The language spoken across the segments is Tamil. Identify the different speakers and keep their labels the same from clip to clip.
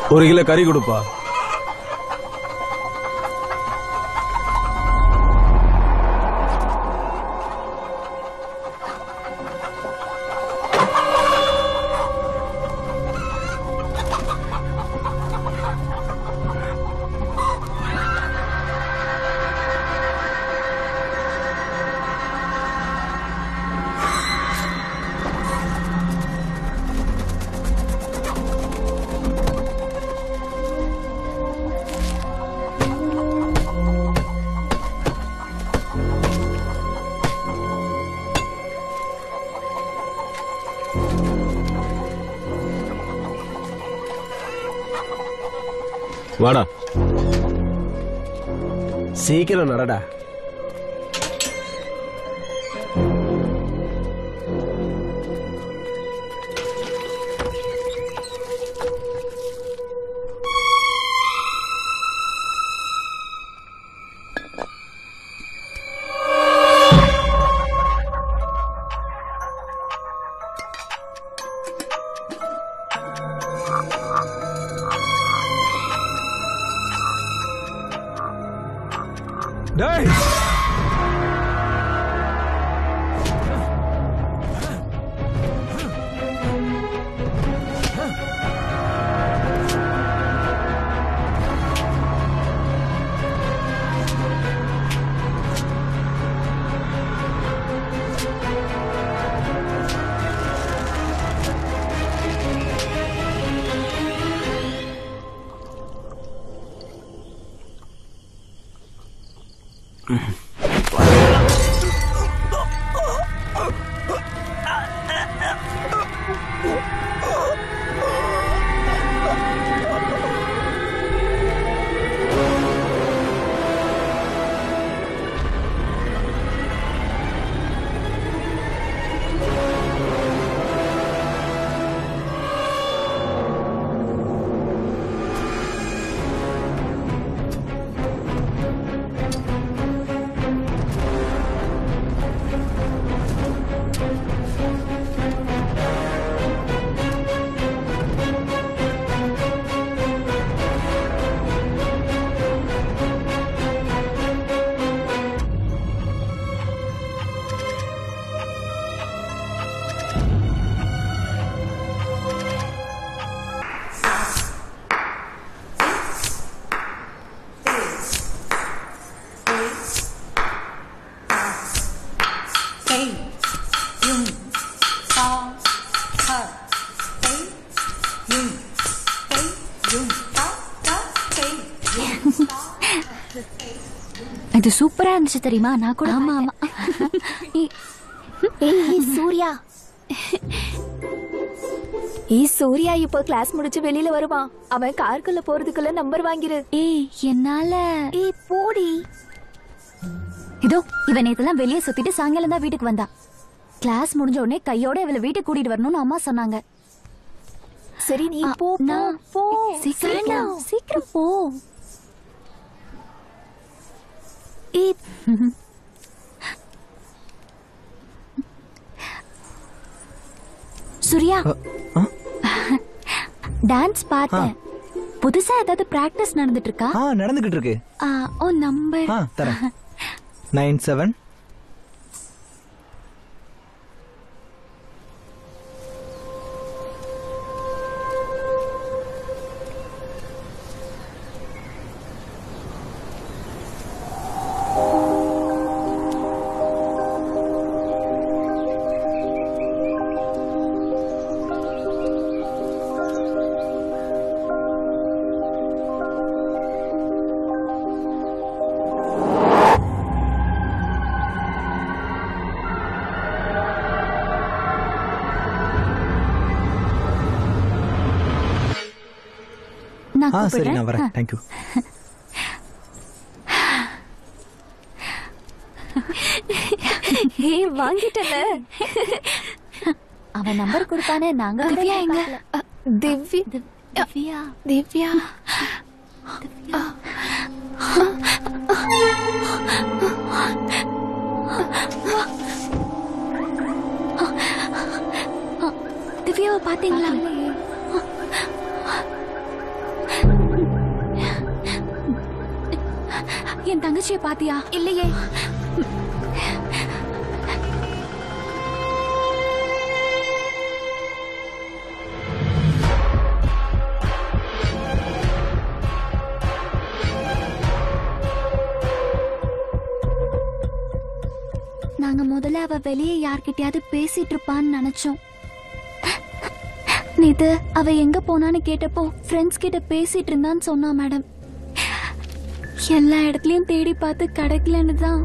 Speaker 1: ஒரு கிலோ கறி கொடுப்பா வாடா
Speaker 2: சீக்கிரம் நடடா
Speaker 1: டேய்
Speaker 3: இது சூப்பரா இருந்துச்சு தெரியுமா நான் கூட ஆமா ஆமா
Speaker 4: ஏய் சூர்யா ஏய் சூர்யா இப்போ கிளாஸ் முடிச்சு வெளியில வருவான் அவன் காருக்குள்ள போறதுக்குள்ள நம்பர் வாங்கிரு
Speaker 3: ஏய் என்னால
Speaker 4: ஏய் போடி
Speaker 3: இதோ இவன் நேத்தெல்லாம் வெளியே சுத்திட்டு சாயங்காலம் தான் வீட்டுக்கு வந்தா கிளாஸ் முடிஞ்ச உடனே கையோட இவளை வீட்டுக்கு கூட்டிட்டு வரணும்னு அம்மா சொன்னாங்க
Speaker 4: சரி நீ
Speaker 3: ஆ,
Speaker 4: போ போ,
Speaker 3: நான்
Speaker 4: போ
Speaker 3: சீக்கிரம் போ. சீக்கிரம் போ
Speaker 4: ஏய்
Speaker 3: சூர்யா டான்ஸ் பார்த்தேன் புதுசா ஏதாவது பிராக்டிஸ் நடந்துட்டு இருக்கா
Speaker 5: ஆ நடந்துகிட்டு இருக்கு
Speaker 3: ஆ, ஓ நம்பர்
Speaker 5: ஆ தரேன் நைன் செவன்
Speaker 3: நான்
Speaker 5: ஆ சரி நான்
Speaker 3: கூப்பிடுறேன்
Speaker 5: வரேன் தேங்க்யூ
Speaker 4: ஏய் வாங்கிட்டல
Speaker 3: அவன் நம்பர் கொடுத்தானே நாங்க கூட
Speaker 4: திவ்யா எங்க
Speaker 3: பார்க்கல.
Speaker 4: அ, திவ்யா
Speaker 3: திவ்யா
Speaker 4: திவ்யா
Speaker 3: திவ்யாவை பாத்தீங்களா என் தங்கச்சியை பாத்தியா
Speaker 4: இல்லையே
Speaker 3: நாங்க முதல்ல அவ வெளியே யார்கிட்டயாவது பேசிட்டு இருப்பான்னு நினைச்சோம் நேத்து அவ எங்க போனான்னு கேட்டப்போ ஃப்ரெண்ட்ஸ் கிட்ட பேசிட்டு இருந்தான்னு சொன்னா மேடம் எல்லா இடத்துலயும் தேடி பார்த்து கிடைக்கலன்னு தான்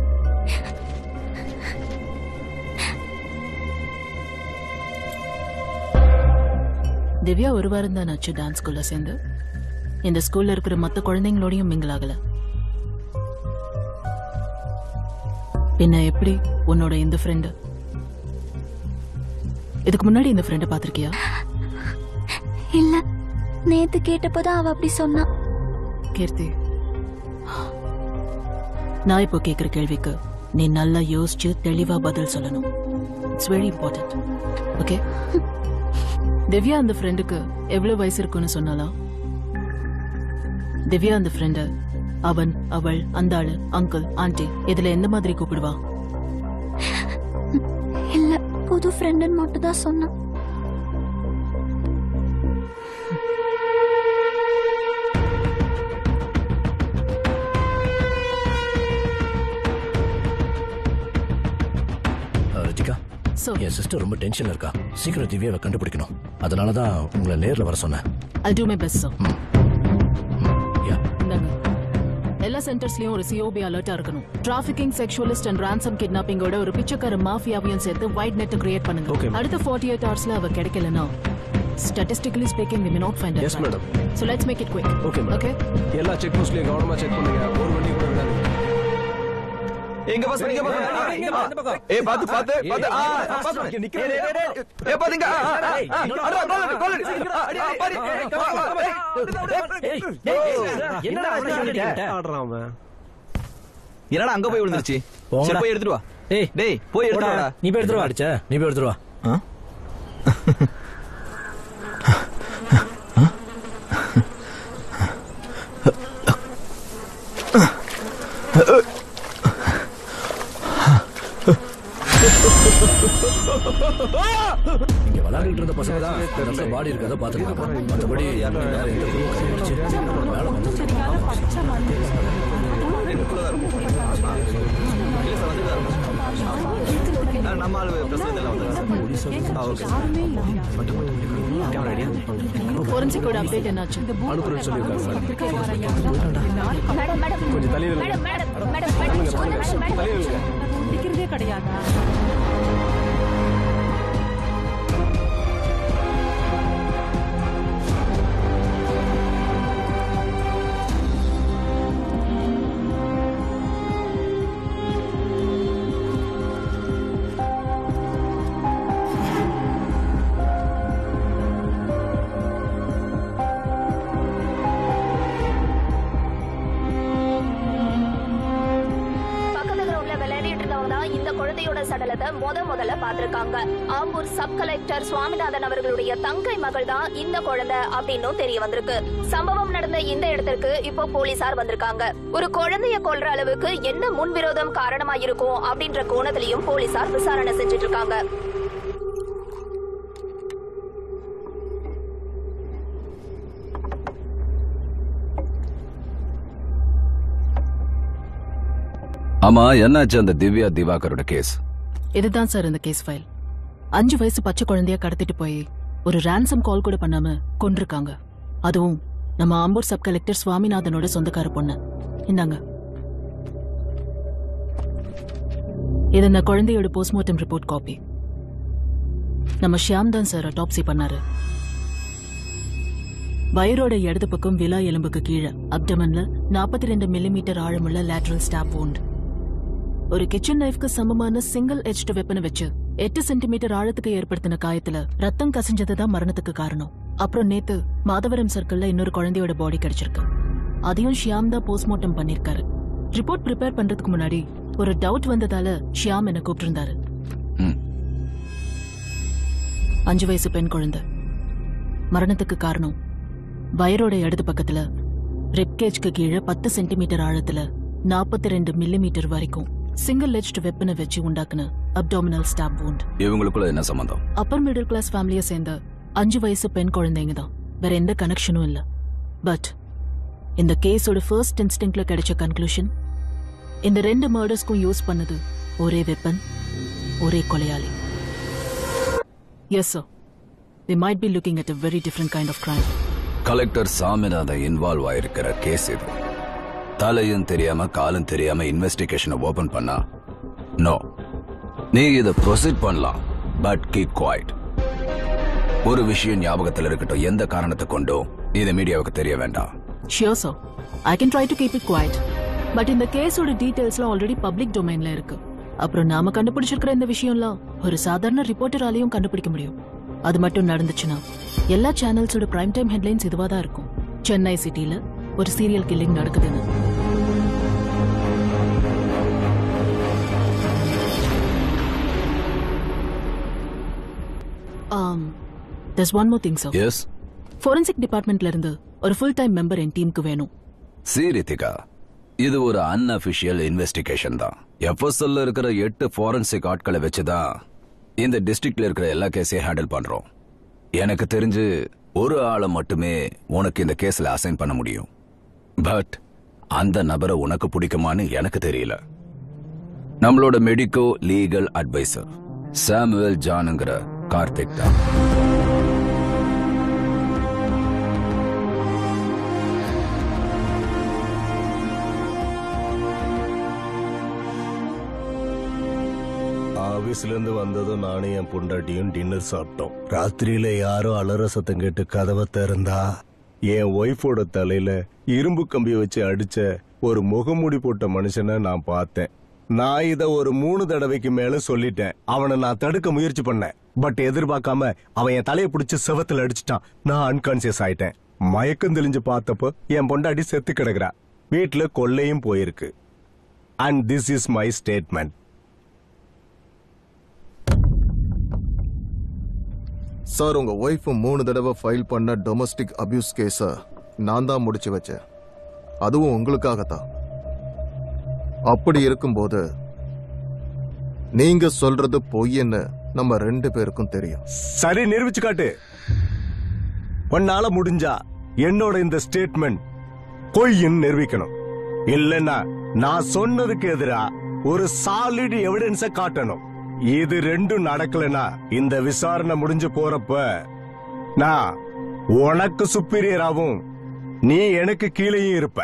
Speaker 2: திவ்யா ஒரு வாரம் தான் ஆச்சு டான்ஸ் ஸ்கூல்ல சேர்ந்து இந்த ஸ்கூல்ல இருக்கிற மத்த குழந்தைங்களோடையும் மிங்கிள் ஆகல பின்ன எப்படி உன்னோட இந்த ஃப்ரெண்டு இதுக்கு முன்னாடி இந்த ஃப்ரெண்டை பார்த்திருக்கியா
Speaker 3: இல்ல நேத்து கேட்டப்போதான் அவ அப்படி சொன்னா
Speaker 2: கீர்த்தி நான் இப்போ கேக்குற கேள்விக்கு நீ நல்லா யோசிச்சு தெளிவா பதில் சொல்லணும் it's very important okay Divya அந்த ஃப்ரெண்டுக்கு எவ்வளவு வயசு இருக்குன்னு சொன்னாலா திவ்யா அந்த ஃப்ரெண்ட அவன் அவள் அந்த ஆளு அங்கிள் ஆண்டி இதுல எந்த மாதிரி கூப்பிடுவா
Speaker 3: இல்ல புது ஃப்ரெண்டுன்னு மட்டும் தான் சொன்னா
Speaker 6: ரித்திகா
Speaker 2: So,
Speaker 6: என் சிஸ்டர் ரொம்ப டென்ஷன்ல இருக்கா சீக்கிரம் திவ்யாவை கண்டுபிடிக்கணும் அதனால தான் உங்களை நேர்ல வர சொன்னேன்
Speaker 2: I'll do my best, sir.
Speaker 6: யா
Speaker 2: இந்தாங்க. எல்லா சென்டர்ஸ்லயும் ஒரு சிஓபி அலர்ட்டா இருக்கணும் டிராபிகிங் செக்ஷுவலிஸ்ட் அண்ட் ransom கிட்னாப்பிங்கோட ஒரு பிச்சைக்கார மாஃபியாவையும் சேர்த்து வைட் நெட் கிரியேட் பண்ணுங்க
Speaker 1: Okay, ma'am.
Speaker 2: அடுத்த 48 எயிட் ஹவர்ஸ்ல அவ கிடைக்கலனா statistically speaking we may not find her
Speaker 1: Yes, madam.
Speaker 2: so let's make it quick
Speaker 1: Okay, madam.
Speaker 2: okay
Speaker 1: எல்லா செக் போஸ்ட்லயும் கவனமா செக் பண்ணுங்க ஒரு வண்டி கூட விடாதீங்க
Speaker 7: எங்க பஸ் எங்க பஸ் ஏய் பாத்து பாத்து பாத்து ஆ பாத்து ஏய் டேய் டேய் ஏய் பாத்துங்க ஆ ஆ அட கோல் கோல் அடி பாரு
Speaker 6: என்னடா
Speaker 1: ஆடுறான் அவன்
Speaker 7: என்னடா அங்க போய் விழுந்துருச்சு
Speaker 6: போங்கடா.
Speaker 7: சரி போய் எடுத்துட்டு வா
Speaker 6: ஏய்
Speaker 7: டேய் போய் எடுத்துட்டு வாடா
Speaker 6: நீ போய் எடுத்துட்டு வா அடிச்ச நீ போய் எடுத்துட்டு வா
Speaker 7: ஆ?
Speaker 6: இங்க விளையாடிட்டு இருந்த பசங்க தான் நல்ல பாடி இருக்கத பாத்துருக்காங்க மத்தபடி வேற எந்த குழுவும் கையடிச்சு வேலை வந்து
Speaker 7: ஆ, நம்ம ஆளு பிரசிடன்ட் எல்லாம் வந்தாங்க ஆ ஓகே கேமரா ஐடியா
Speaker 2: ஃபோரன்சிக்கோட அப்டேட் என்னாச்சு
Speaker 1: அனுப்புறேன்னு சொல்லியிருக்காங்க
Speaker 4: மேடம் மேடம்
Speaker 1: கொஞ்சம் தள்ளி நில்லுங்க.
Speaker 4: Madam madam madam madam madam
Speaker 1: தள்ளி நில்லுங்க.
Speaker 4: பக்கத்து கிரவுண்ட்ல விளையாடிட்டு இருந்தவங்க தான் இந்த குழந்தையோட சடலத்தை முத முதல்ல பார்த்திருக்காங்க ஆம்பூர் சப் கலெக்டர் சுவாமிநாதன் அவர்களுடைய தங்கை மகள் தான் இந்த குழந்தை அப்படின்னும் தெரிய வந்திருக்கு சம்பவம் நடந்த இந்த இடத்திற்கு இப்போ போலீசார் வந்திருக்காங்க ஒரு குழந்தைய கொல்ற அளவுக்கு என்ன முன்விரோதம் காரணமா இருக்கும் அப்படின்ற கோணத்திலையும் போலீசார் விசாரணை செஞ்சுட்டு இருக்காங்க
Speaker 8: ஆமா என்னாச்சு அந்த திவ்யா திவாகரோட கேஸ்
Speaker 2: இதுதான் சார் இந்த கேஸ் ஃபைல் அஞ்சு வயசு பச்சை குழந்தைய கடத்திட்டு போய் ஒரு ransom கால் கூட பண்ணாம கொன்றிருக்காங்க அதுவும் நம்ம ஆம்பூர் சப் கலெக்டர் சுவாமிநாதனோட சொந்தக்கார பொண்ணு இந்தாங்க இது இந்த குழந்தையோட போஸ்ட்மார்ட்டம் ரிப்போர்ட் காப்பி நம்ம ஷியாம் தான் சார் அட்டாப்சி பண்ணாரு வயிறோட இடது பக்கம் விலா எலும்புக்கு கீழே அப்டமன்ல 42 ரெண்டு மில்லிமீட்டர் ஆழமுள்ள லேட்ரல் ஸ்டாப் wound ஒரு கிச்சன் நைஃப்க்கு சமமான சிங்கிள் எட்ஜ்டு வெப்பனை வச்சு எட்டு சென்டிமீட்டர் ஆழத்துக்கு ஏற்படுத்தின காயத்துல ரத்தம் கசிஞ்சதுதான் மரணத்துக்கு காரணம் அப்புறம் நேத்து மாதவரம் சர்க்கிள்ல இன்னொரு குழந்தையோட பாடி கிடைச்சிருக்கு அதையும் ஷியாம் தான் போஸ்ட்மார்ட்டம் பண்ணிருக்காரு ரிப்போர்ட் ப்ரிப்பேர் பண்றதுக்கு முன்னாடி ஒரு டவுட் வந்ததால ஷியாம் என்ன கூப்பிட்டிருந்தாரு
Speaker 8: ம்.
Speaker 2: அஞ்சு வயசு பெண் குழந்தை மரணத்துக்கு காரணம் வயரோட இடது பக்கத்துல ரிப்கேஜ்க்கு கீழே பத்து சென்டிமீட்டர் ஆழத்துல நாற்பத்தி ரெண்டு மில்லிமீட்டர் வரைக்கும் சிங்கிள் எட்ஜ்ட் வெப்பனை வச்சு உண்டாக்குன அப்டாமினல் ஸ்டாப் wound
Speaker 8: இவங்களுக்குள்ள என்ன சம்பந்தம்
Speaker 2: அப்பர் மிடில் கிளாஸ் ஃபேமிலியை சேர்ந்த அஞ்சு வயசு பெண் குழந்தைங்க தான் வேற எந்த கனெக்ஷனும் இல்ல பட் இந்த கேஸோட ஃபர்ஸ்ட் இன்ஸ்டிங்க்ல கிடைச்ச கன்க்ளூஷன் இந்த ரெண்டு மர்டர்ஸ்க்கும் யூஸ் பண்ணது ஒரே வெப்பன் ஒரே கொலையாளி yes sir the might be looking at a very different kind of crime
Speaker 8: collector Saminathan involve ஆயிருக்கிற கேஸ் இது தலையும் தெரியாம காலும் தெரியாம இன்வெஸ்டிகேஷனை ஓபன் பண்ணா நோ நீ இதை ப்ரொசீட் பண்ணலாம் பட் கீப் குவாய்ட் ஒரு விஷயம் ஞாபகத்தில் இருக்கட்டும் எந்த காரணத்தை கொண்டும் இது மீடியாவுக்கு தெரிய வேண்டாம்
Speaker 2: sure sir I can try to keep it quiet but இந்த கேஸோட டீடைல்ஸ்லாம் ஆல்ரெடி பப்ளிக் டொமைன்ல இருக்கு அப்புறம் நாம கண்டுபிடிச்சிருக்கிற இந்த விஷயம்லாம் ஒரு சாதாரண ரிப்போர்ட்டராலையும் கண்டுபிடிக்க முடியும் அது மட்டும் நடந்துச்சுன்னா எல்லா சேனல்ஸோட பிரைம் டைம் ஹெட்லைன்ஸ் இதுவா தான் இருக்கும் சென்னை சிட்டில ஒரு சீரியல் கில்லிங் நடக்குதுன்னு um there's one more thing sir
Speaker 8: yes
Speaker 2: forensic டிபார்ட்மெண்ட்ல இருந்து ஒரு ஃபுல் டைம் மெம்பர் என் டீமுக்கு வேணும்
Speaker 8: சி ரித்திகா இது ஒரு அன்அபிஷியல் இன்வெஸ்டிகேஷன் தான் எஃப்எஸ்எல்ல இருக்கிற எட்டு ஃபாரன்சிக் ஆட்களை வச்சுதான் இந்த டிஸ்ட்ரிக்ட்ல இருக்கிற எல்லா கேஸையும் ஹேண்டில் பண்றோம் எனக்கு தெரிஞ்சு ஒரு ஆளை மட்டுமே உனக்கு இந்த கேஸ்ல அசைன் பண்ண முடியும் பட் அந்த நபரை உனக்கு பிடிக்குமான்னு எனக்கு தெரியல நம்மளோட மெடிக்கோ லீகல் அட்வைசர் சாமுவேல் ஜானுங்கிற கார்த்திக் தான்
Speaker 9: ஆபீஸ்ல இருந்து வந்ததும் நானும் என் பொண்டாட்டியும் டின்னர் சாப்பிட்டோம் ராத்திரியில யாரோ அலற சத்தம் கேட்டு கதவை திறந்தா என் ஒய்ஃபோட தலையில இரும்பு கம்பி வச்சு அடிச்ச ஒரு முகமூடி போட்ட மனுஷனை நான் பார்த்தேன் நான் இத ஒரு மூணு தடவைக்கு மேல சொல்லிட்டேன் அவனை நான் தடுக்க முயற்சி பண்ணேன் பட் எதிர்பார்க்காம அவன் என் தலையை பிடிச்சு செவத்துல அடிச்சிட்டான் நான் அன்கான்சியஸ் ஆயிட்டேன் மயக்கம் தெளிஞ்சு பார்த்தப்போ என் பொண்டாட்டி செத்து கிடக்குறா வீட்டுல கொள்ளையும் போயிருக்கு and this is my statement
Speaker 10: sir உங்க ஒய்ஃப் மூணு தடவை ஃபைல் பண்ண டொமஸ்டிக் அபியூஸ் கேஸ நான் தான் முடிச்சு வச்சேன் அதுவும் உங்களுக்காகத்தான் அப்படி இருக்கும்போது நீங்க சொல்றது பொய்ன்னு நம்ம ரெண்டு பேருக்கும் தெரியும்
Speaker 9: சரி நிரூபிச்சு காட்டு உன்னால முடிஞ்சா என்னோட இந்த ஸ்டேட்மெண்ட் பொய்ன்னு நிரூபிக்கணும் இல்லைன்னா நான் சொன்னதுக்கு எதிரா ஒரு சாலிட் எவிடன்ஸ காட்டணும் இது ரெண்டும் நடக்கலனா இந்த விசாரணை முடிஞ்சு போறப்ப நான் உனக்கு சுப்பீரியராவும் நீ எனக்கு கீழேயும் இருப்ப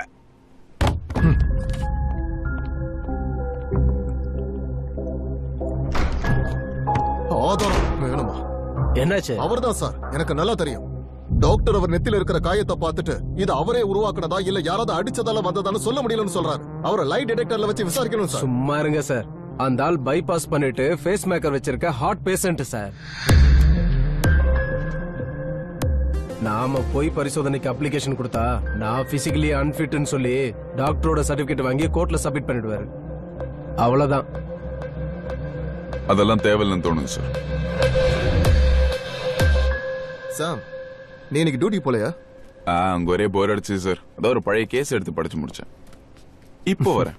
Speaker 10: ஆதாரம் வேணுமா
Speaker 1: என்னாச்சு
Speaker 10: அவர்தான் சார் எனக்கு நல்லா தெரியும் டாக்டர் அவர் நெத்தில இருக்கிற காயத்தை பார்த்துட்டு இது அவரே உருவாக்குனதா இல்ல யாராவது அடிச்சதால வந்ததான்னு சொல்ல முடியலன்னு சொல்றாரு அவரை லைட் டிடெக்டர்ல வச்சு விசாரிக்கணும் சார்
Speaker 1: சும்மா இருங்க சார் அந்த ஆள் பைபாஸ் பண்ணிட்டு ஃபேஸ் மேக்கர் வச்சிருக்க ஹார்ட் பேஷண்ட் சார் நாம போய் பரிசோதனைக்கு அப்ளிகேஷன் கொடுத்தா நான் பிசிக்கலி அன்ஃபிட்னு சொல்லி டாக்டரோட சர்டிபிகேட் வாங்கி கோர்ட்ல சப்மிட் பண்ணிடுவாரு அவ்வளவுதான்
Speaker 11: அதெல்லாம் தேவையில்லைன்னு தோணுது சார்
Speaker 10: சாம் நீ இன்னைக்கு டியூட்டி போலையா
Speaker 11: ஆ, அங்க ஒரே போர் அடிச்சு சார் அதான் ஒரு பழைய கேஸ் எடுத்து படிச்சு முடிச்சேன் இப்போ வரேன்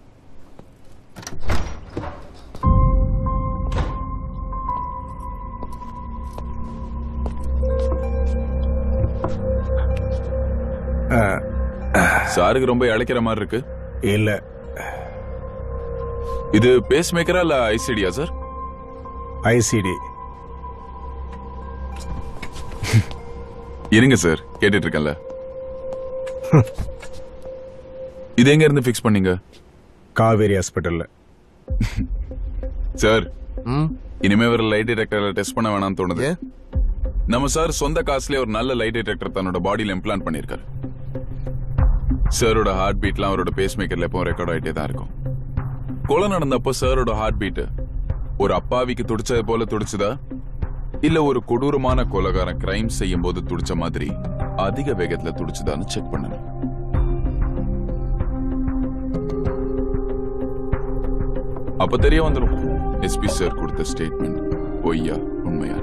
Speaker 11: சாருக்கு ரொம்ப இழைக்கிற மாதிரி இருக்கு
Speaker 9: இல்ல
Speaker 11: இது பேஸ் மேக்கரா இல்ல ஐசிடியா சார்
Speaker 9: ஐசிடி
Speaker 11: இருங்க சார் கேட்டுட்டு இருக்கேன்ல இது எங்க இருந்து ஃபிக்ஸ் பண்ணீங்க
Speaker 9: காவேரி ஹாஸ்பிட்டல்ல
Speaker 11: சார்
Speaker 10: ம்
Speaker 11: இனிமே ஒரு லைட் டிடெக்டர்ல டெஸ்ட் பண்ண வேணாம்னு தோணுது
Speaker 10: ஏன்
Speaker 11: நம்ம சார் சொந்த காசுலயே ஒரு நல்ல லைட் டிடெக்டர் தன்னோட பாடியில இம்ப்ளான்ட் பண்ணிருக்காரு சாரோட ஹார்ட் பீட்லாம் அவரோட பேஸ் மேக்கர்ல எப்பவும் ரெக்கார்ட் ஆயிட்டே தான் இருக்கும் கொலை நடந்தப்போ சாரோட ஹார்ட் பீட் ஒரு அப்பாவிக்கு துடிச்சது போல துடிச்சுதா இல்ல ஒரு கொடூரமான கொலைகாரன் கிரைம் செய்யும் போது துடிச்ச மாதிரி அதிக வேகத்துல துடிச்சுதான்னு செக் பண்ணணும் அப்ப தெரிய வந்துடும் எஸ்பி சார் கொடுத்த ஸ்டேட்மெண்ட் பொய்யா உண்மையா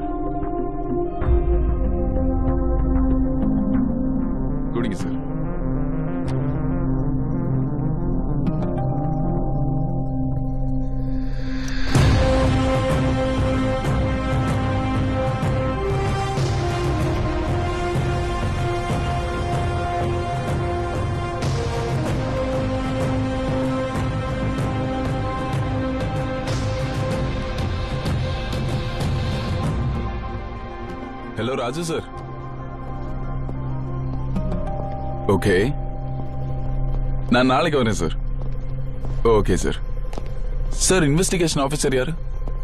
Speaker 11: குடிங்க sir hello Raju sir okay நான் நாளைக்கு வரேன் sir okay sir sir investigation officer யாரு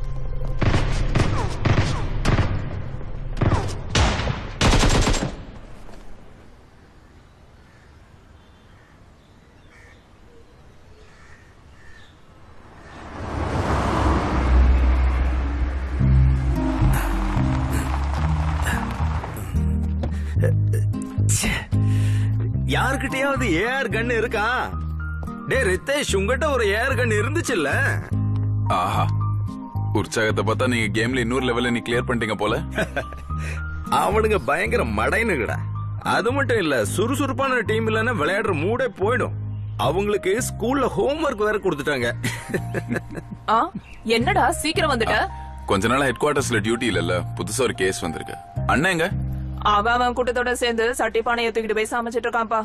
Speaker 12: யாருக்கிட்டயாவது ஏஆர் கன் இருக்கா டே ரித்தேஷ் உங்ககிட்ட ஒரு ஏஆர் கன் இருந்துச்சுல்ல
Speaker 11: ஆஹா உற்சாகத்தை பார்த்தா நீங்க கேம்ல இன்னொரு லெவல்ல நீ கிளியர் பண்ணிட்டீங்க போல
Speaker 12: அவனுங்க பயங்கர மடைனுங்கடா அது மட்டும் இல்ல சுறுசுறுப்பான டீம் இல்லைன்னா விளையாடுற மூடே போயிடும் அவங்களுக்கு ஸ்கூல்ல ஹோம்ஒர்க் வேற கொடுத்துட்டாங்க
Speaker 13: ஆ என்னடா சீக்கிரம் வந்துட்ட
Speaker 11: கொஞ்ச நாள் ஹெட் குவார்டர்ஸ்ல டியூட்டி இல்லல்ல புதுசா ஒரு கேஸ் வந்திருக்கு அண்ணன் எங்க
Speaker 13: அவன் அவன் கூட்டத்தோட சேர்ந்து சட்டி பானையை தூக்கிட்டு போய் சமைச்சிட்டு இருக்கான்ப்பா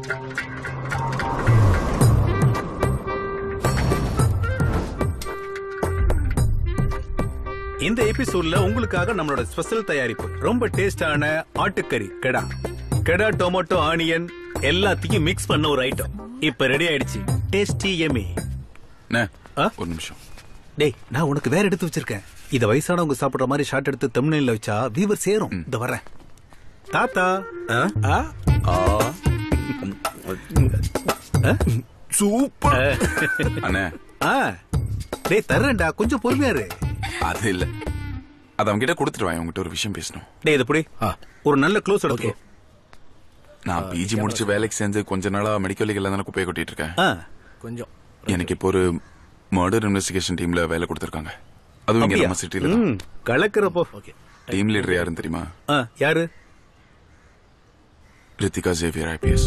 Speaker 14: இந்த எபிசோட்ல உங்களுக்காக நம்மளோட ஸ்பெஷல் தயாரிப்பு ரொம்ப டேஸ்டான ஆட்டுக்கறி கெடா கெடா டொமேட்டோ ஆனியன் எல்லாத்தையும் மிக்ஸ் பண்ண ஒரு ஐட்டம் இப்ப ரெடி ஆயிடுச்சு டேஸ்டி எமி
Speaker 11: ஒரு நிமிஷம்
Speaker 14: டேய் நான் உனக்கு வேற எடுத்து வச்சிருக்கேன் இத வயசானவங்க சாப்பிடுற மாதிரி ஷார்ட் எடுத்து தமிழ்ல வச்சா வீவர் சேரும் இந்த வரேன் தாத்தா ஆ?
Speaker 12: சூப்பர்
Speaker 11: அண்ணே
Speaker 14: ஆ டேய் தர்றேன்டா கொஞ்சம் பொறுமையா இரு
Speaker 11: அது இல்ல அது அவங்க கிட்ட கொடுத்துட்டு வாங்க உங்ககிட்ட ஒரு விஷயம் பேசணும்
Speaker 14: டேய் இது புடி ஒரு நல்ல க்ளோஸ் எடுத்துக்கோ
Speaker 11: நான் பிஜி முடிச்சு வேலைக்கு சேர்ந்து கொஞ்ச நாளா மெடிக்கல் லீக்ல தானே குப்பையை கொட்டிட்டு இருக்கேன்
Speaker 1: கொஞ்சம்
Speaker 11: எனக்கு இப்போ ஒரு மர்டர் இன்வெஸ்டிகேஷன் டீம்ல வேலை கொடுத்துருக்காங்க அதுவும் இங்க
Speaker 14: அப்படியா?
Speaker 11: நம்ம சிட்டில
Speaker 14: ம், கலக்கிறப்போ
Speaker 11: டீம் லீடர் யாருன்னு தெரியுமா
Speaker 14: ஆ, யாரு
Speaker 11: Rithika Xavier IPS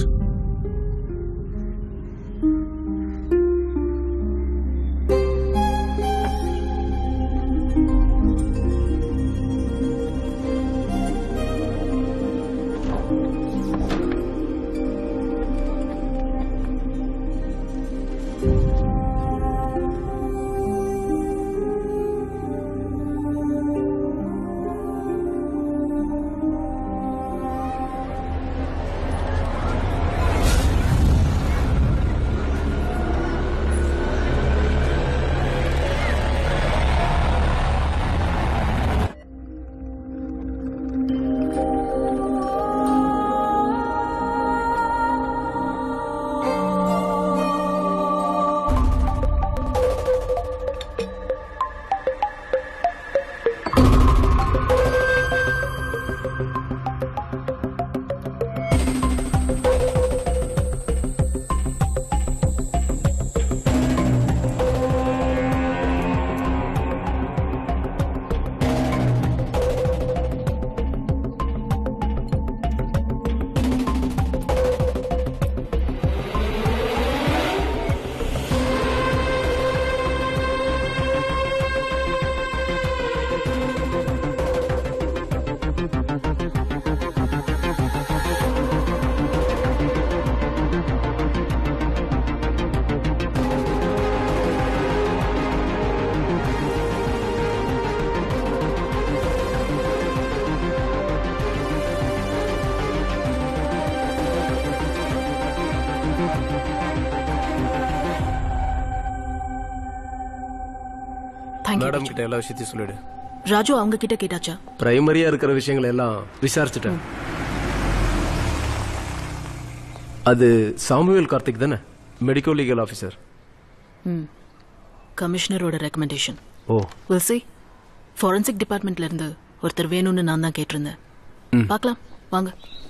Speaker 2: thank you
Speaker 1: madam கிட்ட எல்லா விஷயத்தையும் சொல்லிடு
Speaker 2: ராஜு அவங்க கிட்ட கேட்டாச்சா
Speaker 1: பிரைமரியா இருக்கிற விஷயங்களை எல்லாம் விசாரிச்சுட்டேன் அது சாமுவேல் கார்த்திக் தானே மெடிக்கோ லீகல் ஆஃபீஸர்
Speaker 2: ம் கமிஷனரோட recommendation
Speaker 1: oh
Speaker 2: will see forensic டிபார்ட்மெண்ட்ல இருந்து ஒருத்தர் வேணும்னு நான் தான் கேட்டிருந்தேன்
Speaker 1: ம்.
Speaker 2: பார்க்கலாம் வாங்க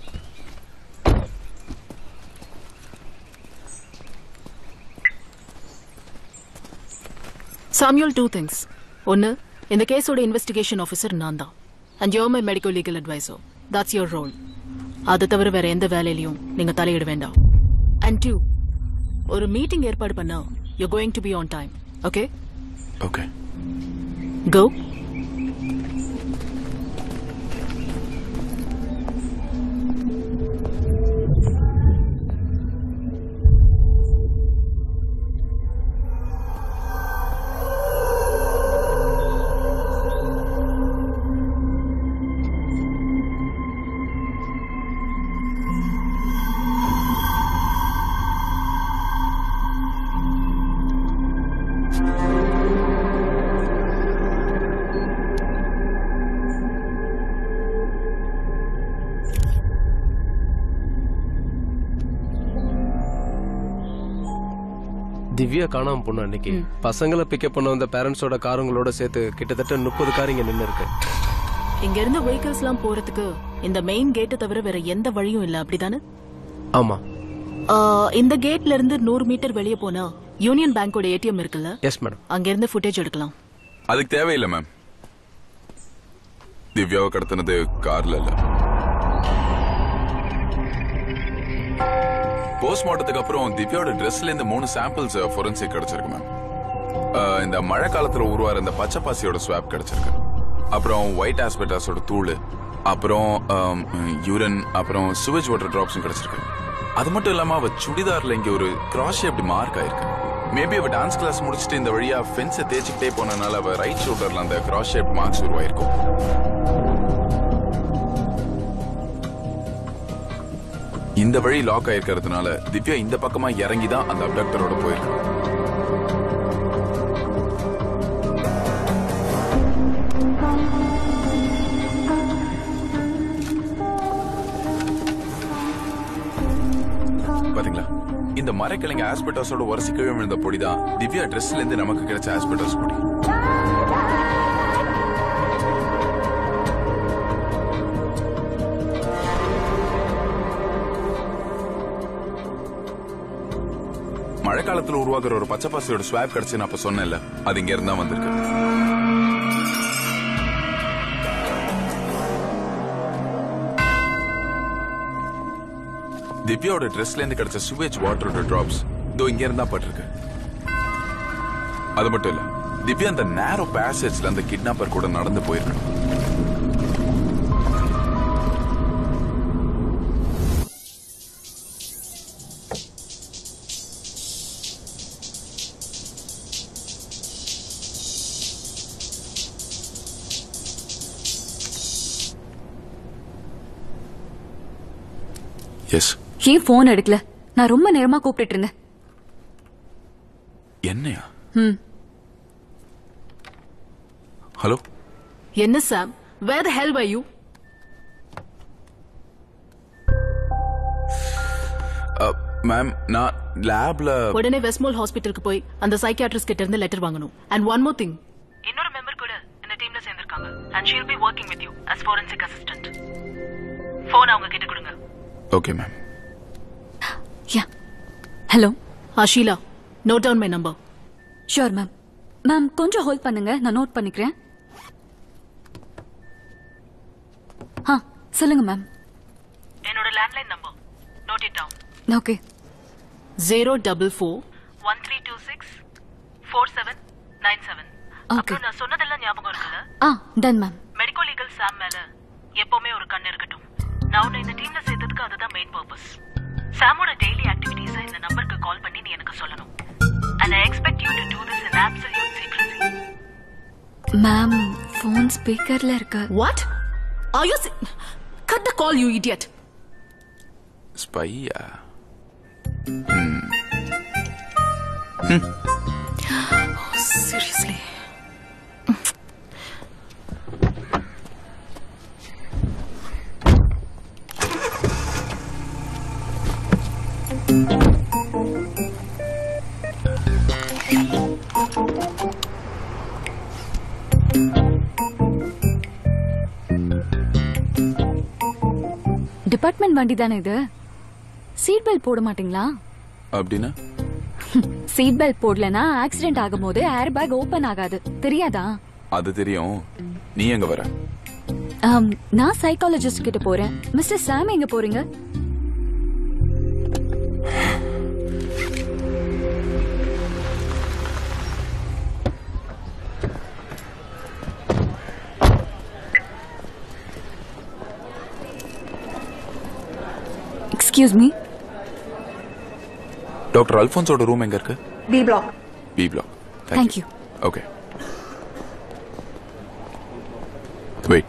Speaker 2: சாமியூல் டூ திங்ஸ் ஒன்னு இந்த கேஸோட இன்வெஸ்டிகேஷன் ஆஃபீஸர் நான் தான் and your my medical legal advisor that's your role அதை தவிர வேற எந்த வேலையிலையும் நீங்க தலையிட வேண்டாம் அண்ட் டூ ஒரு மீட்டிங் ஏற்பாடு பண்ணா you going to be on time okay
Speaker 11: okay
Speaker 2: go
Speaker 1: Divya காணாம போன அன்னைக்கு பசங்களை பிக்கப் பண்ண வந்த பேரண்ட்ஸோட காருங்களோட சேர்த்து கிட்டத்தட்ட முப்பது கார் இங்க நின்று இருக்கு
Speaker 2: இங்க இருந்து வெஹிக்கிள்ஸ் எல்லாம் போறதுக்கு இந்த மெயின் கேட்டை தவிர வேற எந்த வழியும் இல்ல அப்படிதானே
Speaker 1: ஆமா
Speaker 2: ஆ, இந்த கேட்ல இருந்து நூறு மீட்டர் வெளியே போனா யூனியன் பேங்கோட ஏடிஎம் இருக்குல்ல
Speaker 1: எஸ் மேடம்
Speaker 2: அங்க இருந்து ஃபுட்டேஜ் எடுக்கலாம்
Speaker 11: அதுக்கு தேவையில்லை மேம் திவ்யாவை கடத்தினது கார்ல இல்ல போஸ்ட்மார்ட்டத்துக்கு அப்புறம் திவ்யாவோட ட்ரெஸ்ல இருந்து மூணு சாம்பிள்ஸ் ஃபொரன்சிக் கிடைச்சிருக்கு மேம் அஹ், இந்த மழை காலத்துல உருவார இந்த பச்சை பாசியோட ஸ்வாப் கிடைச்சிருக்கு அப்புறம் ஒயிட் ஆஸ்பெட்டாஸோட தூள் அப்புறம் யூரன் அப்புறம் சுவேஜ் வாட்டர் டிராப்ஸும் கிடைச்சிருக்கு அது மட்டும் இல்லாம அவ சுடிதார்ல இங்க ஒரு கிராஸ் ஷேப்ட் மார்க் ஆயிருக்கு மேபி அவ டான்ஸ் கிளாஸ் முடிச்சுட்டு இந்த வழியா ஃபென்ஸை தேய்ச்சிக்கிட்டே போனனால அவ ரைட் ஷோல்டர்ல அந்த கிராஸ் ஷேப் மார்க்ஸ் உருவாயிருக்கும் இந்த வழி லாக் ஆயிருக்கிறதுனால திவ்யா இந்த பக்கமா இறங்கி தான் அந்த அப்டக்டரோட போயிருக்கா பாத்தீங்களா இந்த மரக்கிழங்கு ஆஸ்பெட்டாஸோட உரசிக்கவே விழுந்த பொடி தான் திவ்யா ட்ரெஸ்ல இருந்து நமக்கு கிடைச்ச ஆஸ்பெட்டாஸ் பொடி மழை காலத்துல உருவாக்குற ஒரு பச்சை பாசியோட ஸ்வாப் கிடைச்சுன்னு அப்ப சொன்னேன்ல அது இங்க இருந்தா வந்திருக்கு திவ்யாவோட ட்ரெஸ்ல இருந்து கிடைச்ச சுவேஜ் வாட்டரோட டிராப்ஸ் இதோ இங்க இருந்தா பட்டிருக்கு அது மட்டும் இல்ல திவ்யா அந்த நேரோ பேசேஜ்ல அந்த கிட்னாப்பர் கூட நடந்து போயிருக்கணும் எஸ்
Speaker 15: ஏன் போன் எடுக்கல நான் ரொம்ப நேரமா கூப்பிட்டு இருந்தேன்
Speaker 11: என்னையா
Speaker 2: ம்
Speaker 11: ஹலோ
Speaker 2: என்ன சாம் வேர் த ஹெல் வை யூ
Speaker 11: மேம் நான் லேப்ல
Speaker 2: உடனே வெஸ்ட்மோல் ஹாஸ்பிட்டலுக்கு போய் அந்த சைக்கியாட்ரிஸ்ட் கிட்ட இருந்து லெட்டர் வாங்கணும் அண்ட் ஒன் மோர் திங் இன்னொரு மெம்பர் கூட இந்த டீம்ல சேர்ந்திருக்காங்க and she'll be working with you as forensic assistant phone அவங்க கிட்ட கொடுங்க
Speaker 11: okay ma'am
Speaker 15: hello
Speaker 2: Asheela note down my number
Speaker 15: sure ma'am ma'am கொஞ்சம் ஹோல்ட் பண்ணுங்க நான் நோட் பண்ணிக்கிறேன் ஆ சொல்லுங்க மேம்
Speaker 2: என்னோட landline number note it down
Speaker 15: okay
Speaker 2: zero double four one three two six four seven nine seven அப்புறம் நான் சொன்னதெல்லாம் ஞாபகம் இருக்குல்ல
Speaker 15: ஆ done ma'am
Speaker 2: medico legal Sam மேல எப்பவுமே ஒரு கண் இருக்கட்டும் நான் உன்னை இந்த டீம்ல சேர்த்ததுக்கு அதுதான் மெயின் பர்பஸ் சாமோட டெய்லி ஆக்டிவிட்டீஸ இந்த நம்பருக்கு கால் பண்ணி நீ எனக்கு சொல்லணும் and I expect you to do this in absolute secrecy
Speaker 15: ma'am phone ஸ்பீக்கர்ல இருக்கு
Speaker 2: what are you cut the call you idiot
Speaker 11: ஸ்பையா
Speaker 2: சீரியஸ்லி
Speaker 15: டிபார்ட்மெண்ட் வண்டி தானே இது சீட் பெல்ட் போட மாட்டீங்களா
Speaker 11: அப்படின்னா
Speaker 15: சீட் பெல்ட் போடலனா ஆக்சிடென்ட் ஆகும்போது ஏர் பேக் ஓபன் ஆகாது தெரியாதா
Speaker 11: அது தெரியும் நீ எங்க வர
Speaker 15: ஆம், நான் சைக்காலஜிஸ்ட் கிட்ட போறேன் மிஸ்டர் சாம் எங்க போறீங்க எக்ஸ்கியூஸ் மீ
Speaker 11: டாக்டர் அல்போன்ஸோட ரூம் எங்க இருக்கு
Speaker 15: B block
Speaker 11: B block
Speaker 15: Thank you.
Speaker 11: Okay wait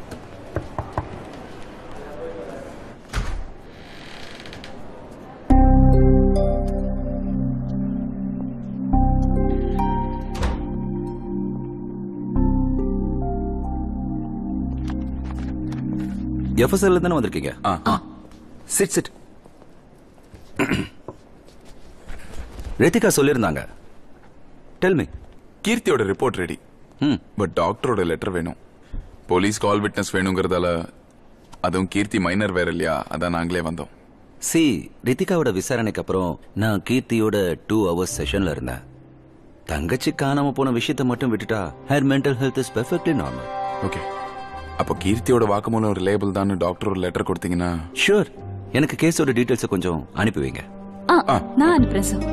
Speaker 8: எஃப்எஸ்எல்ல தானே வந்திருக்கீங்க சிட் சிட் ரித்திகா சொல்லியிருந்தாங்க டெல் மீ
Speaker 11: கீர்த்தியோட ரிப்போர்ட் ரெடி பட் டாக்டரோட லெட்டர் வேணும் போலீஸ் கால் விட்னஸ் வேணுங்கிறதால அதுவும் கீர்த்தி மைனர் வேற இல்லையா அதான் நாங்களே வந்தோம்
Speaker 8: சி ரித்திகாவோட விசாரணைக்கு அப்புறம் நான் கீர்த்தியோட டூ ஹவர்ஸ் செஷன்ல இருந்தேன் தங்கச்சி காணாம போன விஷயத்தை மட்டும் விட்டுட்டா her mental health is perfectly normal
Speaker 11: okay அப்போ கீர்த்தியோட வாக்குமூலம் ரிலேபிள் தான் டாக்டர் ஒரு லெட்டர் கொடுத்தீங்கன்னா
Speaker 8: ஷூர் எனக்கு கேஸோட டீடைல்ஸ் கொஞ்சம் அனுப்பி வைங்க
Speaker 15: ஆ நான் அனுப்புறேன் சார்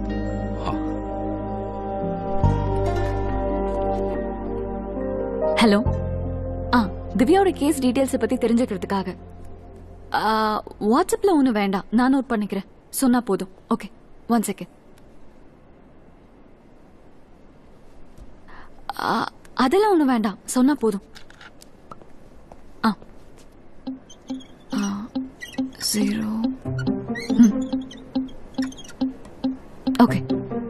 Speaker 15: ஹலோ ஆ திவ்யாவோட கேஸ் டீடைல்ஸ் பத்தி தெரிஞ்சுக்கிறதுக்காக ஆ, வாட்ஸ்அப்ல ஒன்றும் வேண்டாம் நான் நோட் பண்ணிக்கிறேன் சொன்னா போதும் ஓகே ஒன் செகண்ட் அதெல்லாம் ஒன்றும் வேண்டாம் சொன்னா போதும் ஆ ஜீரோ ஓகே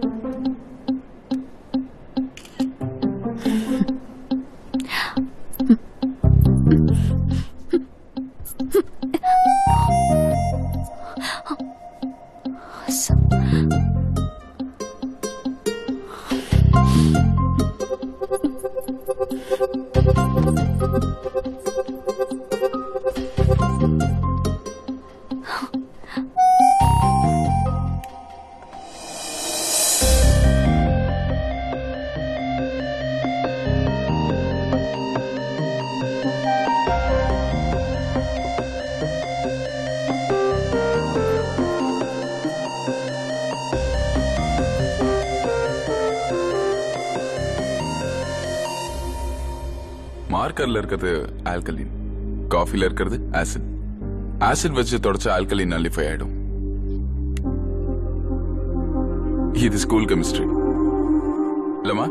Speaker 11: மார்க்கர்ல இருக்கிறது ஆல்கலின் காஃபில இருக்கிறது ஆசிட் ஆசிட் வச்சு தொடச்ச ஆல்கலின் நல்லிஃபை ஆயிடும் இது ஸ்கூல் கெமிஸ்ட்ரி இல்லம்மா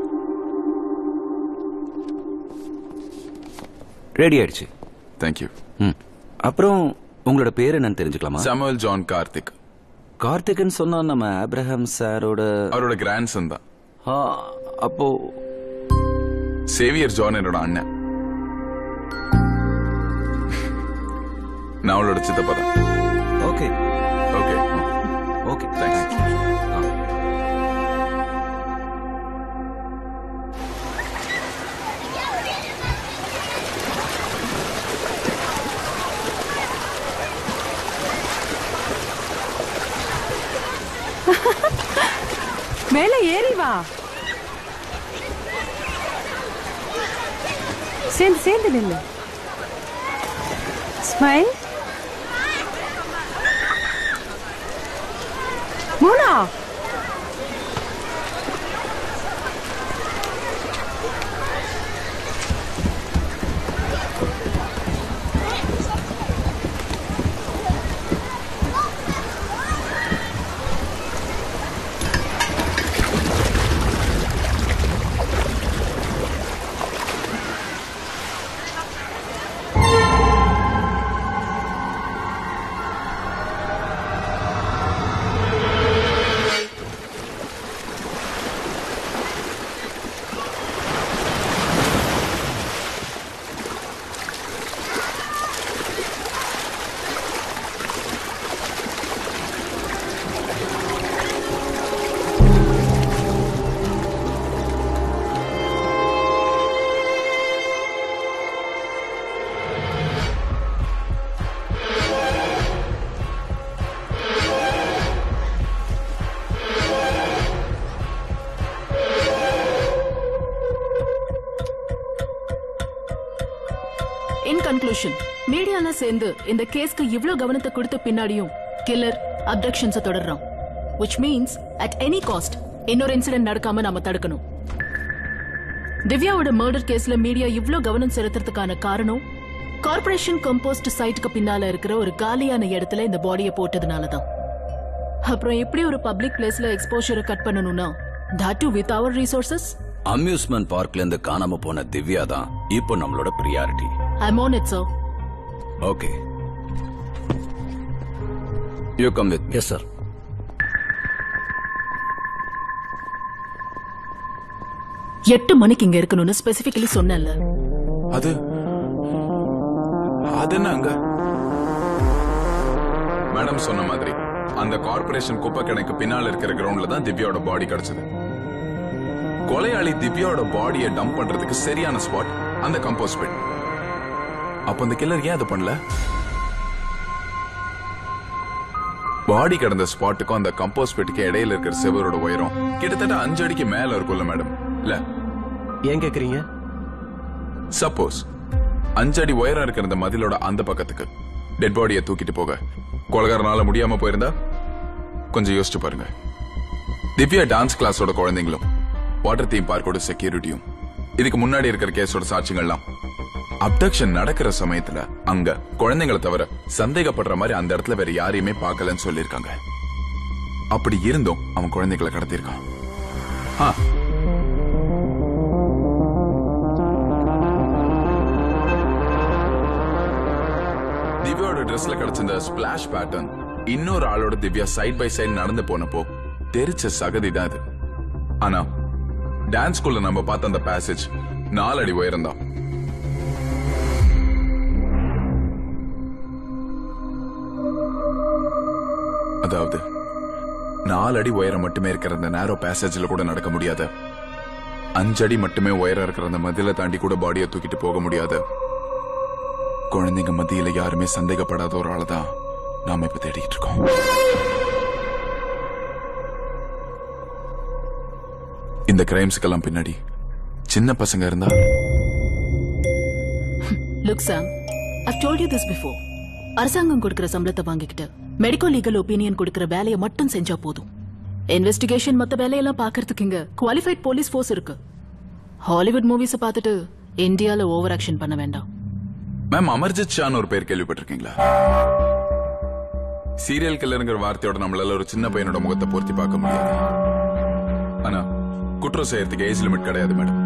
Speaker 8: ரெடி ஆயிடுச்சு
Speaker 11: தேங்க்யூ
Speaker 8: ம் அப்புறம் உங்களோட பேர் என்னன்னு தெரிஞ்சுக்கலாமா
Speaker 11: சாமுவல் ஜான் கார்த்திக்
Speaker 8: கார்த்திக்னு சொன்னா நம்ம ஆப்ரஹாம் சாரோட
Speaker 11: அவரோட கிராண்ட் சன் தான்
Speaker 8: அப்போ
Speaker 11: சேவியர் ஜான் என்னோட அண்ணன் நான் அவளோட சித்தப்பா தான்
Speaker 8: ஓகே
Speaker 11: ஓகே
Speaker 8: ஓகே தேங்க்ஸ்
Speaker 16: மேல ஏறி வா சேர்ந்து சேர்ந்து நில்லு ஸ்மைல் மூணா
Speaker 2: இன் கன்க்ளூஷன் மீடியால சேர்ந்து இந்த கேஸ்க்கு இவ்ளோ கவனத்தை கொடுத்த பின்னாடியும் கில்லர் அப்டக்ஷன்ஸ் தொடர்றான் which means at any cost இன்னொரு இன்சிடென்ட் நடக்காம நாம தடுக்கணும் திவ்யாவோட மர்டர் கேஸ்ல மீடியா இவ்ளோ கவனம் செலுத்துறதுக்கான காரணம் கார்ப்பரேஷன் கம்போஸ்ட் சைட்டுக்கு பின்னால இருக்கிற ஒரு காலியான இடத்துல இந்த பாடியை போட்டதுனால தான் அப்புறம் எப்படி ஒரு பப்ளிக் பிளேஸ்ல எக்ஸ்போஷரை கட் பண்ணணும்னா that too with our resources
Speaker 8: amusement பார்க்ல இருந்து காணாம போன திவ்யா தான் இப்போ நம்மளோட priority
Speaker 2: i'm on it sir
Speaker 8: okay you come with
Speaker 6: yes sir
Speaker 2: எட்டு மணிக்கு இங்க இருக்கணும்னு ஸ்பெசிபிக்கலி சொன்னேன்ல
Speaker 11: அது அது என்ன அங்க மேடம் சொன்ன மாதிரி அந்த கார்ப்பரேஷன் குப்பை கிணக்கு பின்னால இருக்கிற கிரவுண்ட்ல தான் திவ்யாவோட பாடி கிடைச்சது கொலையாளி திவ்யாவோட பாடியை டம்ப் பண்றதுக்கு சரியான ஸ்பாட் அந்த கம்போஸ்ட் பிட் அப்ப அந்த கில்லர் ஏன் அதை பண்ணல பாடி கிடந்த ஸ்பாட்டுக்கும் அந்த கம்போஸ்ட் பெட்டுக்கு இடையில இருக்கிற செவரோட உயரம் கிட்டத்தட்ட அஞ்சு அடிக்கு மேல இருக்கும்ல மேடம் இல்ல
Speaker 1: ஏன் கேக்குறீங்க
Speaker 11: சப்போஸ் அஞ்சு அடி உயரம் இருக்கிற இந்த மதிலோட அந்த பக்கத்துக்கு டெட் பாடியை தூக்கிட்டு போக கொலகாரனால முடியாம போயிருந்தா கொஞ்சம் யோசிச்சு பாருங்க திவ்யா டான்ஸ் கிளாஸோட குழந்தைங்களும் வாட்டர் தீம் பார்க்கோட செக்யூரிட்டியும் இதுக்கு முன்னாடி இருக்கிற கேஸோட சாட்சிகள்லாம் அப்டக்ஷன் நடக்கிற சமயத்துல அங்க குழந்தைங்களை தவிர சந்தேகப்படுற மாதிரி அந்த இடத்துல வேற யாரையுமே பார்க்கலன்னு சொல்லியிருக்காங்க அப்படி இருந்தும் அவன் குழந்தைகளை கடத்திருக்கான் ஆ, திவ்யாவோட ட்ரெஸ்ல கிடைச்ச இந்த ஸ்பிளாஷ் பேட்டர்ன் இன்னொரு ஆளோட திவ்யா சைட் பை சைடு நடந்து போனப்போ தெரிச்ச சகதி தான் இது ஆனா டான்ஸ் ஸ்கூல்ல நம்ம பார்த்த அந்த பேசேஜ் நாலடி உயரம் தான் அதாவது நாலடி உயரம் மட்டுமே இருக்கிற அந்த நேரோ பேசேஜ்ல கூட நடக்க முடியாத அஞ்சடி மட்டுமே உயரம் இருக்கிற அந்த மதில தாண்டி கூட பாடியை தூக்கிட்டு போக முடியாத குழந்தைங்க மத்தியில யாருமே சந்தேகப்படாத ஒரு ஆளை தான் நாம இப்ப தேடிட்டு இருக்கோம் இந்த கிரைம்ஸுக்கெல்லாம் பின்னாடி சின்ன பசங்க இருந்தா
Speaker 2: look Sam I told you this before அரசாங்கம் கொடுக்கிற சம்பளத்தை வாங்கிக்கிட்டு மெடிக்கல் லீகல் ஒப்பீனியன் கொடுக்கிற வேலையை மட்டும் செஞ்சா போதும் இன்வெஸ்டிகேஷன் மத்த வேலையெல்லாம் பார்க்கறதுக்கு இங்க குவாலிஃபைட் போலீஸ் ஃபோர்ஸ் இருக்கு ஹாலிவுட் மூவிஸ் பார்த்துட்டு இந்தியால ஓவர் ஆக்ஷன் பண்ண வேண்டாம்
Speaker 11: மேம் அமர்ஜித் ஷான்னு ஒரு பேர் கேள்விப்பட்டிருக்கீங்களா சீரியல் கில்லருங்கிற வார்த்தையோட நம்மளால ஒரு சின்ன பையனோட முகத்தை பொருத்தி பார்க்க முடியாது ஆனா குற்றம் செய்யறதுக்கு ஏஜ் லிமிட் கிடையாது மேடம்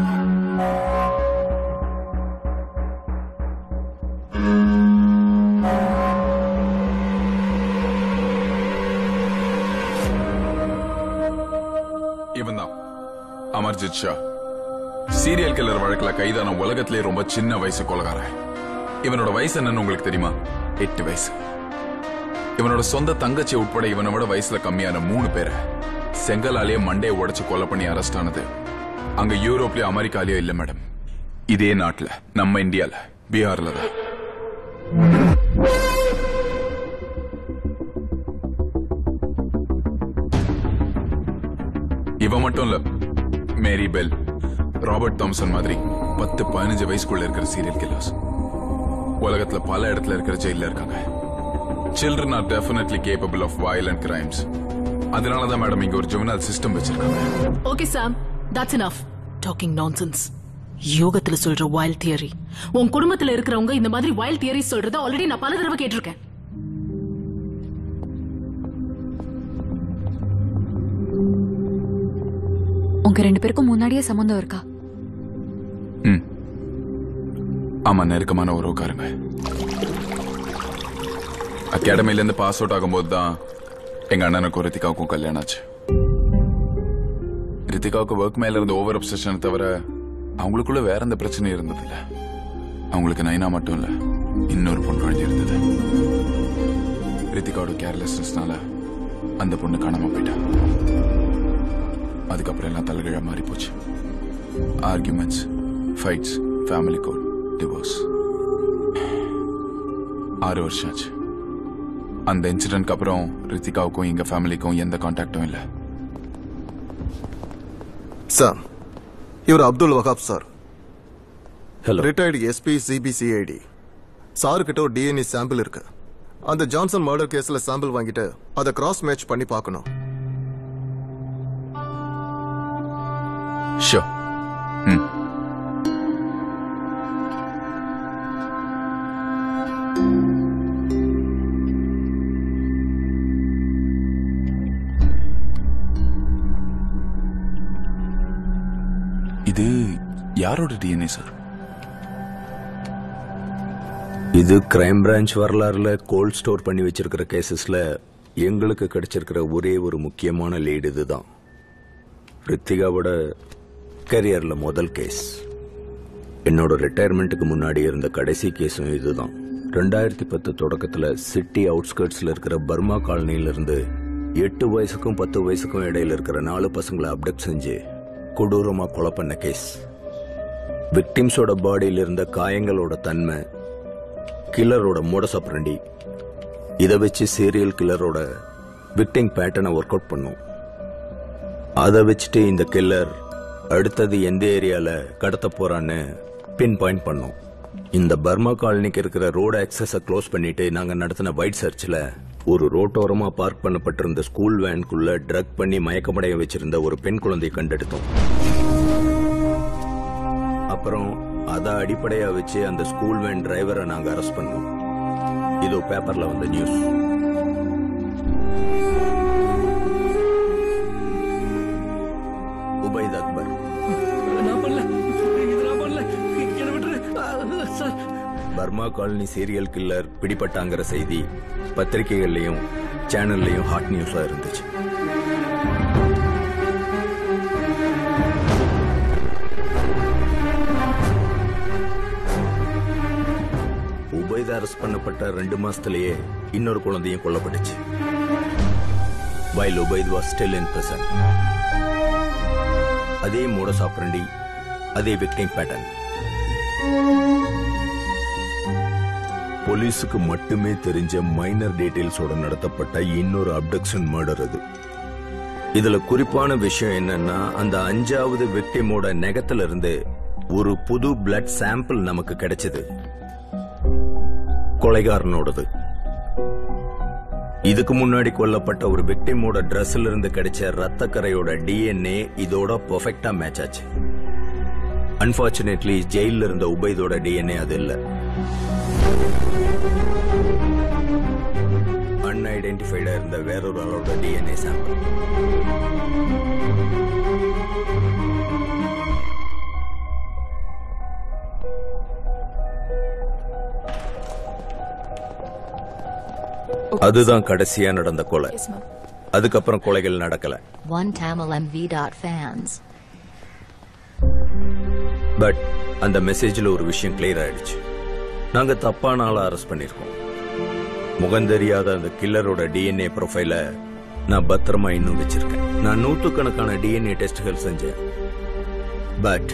Speaker 11: இவன் தான் அமர்ஜித் ஷா சீரியல் கில்லர் வழக்குல கைதான உலகத்திலே ரொம்ப சின்ன வயசு கொலகாரன் இவனோட வயசு என்னன்னு உங்களுக்கு தெரியுமா எட்டு வயசு இவனோட சொந்த தங்கச்சி உட்பட இவனை விட வயசுல கம்மியான மூணு பேரை செங்கலாலேயே மண்டையை உடைச்சு கொலை பண்ணி அரெஸ்ட் ஆனது அங்க யூரோப்லயோ அமெரிக்காலயோ இல்ல மேடம் இதே நாட்டுல நம்ம இந்தியால பீகார்ல தான் இவன் மட்டும் இல்ல மேரி பெல் ராபர்ட் தாம்சன் மாதிரி பத்து பதினஞ்சு வயசுக்குள்ள இருக்கிற சீரியல் கில்லர்ஸ் உலகத்துல பல இடத்துல இருக்கிற ஜெயில இருக்காங்க children are definitely capable of violent crimes அதனாலதான் மேடம் இங்க ஒரு ஜுவனல் சிஸ்டம் வச்சிருக்காங்க
Speaker 2: okay Sam that's enough talking nonsense யோகத்துல சொல்ற வைல்ட் தியரி உன் குடும்பத்துல இருக்கிறவங்க இந்த மாதிரி வைல்ட் தியரி சொல்றத ஆல்ரெடி நான் பல தடவை கேட்டிருக்கேன்
Speaker 15: உங்க ரெண்டு பேருக்கும் முன்னாடியே சம்மந்தம் இருக்கா
Speaker 11: ம் ஆமா நெருக்கமான உறவுக்காரங்க அகாடமில இருந்து பாஸ் அவுட் ஆகும்போது தான் எங்க அண்ணனுக்கும் ரித்திகாவுக்கும் கல்யாணம் ஆச்சு ரித்திகாவுக்கு ஒர்க் மேல இருந்த ஓவர் அப்சஷன் தவிர அவங்களுக்குள்ள வேற எந்த பிரச்சனையும் இருந்தது இல்ல அவங்களுக்கு நைனா மட்டும் இல்ல இன்னொரு பொண்ணு குழந்தை இருந்தது ரித்திகாவோட கேர்லெஸ்னஸ்னால அந்த பொண்ணு காணாம போயிட்டா அதுக்கப்புறம் எல்லாம் தலைகீழா மாறி போச்சு arguments fights family court divorce ஆறு வருஷம் ஆச்சு அந்த இன்சிடென்ட்க்கு அப்புறம் ரித்திகாவுக்கும் எங்க ஃபேமிலிக்கும் எந்த கான்டாக்டும் இல்லை
Speaker 10: சார் இவர் Abdul Wahab sir
Speaker 8: hello
Speaker 10: retired SP CBCID sir கிட்ட ஒரு டிஎன்ஏ சாம்பிள் இருக்கு அந்த ஜான்சன் மர்டர் கேஸ்ல சாம்பிள் வாங்கிட்டு அதை கிராஸ் மேட்ச் பண்ணி பார்க்கணும்
Speaker 11: ஷோ ம் இது யாரோட டிஎன்ஏ சார்
Speaker 8: இது கிரைம் பிரான்ச் வரலாறுல கோல்ட் ஸ்டோர் பண்ணி வச்சிருக்கிற கேசஸ்ல எங்களுக்கு கிடைச்சிருக்கிற ஒரே ஒரு முக்கியமான லீடு இதுதான் ரித்திகாவோட கரியர்ல முதல் கேஸ் என்னோட ரிட்டையர்மெண்ட்டுக்கு முன்னாடி இருந்த கடைசி கேஸும் இதுதான்
Speaker 12: ரெண்டாயிரத்தி பத்து தொடக்கத்துல சிட்டி அவுட்ஸ்கர்ட்ஸ்ல இருக்கிற பர்மா காலனியில இருந்து எட்டு வயசுக்கும் பத்து வயசுக்கும் இடையில இருக்கிற நாலு பசங்களை அப்டக்ட் செஞ்சு கொடூரமா கொலை பண்ண கேஸ் விக்டிம்ஸோட பாடியில இருந்த காயங்களோட தன்மை கில்லரோட மூடசப்ரண்டி இதை வச்சு சீரியல் கில்லரோட விக்டிங் பேட்டர்னை ஒர்க் அவுட் பண்ணும் அதை வச்சுட்டு இந்த கில்லர் அடுத்தது எந்த ஏரியால கடத்த போறான்னு பின் பாயிண்ட் பண்ணோம் இந்த பர்மா காலனிக்கு இருக்கிற ரோடு ஆக்சஸ க்ளோஸ் பண்ணிட்டு நாங்க நடத்தின வைட் சர்ச்சில் ஒரு ரோட்டோரமா பார்க் பண்ணப்பட்டிருந்த ஸ்கூல் வேனுக்குள்ள ட்ரக் பண்ணி மயக்கமடைய வச்சிருந்த ஒரு பெண் குழந்தையை கண்டெடுத்தோம் அப்புறம் அதை அடிப்படையா வச்சு அந்த ஸ்கூல் வேன் டிரைவரை நாங்க அரெஸ்ட் பண்ணோம் இதோ பேப்பர்ல வந்த நியூஸ் உபைத் அக்பர்
Speaker 6: நான் பண்ணல இது நான் பண்ணல என்ன விட்டுரு sir
Speaker 12: Burma colony serial killer பிடிபட்டாங்கிற செய்தி பத்திரிகைகள்லயும் சேனல்லையும் ஹாட் நியூஸா இருந்துச்சு உபைத் அரெஸ்ட் பண்ணப்பட்ட ரெண்டு மாசத்திலேயே இன்னொரு குழந்தையும் கொல்லப்பட்டுச்சு while Ubaid was still in prison அதே மூட சாப்பிரண்டி அதே விக்டிம் பேட்டர்ன் போலீஸுக்கு மட்டுமே தெரிஞ்ச மைனர் டீடைல்ஸோட நடத்தப்பட்ட இன்னொரு அப்டக்ஷன் மர்டர் அது இதுல குறிப்பான விஷயம் என்னன்னா அந்த அஞ்சாவது விக்டிமோட நெகத்துல இருந்து ஒரு புது பிளட் சாம்பிள் நமக்கு கிடைச்சது கொலைகாரனோடது இதுக்கு முன்னாடி கொல்லப்பட்ட ஒரு விக்டிமோட ட்ரெஸ்ல இருந்து கிடைச்ச ரத்த கரையோட டிஎன்ஏ இதோட பெர்ஃபெக்டா மேட்ச் ஆச்சு அன்பார்ச்சுனேட்லி ஜெயில இருந்த உபைதோட டிஎன்ஏ அது இல்ல அன்ஐடென்டிஃபைடா இருந்த வேறொரு ஆளோட டிஎன்ஏ சாம்பிள் அதுதான் கடைசியா நடந்த கொலை அதுக்கப்புறம் கொலைகள் நடக்கல
Speaker 17: One Tamil MV dot fans.
Speaker 12: But அந்த மெசேஜ்ல ஒரு விஷயம் கிளியர் ஆயிடுச்சு நாங்க தப்பான ஆளை அரெஸ்ட் பண்ணிருக்கோம் முகம் தெரியாத அந்த கில்லரோட டிஎன்ஏ ப்ரொஃபைல நான் பத்திரமா இன்னும் வச்சிருக்கேன் நான் நூத்துக்கணக்கான டிஎன்ஏ டெஸ்ட்கள் செஞ்சேன் பட்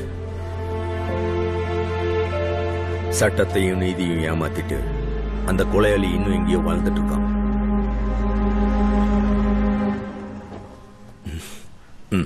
Speaker 12: சட்டத்தையும் நீதியும் ஏமாத்திட்டு அந்த கொலையாளி இன்னும் எங்கேயோ வாழ்ந்துட்டு இருக்கான் ம்.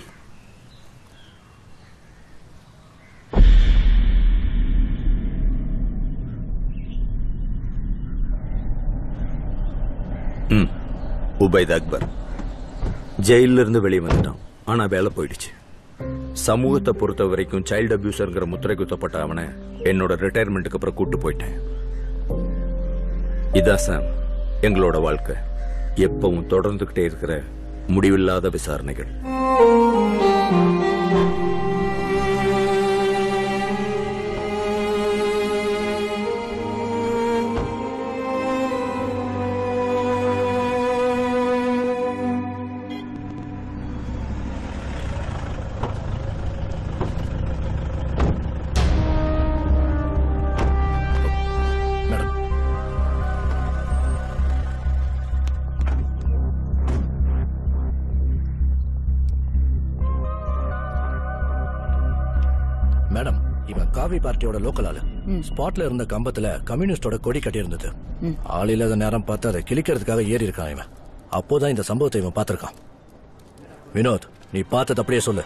Speaker 12: ம் உபைத் அக்பர் ஜெயில இருந்து வெளியே வந்துட்டான் ஆனா வேலை போயிடுச்சு சமூகத்தை பொறுத்த வரைக்கும் சைல்டு அபியூசர்ங்கிற முத்திரை குத்தப்பட்ட அவனை என்னோட ரிட்டையர்மெண்ட்டுக்கு அப்புறம் கூட்டு போயிட்டேன் இதான் சாம் எங்களோட வாழ்க்கை எப்பவும் தொடர்ந்துகிட்டே இருக்கிற முடிவில்லாத விசாரணைகள்
Speaker 6: மேடம் மேடம் இவன் காவி பார்ட்டியோட லோக்கல் ஆளு ஸ்பாட்ல இருந்த கம்பத்துல கம்யூனிஸ்டோட கொடி கட்டி இருந்தது ஆள் இல்லாத நேரம் பார்த்து அதை கிழிக்கிறதுக்காக ஏறி இருக்கான் இவன் அப்போதான் இந்த சம்பவத்தை இவன் பார்த்திருக்கான் வினோத் நீ பார்த்தது அப்படியே சொல்லு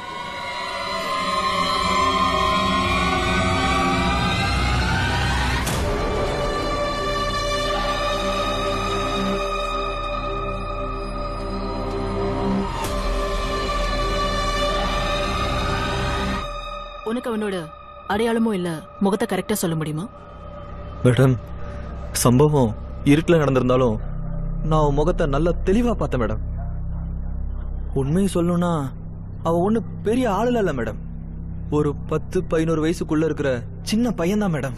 Speaker 2: உனக்கு அவனோட அடையாளமும் இல்ல முகத்தை கரெக்டா சொல்ல முடியுமா
Speaker 5: மேடம் சம்பவம் இருட்டில் நடந்திருந்தாலும் நான் அவன் முகத்தை நல்லா தெளிவா பார்த்தேன் மேடம் உண்மையை சொல்லணும்னா அவ ஒண்ணு பெரிய ஆளுல இல்ல மேடம் ஒரு பத்து பதினோரு வயசுக்குள்ள இருக்கிற சின்ன பையன்தான் மேடம்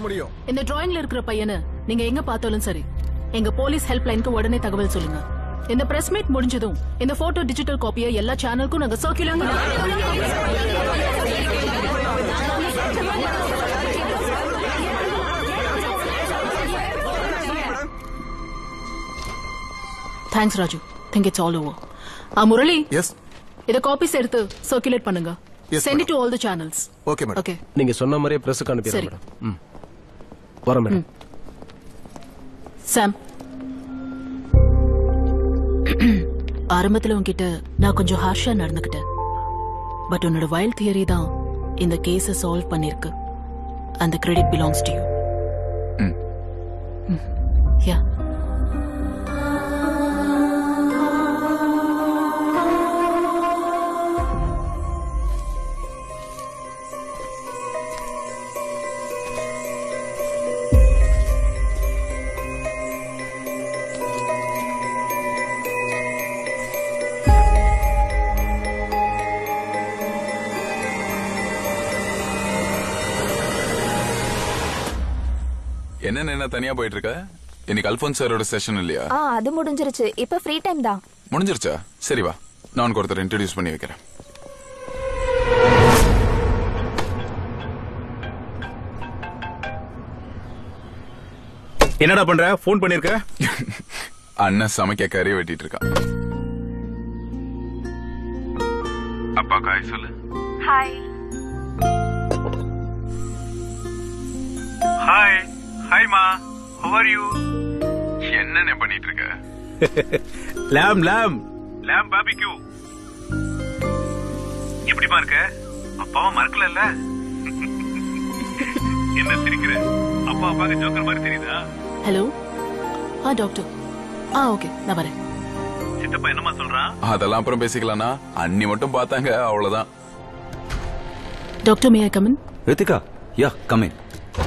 Speaker 10: முடியும்
Speaker 2: இந்த டிராயிங்ல இருக்கிற பையனை நீங்க எங்க பார்த்தாலும் சரி எங்க போலீஸ் ஹெல்ப் லைனுக்கு உடனே தகவல் சொல்லுங்க இந்த பிரஸ் மீட் முடிஞ்சதும் இந்த போட்டோ டிஜிட்டல் காப்பியை எல்லா சேனலுக்கும் நாங்க thanks Raju think it's all over ஆ முரளி
Speaker 10: எஸ்
Speaker 2: இத காப்பீஸ் எடுத்து சர்க்குலேட் பண்ணுங்க
Speaker 1: Yes,
Speaker 2: sent it to all the channels
Speaker 10: okay madam
Speaker 2: okay
Speaker 1: நீங்க சொன்ன மாதிரியே பிரஸுக்கு அனுப்பிடுறேன்
Speaker 2: சரி.
Speaker 1: மேடம் ம் வரேன் மேடம்
Speaker 2: சாம் ஆரம்பத்துல உன்கிட்ட நான் கொஞ்சம் ஹார்ஷா நடந்துக்கிட்டேன் பட் உன்னோட வைல்ட் தியரி தான் இந்த கேஸை சால்வ் பண்ணிருக்கு அந்த credit belongs to you yeah
Speaker 11: என்ன என்ன தனியா போயிட்டு இருக்க இன்னைக்கு அல்போன்ஸ் சாரோட செஷன் இல்லையா
Speaker 4: ஆ அது முடிஞ்சிருச்சு இப்ப ஃப்ரீ டைம் தான்
Speaker 11: முடிஞ்சிருச்சா சரி வா நான் உனக்கு ஒருத்தர் இன்ட்ரடியூஸ் பண்ணி வைக்கிறேன்
Speaker 14: என்னடா பண்ற ஃபோன் பண்ணிருக்க
Speaker 11: அண்ணன் சமைக்க கறி வெட்டிட்டு இருக்கான் அப்பா காய் சொல்லு
Speaker 18: ஹாய்
Speaker 14: ஹாய் ஹாய் மா ஹவ் ஆர் யூ
Speaker 11: என்னென்ன பண்ணிட்டு இருக்க
Speaker 14: லாம் லாம் லாம் பாபிக்யூ எப்படிமா இருக்க அப்பாவை மறக்கலல்ல என்ன சிரிக்கிற அப்பா அப்பாக்கு ஜோக்கர் மாதிரி தெரியுதா
Speaker 2: ஹலோ ஆ டாக்டர் ஆ ஓகே நான் வரேன்
Speaker 14: சித்தப்பா என்னமா சொல்றான்
Speaker 11: அதெல்லாம் அப்புறம் பேசிக்கலாம்னா அண்ணி மட்டும் பார்த்தாங்க அவ்வளவுதான்
Speaker 2: doctor may I come in
Speaker 8: Rithika yeah come in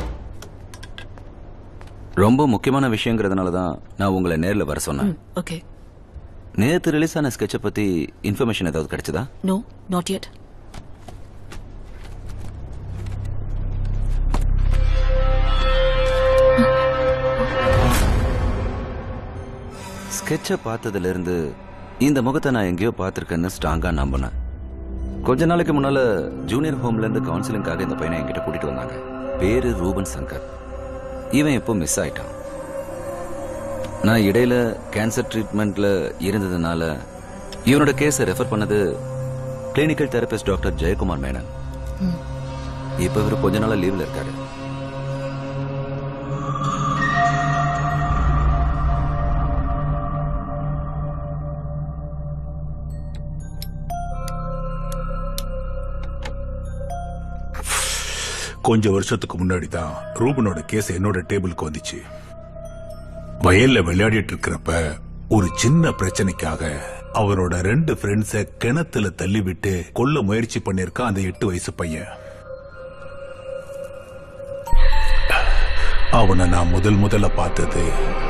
Speaker 8: ரொம்ப முக்கியமான விஷயங்கிறதுனால தான் நான் உங்களை நேர்ல வர சொன்னேன்
Speaker 2: ஓகே
Speaker 8: நேத்து ரிலீஸ் ஆன ஸ்கெட்சை பத்தி இன்ஃபர்மேஷன் ஏதாவது கிடைச்சதா
Speaker 2: நோ நாட் yet
Speaker 8: ஸ்கெட்சை பார்த்ததுல இருந்து இந்த முகத்தை நான் எங்கேயோ பார்த்திருக்கேன்னு ஸ்ட்ராங்கா நம்பினேன் கொஞ்ச நாளைக்கு முன்னால ஜூனியர் ஹோம்ல இருந்து கவுன்சிலிங்காக இந்த பையனை என்கிட்ட கூட்டிட்டு வந்தாங்க பேரு ரூபன் சங்கர் இவன் இப்போ மிஸ் ஆயிட்டான் நான் இடையில கேன்சர் ட்ரீட்மெண்ட்ல இருந்ததுனால இவனோட கேஸை ரெஃபர் பண்ணது clinical therapist doctor Jayakumar Menon இப்ப இவர் கொஞ்ச நாளா லீவ்ல இருக்காரு
Speaker 19: கொஞ்ச வருஷத்துக்கு முன்னாடி தான் ரூபனோட கேஸ் என்னோட டேபிளுக்கு வந்துச்சு வயல்ல விளையாடிட்டு இருக்கிறப்ப ஒரு சின்ன பிரச்சனைக்காக அவரோட ரெண்டு ஃப்ரெண்ட்ஸ கிணத்துல தள்ளி விட்டு கொல்ல முயற்சி பண்ணிருக்கான் அந்த எட்டு வயசு பையன் அவனை நான் முதல் முதல்ல பார்த்தது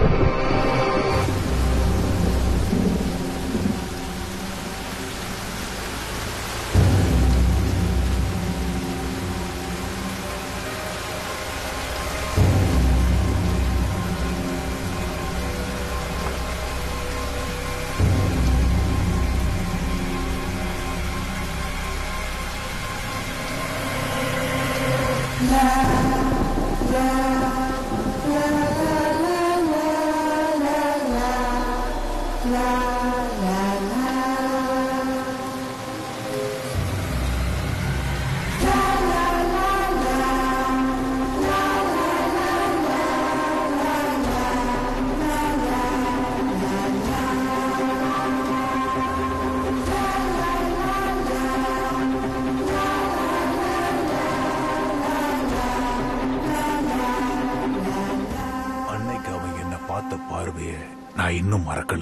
Speaker 19: அன்னைக்கு அவன் என்ன பார்த்த பார்வைய நான் இன்னும் மறக்கல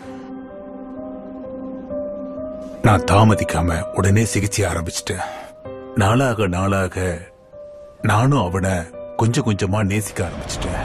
Speaker 19: நான் தாமதிக்காம உடனே சிகிச்சை ஆரம்பிச்சிட்டேன் நாளாக நாளாக நானும் அவனை கொஞ்சம் கொஞ்சமா நேசிக்க ஆரம்பிச்சிட்டேன்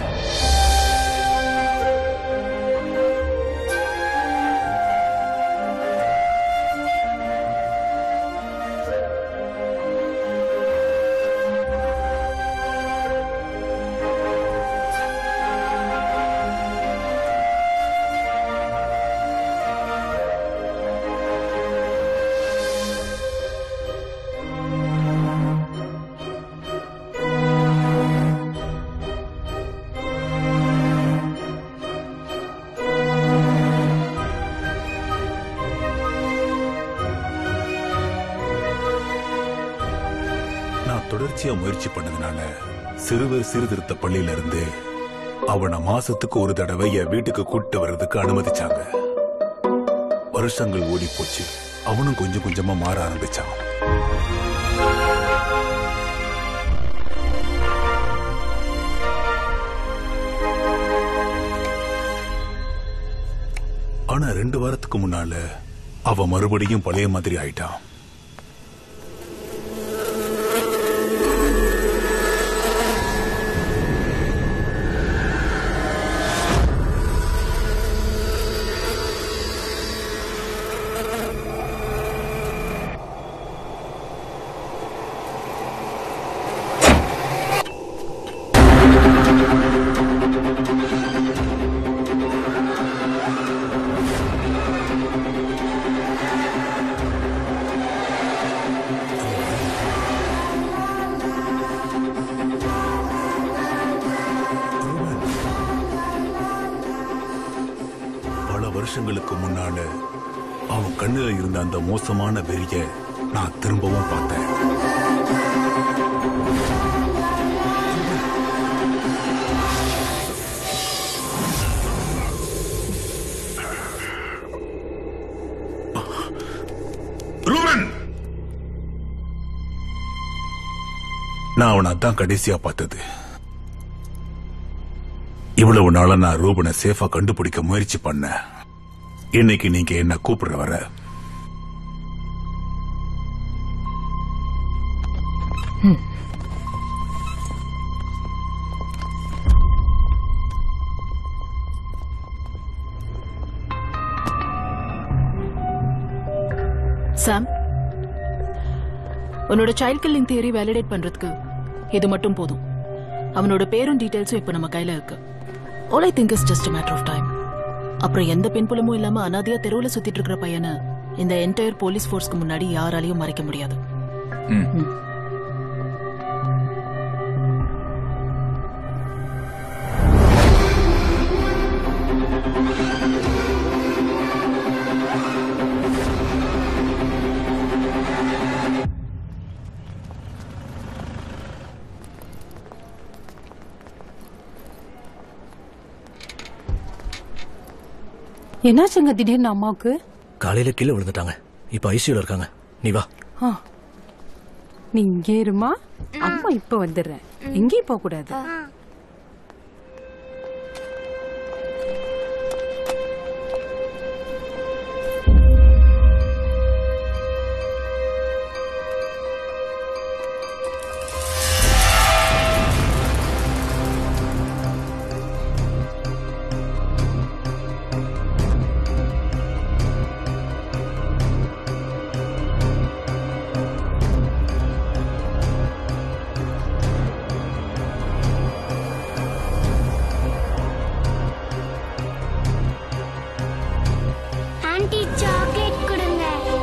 Speaker 19: நான் தொடர்ச்சியா முயற்சி பண்ணதுனால சிறுவர் சீர்திருத்த பள்ளியில இருந்து அவனை மாசத்துக்கு ஒரு தடவை என் வீட்டுக்கு கூட்டிட்டு வர்றதுக்கு அனுமதிச்சாங்க வருஷங்கள் ஓடி போச்சு அவனும் கொஞ்சம் கொஞ்சமா மாற ஆரம்பிச்சான் ஆனா ரெண்டு வாரத்துக்கு முன்னால அவ மறுபடியும் பழைய மாதிரி ஆயிட்டான் பல வருஷங்களுக்கு முன்னால அவன் கண்ணுல இருந்த அந்த மோசமான வெறிய நான் திரும்பவும் பார்த்தேன் ரூபன் நான் அவனை அதான் கடைசியா பார்த்தது இவ்வளவு நாளா நான் ரூபனை சேஃபா கண்டுபிடிக்க முயற்சி பண்ணேன் இன்னைக்கு நீங்க என்ன கூப்பிடுற வர
Speaker 2: சாம் உன்னோட சைல்ட் கில்லிங் தியரி வேலிடேட் பண்றதுக்கு இது மட்டும் போதும் அவனோட பேரும் டீடைல்ஸும் இப்போ நம்ம கையில இருக்கு all I think is just matter of time அப்புறம் எந்த பின்புலமும் இல்லாம அனாதையா தெருவுல சுத்திட்டு இருக்கிற பையனை இந்த என்டையர் போலீஸ் ஃபோர்ஸ்க்கு முன்னாடி யாராலையும் மறைக்க முடியாது
Speaker 11: ம்.
Speaker 2: ம்.
Speaker 16: என்னாச்சுங்க திடீர்னு அம்மாவுக்கு
Speaker 6: காலையில கீழே விழுந்துட்டாங்க இப்ப ஐசியூல இருக்காங்க நீ வா
Speaker 16: ஆ. நீ இங்கே இருமா அம்மா இப்ப வந்துடுறேன் எங்கேயும் போக கூடாது
Speaker 18: ஆன்ட்டி சாக்லேட் கொடுங்க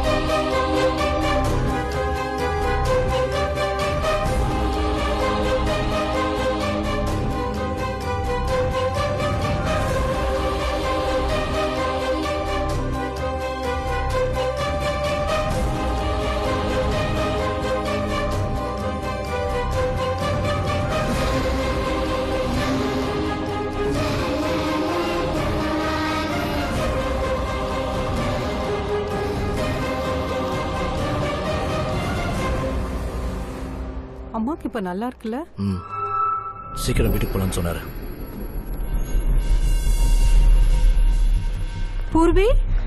Speaker 16: அம்மாக்கு இப்ப நல்லா இருக்குல்ல
Speaker 6: ம் சீக்கிரம் வீட்டுக்கு போலான்னு சொன்னாரு
Speaker 16: பூர்வி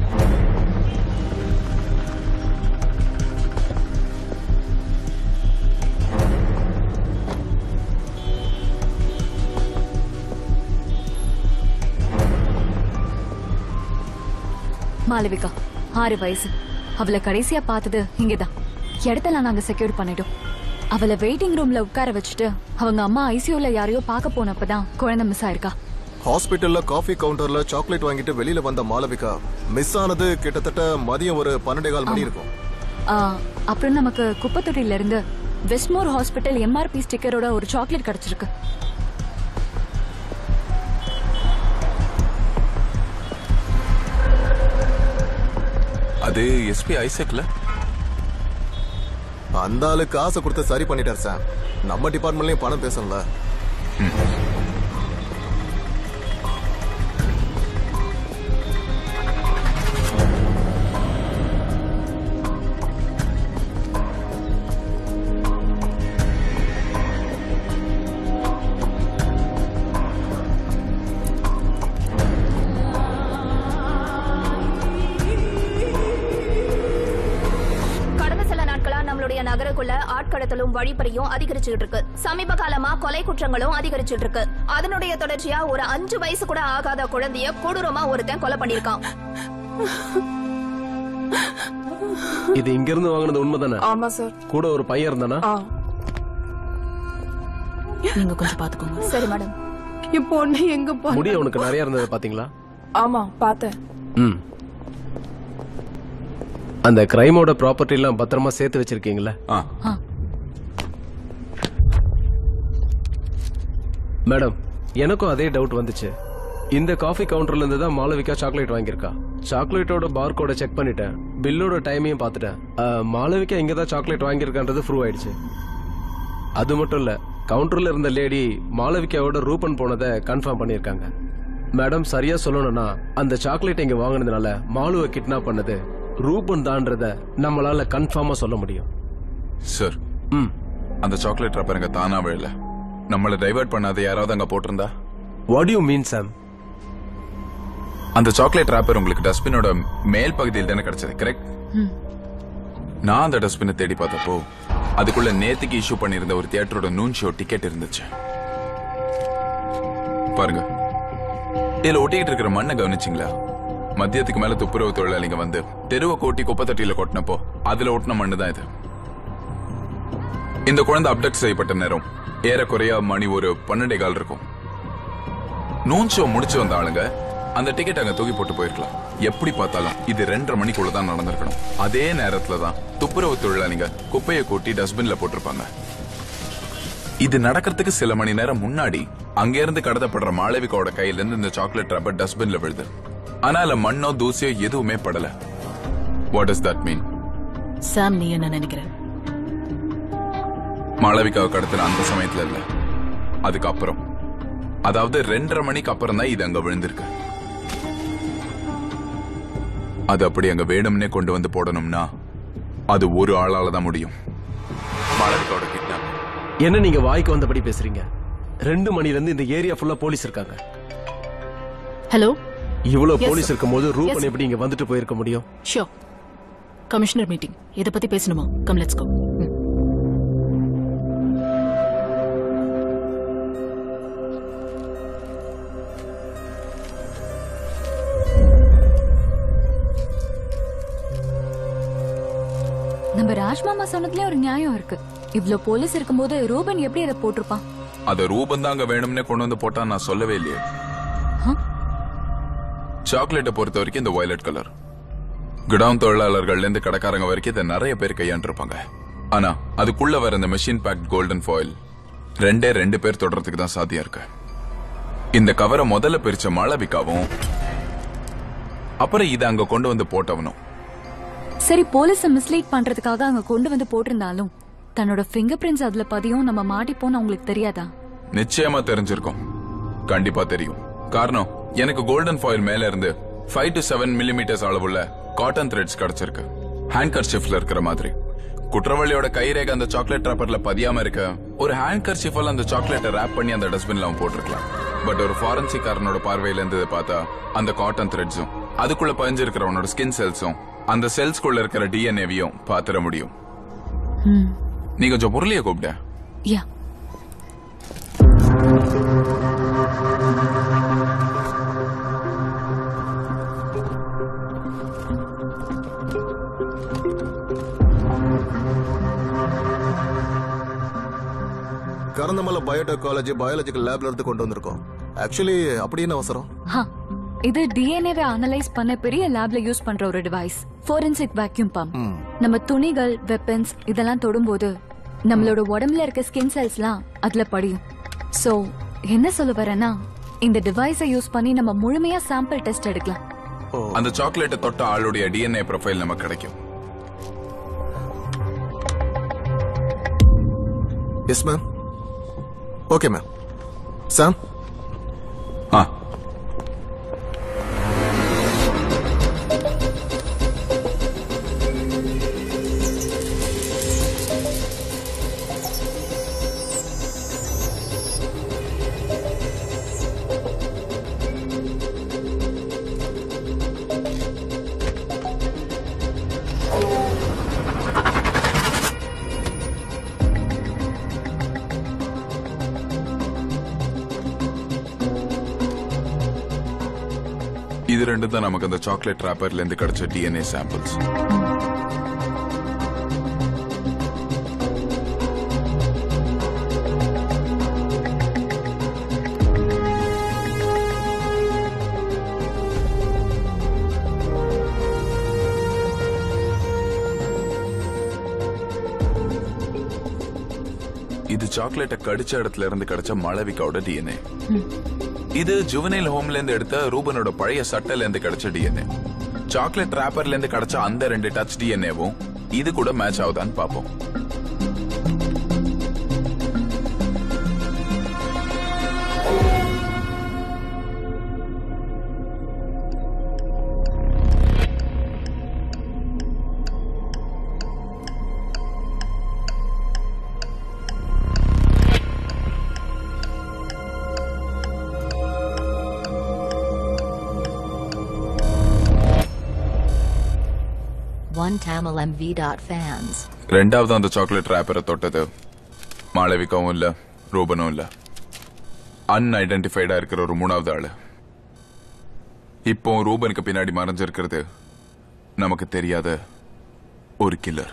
Speaker 15: மாளவிகா ஆறு வயசு அவளை கடைசியா பார்த்தது இங்கதான் இடத்தெல்லாம் நாங்க செக்யூர் பண்ணிட்டோம் அவளை வெயிட்டிங் ரூம்ல உட்கார வச்சுட்டு அவங்க அம்மா ஐசியூல யாரையோ பார்க்க போனப்பதான் குழந்தை மிஸ் ஆயிருக்கா
Speaker 10: ஹாஸ்பிட்டல்ல காஃபி கவுண்டர்ல சாக்லேட் வாங்கிட்டு வெளியில வந்த மாளவிகா மிஸ் ஆனது கிட்டத்தட்ட மதியம் ஒரு பன்னெண்டே கால் மணி இருக்கும்
Speaker 15: ஆ, அப்புறம் நமக்கு குப்பத்தொட்டில இருந்து வெஸ்ட்மோர் ஹாஸ்பிட்டல் எம்ஆர்பி ஸ்டிக்கரோட ஒரு சாக்லேட் கிடைச்சிருக்கு
Speaker 11: அது எஸ்பி ஐசக்ல
Speaker 10: அந்த ஆளு காசை கொடுத்து சரி பண்ணிட்டார் சார் நம்ம டிபார்ட்மெண்ட்லயும் பணம் பேசணும்ல
Speaker 4: கடந்த சில நாட்களா நம்மளுடைய நகருக்குள்ள ஆட்கடத்தலும் வழிப்பறியும் அதிகரிச்சுட்டு இருக்கு சமீப காலமா கொலை குற்றங்களும் அதிகரிச்சுட்டு இருக்கு அதனுடைய தொடர்ச்சியா ஒரு அஞ்சு வயசு கூட ஆகாத குழந்தைய கொடூரமா ஒருத்தன் கொலை பண்ணிருக்கான்
Speaker 1: இது இங்க இருந்து வாங்கினது உண்மைதானே
Speaker 13: ஆமா சார்
Speaker 1: கூட ஒரு பையன் இருந்தானா
Speaker 2: நீங்க கொஞ்சம் பாத்துக்கோங்க
Speaker 4: சரி மேடம்
Speaker 16: என் பொண்ணு எங்க போ
Speaker 1: முடி அவனுக்கு நிறைய இருந்தது பாத்தீங்களா
Speaker 13: ஆமா பார்த்தேன்
Speaker 1: ம் அந்த கிரைமோட ப்ராப்பர்ட்டி எல்லாம் பத்திரமா சேர்த்து வச்சிருக்கீங்களா மேடம் எனக்கும் அதே டவுட் வந்துச்சு இந்த காஃபி கவுண்டர்ல இருந்து தான் மாளவிகா சாக்லேட் வாங்கியிருக்கா சாக்லேட்டோட பார் கோட செக் பண்ணிட்டேன் பில்லோட டைமையும் பார்த்துட்டேன் அஹ், மாளவிகா இங்க தான் சாக்லேட் வாங்கியிருக்கான்றது ப்ரூவ் ஆயிடுச்சு அது மட்டும் இல்ல கவுண்டர்ல இருந்த லேடி மாளவிகாவோட ரூபன் போனதை கன்ஃபார்ம் பண்ணியிருக்காங்க மேடம் சரியா சொல்லணும்னா அந்த சாக்லேட் இங்க வாங்கினதுனால மாலுவை கிட்னாப் பண்ணது ரூபன் தான்றத நம்மளால கன்ஃபார்மா சொல்ல முடியும்
Speaker 11: சார்
Speaker 1: ம்
Speaker 11: அந்த சாக்லேட் ரப்பர் எங்க தானா விழல நம்மள டைவர்ட் பண்ணாத யாராவது அங்க போட்டிருந்தா
Speaker 1: வாட் யூ மீன் சாம்
Speaker 11: அந்த சாக்லேட் ராப்பர் உங்களுக்கு டஸ்ட்பினோட மேல் பகுதியில் தானே கிடைச்சது கரெக்ட் நான் அந்த டஸ்ட்பினை தேடி பார்த்தப்போ அதுக்குள்ள நேத்துக்கு இஷ்யூ பண்ணியிருந்த ஒரு தியேட்டரோட நூன் ஷோ டிக்கெட் இருந்துச்சு பாருங்க இதுல ஒட்டிக்கிட்டு இருக்கிற மண்ணை கவனிச்சிங்களா மதியத்துக்கு மேல துப்புரவு தொழிலாளிங்க வந்து தெருவை கூட்டி குப்பை தொட்டியில கொட்டினப்போ அதுல ஒட்டின மண்ணு தான் இது இந்த குழந்தை அப்டக்ட் செய்யப்பட்ட நேரம் ஏறக்குறைய மணி ஒரு பன்னெண்டே கால் இருக்கும் நூன் ஷோ முடிச்சு வந்த ஆளுங்க அந்த டிக்கெட் அங்க தூக்கி போட்டு போயிருக்கலாம் எப்படி பார்த்தாலும் இது ரெண்டரை மணிக்குள்ள தான் நடந்திருக்கணும் அதே நேரத்துல தான் துப்புரவு தொழிலாளிங்க குப்பையை கூட்டி டஸ்ட்பின்ல போட்டிருப்பாங்க இது நடக்கிறதுக்கு சில மணி நேரம் முன்னாடி அங்க இருந்து கடத்தப்படுற மாளவிகாவோட கையில இருந்து இந்த சாக்லேட் ரப்பர் டஸ்ட்பின்ல விழுது ஆனா அதுல மண்ணோ தூசியோ எதுவுமே படல what is that mean
Speaker 2: Sam நீ என்ன நினைக்கிற
Speaker 11: மாளவிகாவை கடத்தின அந்த சமயத்துல இல்ல அதுக்கப்புறம் அதாவது ரெண்டரை மணிக்கு அப்புறம் தான் இது அங்க விழுந்திருக்கு அது அப்படி அங்க வேணும்னே கொண்டு வந்து போடணும்னா அது ஒரு ஆளால தான் முடியும் மாளவிகாவோட கிட்னாப்
Speaker 1: என்ன நீங்க வாய்க்கு வந்தபடி பேசுறீங்க ரெண்டு மணில இருந்து இந்த ஏரியா ஃபுல்லா போலீஸ் இருக்காங்க
Speaker 2: ஹலோ
Speaker 1: இவ்வளவு
Speaker 2: Yes,
Speaker 1: போலீஸ்
Speaker 2: sir.
Speaker 1: இருக்கும்போது ரூபன்
Speaker 2: Yes.
Speaker 1: எப்படி இங்க வந்துட்டு போயிருக்க முடியும்
Speaker 2: ஷியோர் கமிஷனர் மீட்டிங் இத பத்தி பேசணுமா கம் லெட்ஸ் கோ
Speaker 15: நம்ம ராஜ்மாமா சொன்னதுலயே ஒரு நியாயம் இருக்கு இவ்ளோ போலீஸ் இருக்கும்போது ரூபன் எப்படி அதை போட்டிருப்பான்
Speaker 11: அத ரூபன் தான் அங்க வேணும்னே கொண்டு வந்து போட்டா நான் சொல்லவே இல்லையே சாக்லேட்டை பொறுத்த வரைக்கும் இந்த வயலட் கலர் குடவுன் தொழிலாளர்கள்ல இருந்து கடைக்காரங்க வரைக்கும் இதை நிறைய பேர் கையாண்டிருப்பாங்க ஆனா அதுக்குள்ள வர இந்த மெஷின் பேக்ட் கோல்டன் ஃபாயில் ரெண்டே ரெண்டு பேர் தொடறதுக்கு தான் சாத்தியம் இருக்கு இந்த கவரை முதல்ல பிரிச்ச மாளவிகாவும் அப்புறம் இதை அங்க கொண்டு வந்து போட்டவனும்
Speaker 15: சரி போலீஸ மிஸ்லீட் பண்றதுக்காக அங்க கொண்டு வந்து போட்டிருந்தாலும் தன்னோட ஃபிங்கர் பிரிண்ட்ஸ் அதுல பதியும் நம்ம மாட்டிப்போன்னு அவங்களுக்கு தெரியாதா
Speaker 11: நிச்சயமா தெரிஞ்சிருக்கும் கண்டிப்பா தெரியும் காரணம் எனக்கு கோல்டன் ஃபாயில் மேல இருந்து ஃபைவ் டு செவன் மில்லிமீட்டர்ஸ் அளவுள்ள காட்டன் த்ரெட்ஸ் கிடைச்சிருக்கு ஹேண்ட் ஷிஃப்ட்ல இருக்கிற மாதிரி குற்றவாளியோட கைரேகை அந்த சாக்லேட் ராப்பர்ல பதியாம இருக்க ஒரு ஹேண்ட் கர்ச்சிஃபால் அந்த சாக்லேட்டை ரேப் பண்ணி அந்த டஸ்ட்பின்ல அவன் போட்டிருக்கலாம் பட் ஒரு ஃபாரன்சிக்காரனோட பார்வையில இருந்து இதை பார்த்தா அந்த காட்டன் த்ரெட்ஸும் அதுக்குள்ள பதிஞ்சிருக்கிறவனோட ஸ்கின் செல்ஸும் அந்த செல்ஸ்குள்ள இருக்கிற டிஎன்ஏவையும் பாத்திர முடியும் நீ கொஞ்சம் பொருளிய கூப்பிட்ட
Speaker 15: யா
Speaker 10: கரந்தமல்ல பயோடெக்னாலஜி பயாலஜிக்கல் லேப்ல இருந்து கொண்டு வந்திருக்கோம் ஆக்சுவலி அப்படி என்ன அவசரம்
Speaker 15: ஹா இது டிஎன்ஏவை அனலைஸ் பண்ண பெரிய லேப்ல யூஸ் பண்ற ஒரு டிவைஸ் ஃபோரன்சிக் வேக்யூம் பம்ப் நம்ம துணிகள் வெப்பன்ஸ் இதெல்லாம் தொடும்போது நம்மளோட உடம்புல இருக்க ஸ்கின் செல்ஸ்லாம் அதுல படியும் சோ என்ன சொல்ல வரேன்னா இந்த டிவைஸை யூஸ் பண்ணி நம்ம முழுமையா சாம்பிள் டெஸ்ட் எடுக்கலாம்
Speaker 11: அந்த சாக்லேட்டை தொட்ட ஆளுடைய டிஎன்ஏ ப்ரொஃபைல் நமக்கு கிடைக்கும்
Speaker 10: yes ma'am okay ma'am Sam
Speaker 11: ஆ இது ரெண்டு தான் நமக்கு அந்த சாக்லேட் ராப்பர்ல இருந்து கிடைச்ச டிஎன்ஏ சாம்பிள்ஸ் இது சாக்லேட்டை கடிச்ச இடத்துல இருந்து கிடைச்ச மழவிக்காவோட டிஎன்ஏ இது ஜுவனைல் ஹோம்ல இருந்து எடுத்த ரூபனோட பழைய சட்டையில இருந்து கிடைச்ச டிஎன்ஏ சாக்லேட் ராப்பர்ல இருந்து கிடைச்ச அந்த ரெண்டு டச் டிஎன்ஏவும் இது கூட மேட்ச் ஆகுதான்னு பாப்போம்
Speaker 17: One TamilMV.fans.
Speaker 11: ரெண்டாவது அந்த சாக்லேட் ராப்பரை தொட்டது மாளவிகாவும் இல்ல ரூபனும் இல்ல அன்ஐடென்டிஃபைடா இருக்கிற ஒரு மூணாவது ஆளு இப்போ ரூபனுக்கு பின்னாடி மறைஞ்சிருக்கிறது நமக்கு தெரியாத ஒரு கில்லர்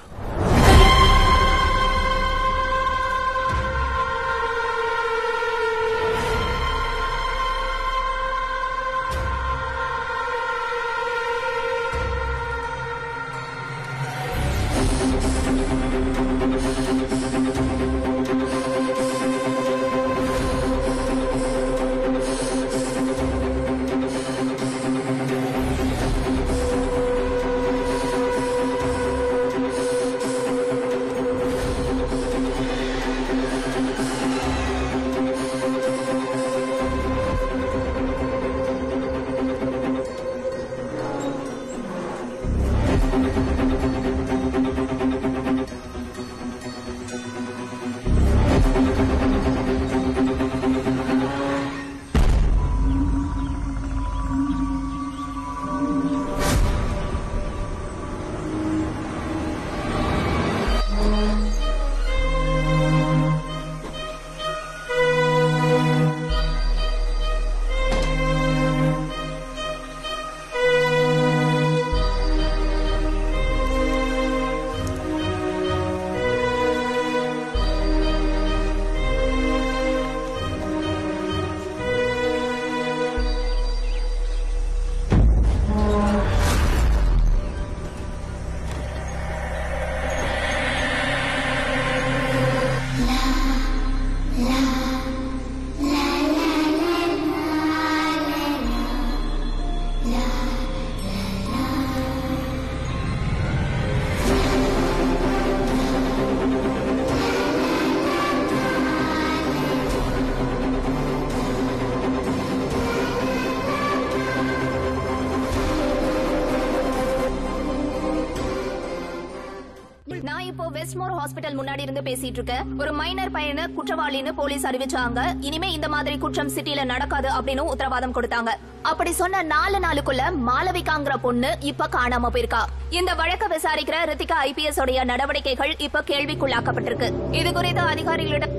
Speaker 4: நான் இப்போ வெஸ்ட்மோர் ஹாஸ்பிட்டல் முன்னாடி இருந்து பேசிட்டு இருக்கேன் ஒரு மைனர் பையனை குற்றவாளின்னு போலீஸ் அறிவிச்சாங்க இனிமே இந்த மாதிரி குற்றம் சிட்டில நடக்காது அப்படின்னு உத்தரவாதம் கொடுத்தாங்க அப்படி சொன்ன நாலு நாளுக்குள்ள மாளவிகாங்கிற பொண்ணு இப்ப காணாம போயிருக்கா இந்த வழக்க விசாரிக்கிற ரித்திகா ஐபிஎஸ் உடைய நடவடிக்கைகள் இப்ப கேள்விக்குள்ளாக்கப்பட்டிருக்கு இது குறித்து அதிகாரிகளிடம்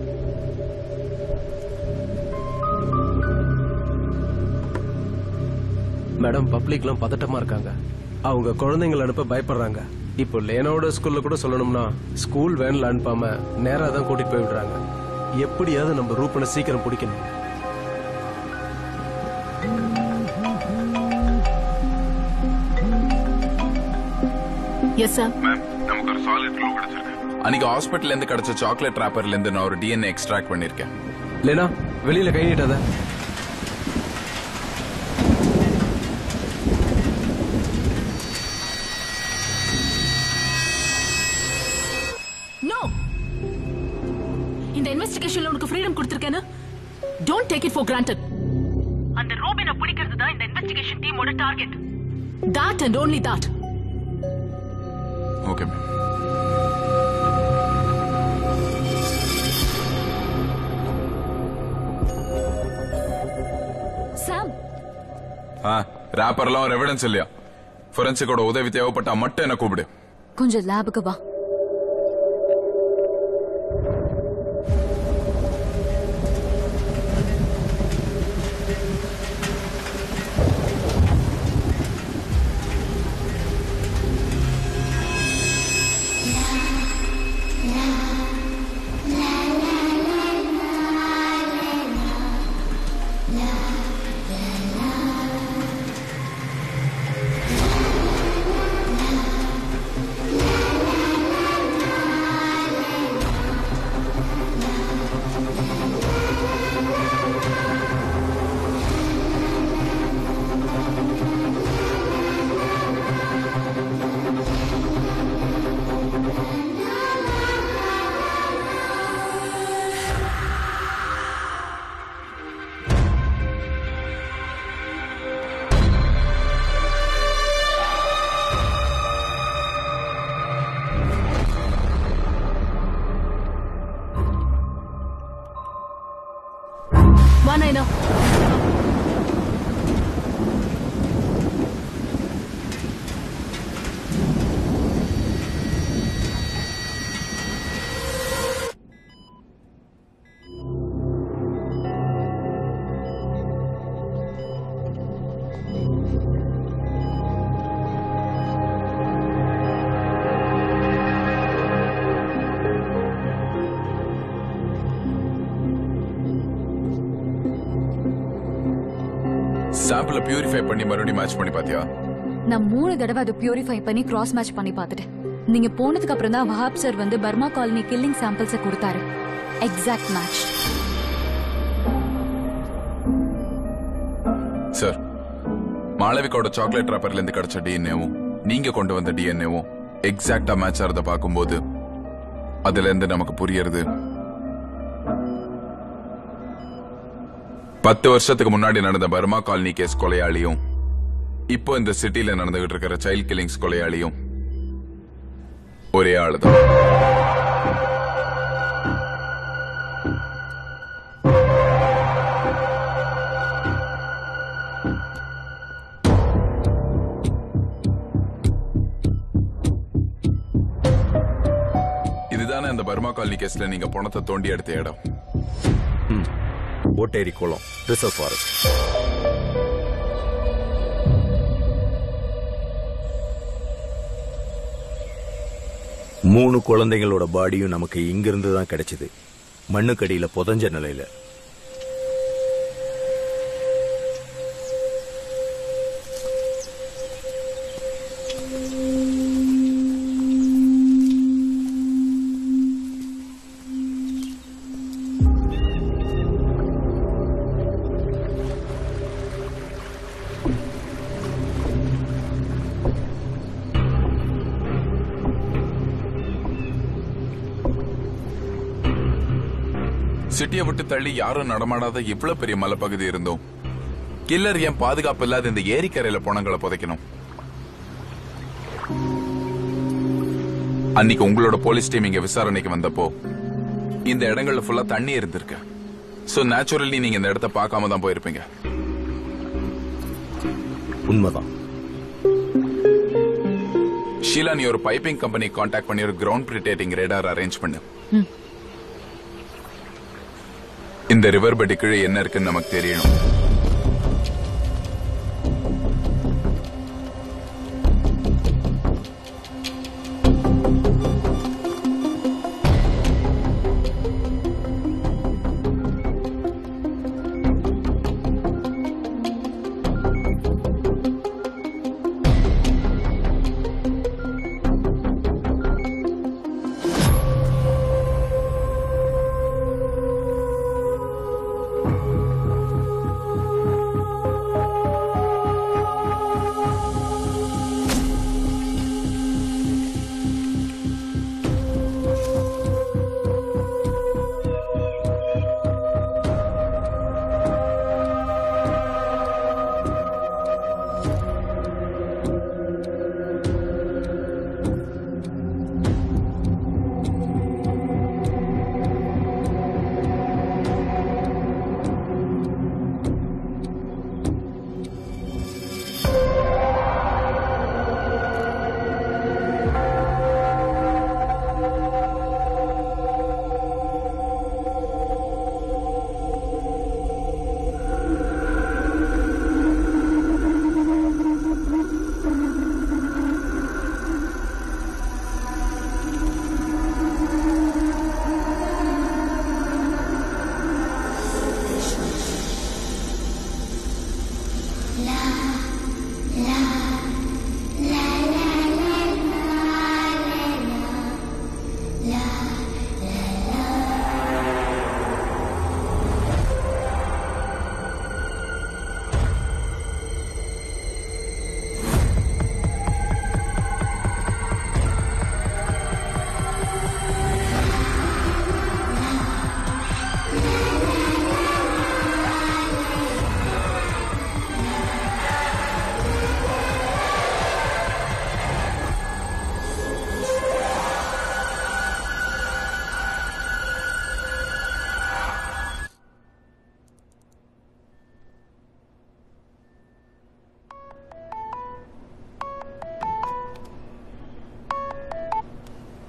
Speaker 1: மேடம் பப்ளிக்லாம் பதட்டமா இருக்காங்க அவங்க குழந்தைங்களை அனுப்ப பயப்படுறாங்க இப்போ லேனோட ஸ்கூல்ல கூட சொல்லணும்னா ஸ்கூல் வேன்ல அனுப்பாம நேரா தான் கூட்டிட்டு போய் விடுறாங்க எப்படியாவது நம்ம ரூபனை சீக்கிரம் பிடிக்கணும்
Speaker 2: எஸ் சார்
Speaker 11: நமக்கு ஒரு சாலிட் க்ளூ கிடைச்சிருக்கு அன்னைக்கு ஹாஸ்பிட்டல்ல இருந்து கிடைச்ச சாக்லேட் ராப்பர்ல இருந்து நான் ஒரு டிஎன்ஏ எக்ஸ்ட்ராக்ட் பண்ணிருக்கேன்
Speaker 1: லேனா வெளியில கை நீட்டாத
Speaker 2: நோ இந்த இன்வெஸ்டிகேஷன்ல உனக்கு ஃப்ரீடம் கொடுத்திருக்கேன்னு don't take it for granted அந்த ரோபினை பிடிக்கிறது தான் இந்த இன்வெஸ்டிகேஷன் டீமோட target that and only that
Speaker 11: okay ma'am
Speaker 15: Sam
Speaker 11: ஆ ரேப்பர்லாம் ஒரு எவிடன்ஸ் இல்லையா ஃபொரன்சிக்கோட உதவி தேவைப்பட்டா மட்டும் என்ன கூப்பிடு
Speaker 15: கொஞ்சம் லேபுக்கு வா
Speaker 2: வா நைனா
Speaker 11: சாம்பிள பியூரிஃபை பண்ணி மறுபடியும் மேட்ச் பண்ணி பாத்தியா
Speaker 15: நான் மூணு தடவை அதை பியூரிஃபை பண்ணி கிராஸ் மேட்ச் பண்ணி பார்த்துட்டேன் நீங்க போனதுக்கு அப்புறம் தான் வஹாப் சார் வந்து பர்மா காலனி கில்லிங் சாம்பிள்ஸை கொடுத்தாரு எக்ஸாக்ட் மேட்ச்
Speaker 11: சார் மாளவிகாவோட சாக்லேட் ராப்பர்ல இருந்து கிடைச்ச டிஎன்ஏவும் நீங்க கொண்டு வந்த டிஎன்ஏவும் எக்ஸாக்டா மேட்ச் ஆறத பார்க்கும்போது அதுல இருந்து நமக்கு புரியறது பத்து வருஷத்துக்கு முன்னாடி நடந்த பர்மா காலனி கேஸ் கொலையாளியும் இப்போ இந்த சிட்டில நடந்துகிட்டு இருக்கிற சைல்ட் கில்லிங்ஸ் கொலையாளியும் ஒரே ஆளுதான் இதுதானே அந்த பர்மா காலனி கேஸ்ல நீங்க பணத்தை தோண்டி எடுத்த இடம்
Speaker 12: ஓட்டேரி குளம் ரிசர்வ் ஃபாரஸ்ட் மூணு குழந்தைங்களோட பாடியும் நமக்கு இங்கிருந்து தான் கிடைச்சது மண்ணுக்கடியில புதஞ்ச நிலையில
Speaker 11: சிட்டியை விட்டு தள்ளி யாரும் நடமாடாத இவ்வளவு பெரிய மலைப்பகுதி இருந்தோம் கில்லர் ஏன் பாதுகாப்பு இல்லாத இந்த ஏரிக்கரையில பணங்களை புதைக்கணும் அன்னைக்கு உங்களோட போலீஸ் டீம் இங்க விசாரணைக்கு வந்தப்போ இந்த இடங்கள்ல ஃபுல்லா தண்ணி இருந்திருக்கு சோ நேச்சுரலி நீங்க இந்த இடத்த பார்க்காம தான் போயிருப்பீங்க
Speaker 12: உண்மைதான்
Speaker 11: ஷீலா நீ ஒரு பைப்பிங் கம்பெனி காண்டாக்ட் பண்ணி ஒரு கிரவுண்ட் பிரிட்டேட்டிங் ரேடார் அரேஞ்ச் பண்ணு
Speaker 15: ம்.
Speaker 11: இந்த ரிவர் பெட்டி கீழே என்ன இருக்குன்னு நமக்கு தெரியணும்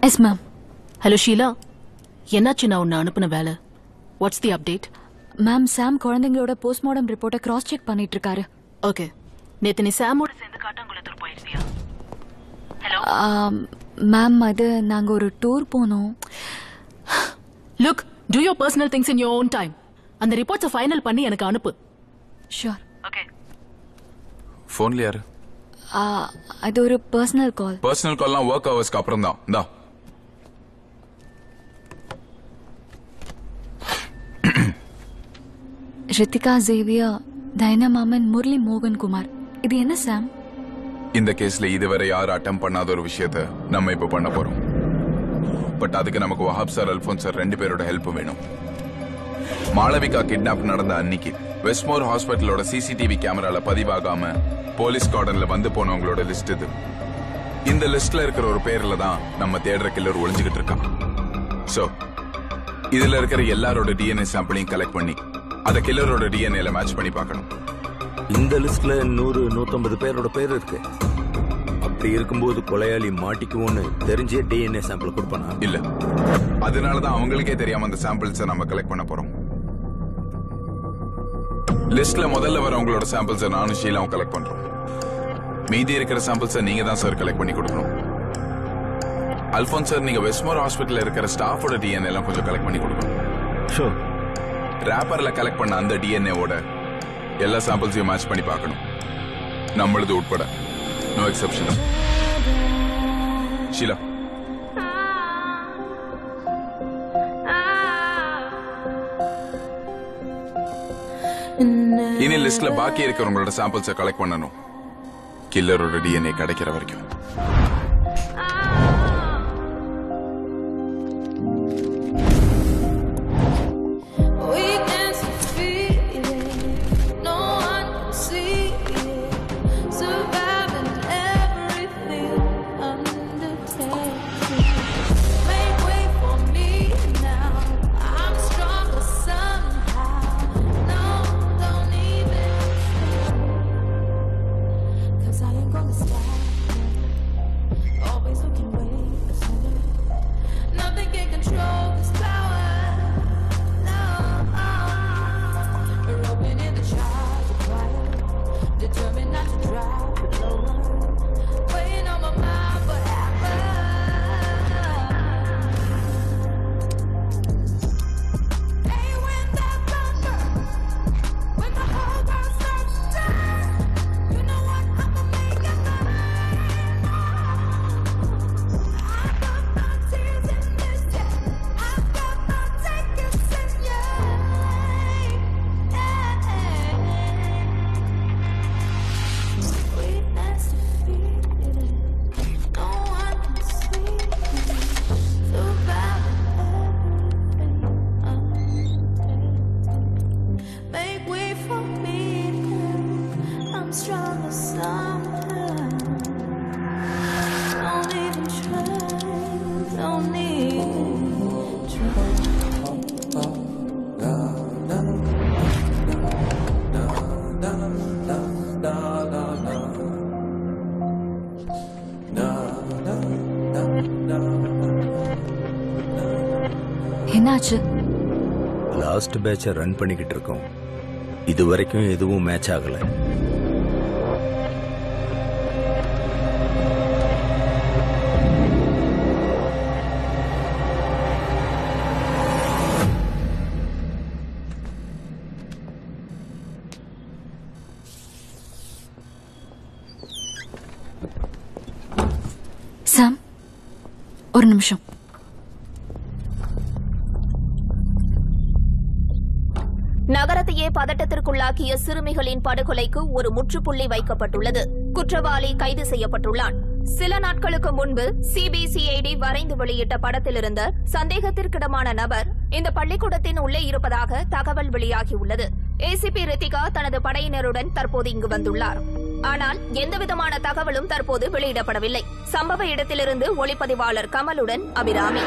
Speaker 15: எஸ் மேம்
Speaker 2: ஹலோ ஷீலா என்னாச்சு நான் உன்னை அனுப்பின வேலை what's the update
Speaker 15: ma'am Sam குழந்தைங்களோட போஸ்ட்மார்டம் ரிப்போர்ட்டை கிராஸ் செக் பண்ணிட்டு இருக்காரு
Speaker 2: ஓகே நேத்து நீ சாமோட சேர்ந்து காட்டாங்குளத்தூர் போயிருந்தியா
Speaker 15: மேம் அது நாங்க ஒரு டூர் போனோம்
Speaker 2: look to your personal things in your own time அந்த ரிப்போர்ட்ஸை ஃபைனல் பண்ணி எனக்கு அனுப்பு
Speaker 15: ஷூர்
Speaker 11: போன்ல யாரு
Speaker 15: அது ஒரு பர்சனல் கால்
Speaker 11: பர்சனல் கால்லாம் ஒர்க் ஹவர்ஸ்க்கு அப்புறம் தான் இந்தா
Speaker 15: ரித்திகா ஜேவியா டைனா மாமன் முரளி மோகன் குமார் இது என்ன சாம்
Speaker 11: இந்த கேஸ்ல இதுவரை யாரும் அட்டம் பண்ணாத ஒரு விஷயத்த நம்ம இப்ப பண்ண போறோம் பட் அதுக்கு நமக்கு வஹாப் சார் அல்போன் சார் ரெண்டு பேரோட ஹெல்ப் வேணும் மாளவிகா கிட்னாப் நடந்த அன்னைக்கு வெஸ்ட்மோர் ஹாஸ்பிட்டலோட சிசிடிவி கேமரால பதிவாகாம போலீஸ் கார்டன்ல வந்து போனவங்களோட லிஸ்ட் இது இந்த லிஸ்ட்ல இருக்கிற ஒரு பேர்ல தான் நம்ம தேடுற கில்லர் ஒளிஞ்சுகிட்டு இருக்கான் சோ இதுல இருக்கிற எல்லாரோட டிஎன்ஏ சாம்பிளையும் கலெக்ட் பண்ணி அத கில்லரோட டிஎன்ஏல மேட்ச் பண்ணி பார்க்கணும்
Speaker 12: இந்த லிஸ்ட்ல நூறு நூத்தம்பது பேரோட பேர் இருக்கு அப்படி இருக்கும்போது கொலையாளி மாட்டிக்குவோன்னு தெரிஞ்சே டிஎன்ஏ சாம்பிள் கொடுப்பானா
Speaker 11: இல்ல அதனாலதான் அவங்களுக்கே தெரியாம அந்த சாம்பிள்ஸ நம்ம கலெக்ட் பண்ண போறோம் லிஸ்ட்ல முதல்ல வரவங்களோட சாம்பிள்ஸ நானும் ஷீலாவும் கலெக்ட் பண்றோம் மீதி இருக்கிற சாம்பிள்ஸ நீங்க தான் சார் கலெக்ட் பண்ணி கொடுக்கணும் அல்போன் சார் நீங்க வெஸ்மோர் ஹாஸ்பிட்டல்ல இருக்கிற ஸ்டாஃபோட டிஎன்ஏ எல்லாம் கொஞ்சம் கலெக்ட் பண்ணி கொடுக்கணும்
Speaker 12: ஷோர்
Speaker 11: ரேப்பர்ல கலெக்ட் பண்ண அந்த டிஎன்ஏவோட எல்லா சாம்பிள்ஸையும் மேட்ச் பண்ணி பார்க்கணும் நம்மளது உட்பட நோ எக்ஸப்ஷன் ஷீலா இனி லிஸ்ட்ல பாக்கி இருக்கிறவங்களோட சாம்பிள்ஸை கலெக்ட் பண்ணணும் கில்லரோட டிஎன்ஏ கிடைக்கிற வரைக்கும்
Speaker 20: Weakness is feeling, no one can see it. Surviving everything undertaken. Make way for me now. I'm stronger somehow. No, don't even try. 'Cause I ain't gonna stop. Always looking way ahead. Nothing can control this power. We're open in the charge of fire. Determined not to drop it lower. Weighing on my mind forever. Hey, when that thunder, when the whole world starts to turn, you know what? I'ma make it mine. I've got my tears in this, yeah. I've got my tickets in, yeah. Sweetness to feel it. No one can see it. Surviving everything. Make way for me now. I'm stronger somehow. Don't even try. Don't even try.
Speaker 15: என்னாச்சு
Speaker 12: லாஸ்ட் பேட்சை ரன் பண்ணிக்கிட்டு இருக்கோம் இது வரைக்கும் எதுவும் மேட்ச் ஆகல
Speaker 15: சாம் ஒரு நிமிஷம்
Speaker 4: நகரத்தையே பதட்டத்திற்குள்ளாக்கிய சிறுமிகளின் படுகொலைக்கு ஒரு முற்றுப்புள்ளி வைக்கப்பட்டுள்ளது குற்றவாளி கைது செய்யப்பட்டுள்ளான் சில நாட்களுக்கு முன்பு சிபிசிஐடி வரைந்து வெளியிட்ட படத்தில் இருந்த சந்தேகத்திற்கிடமான நபர் இந்த பள்ளிக்கூடத்தின் உள்ளே இருப்பதாக தகவல் வெளியாகியுள்ளது ஏசிபி ரித்திகா தனது படையினருடன் தற்போது இங்கு வந்துள்ளார் ஆனால் எந்தவிதமான தகவலும் தற்போது வெளியிடப்படவில்லை சம்பவ இடத்திலிருந்து ஒளிப்பதிவாளர் கமலுடன் அபிராமி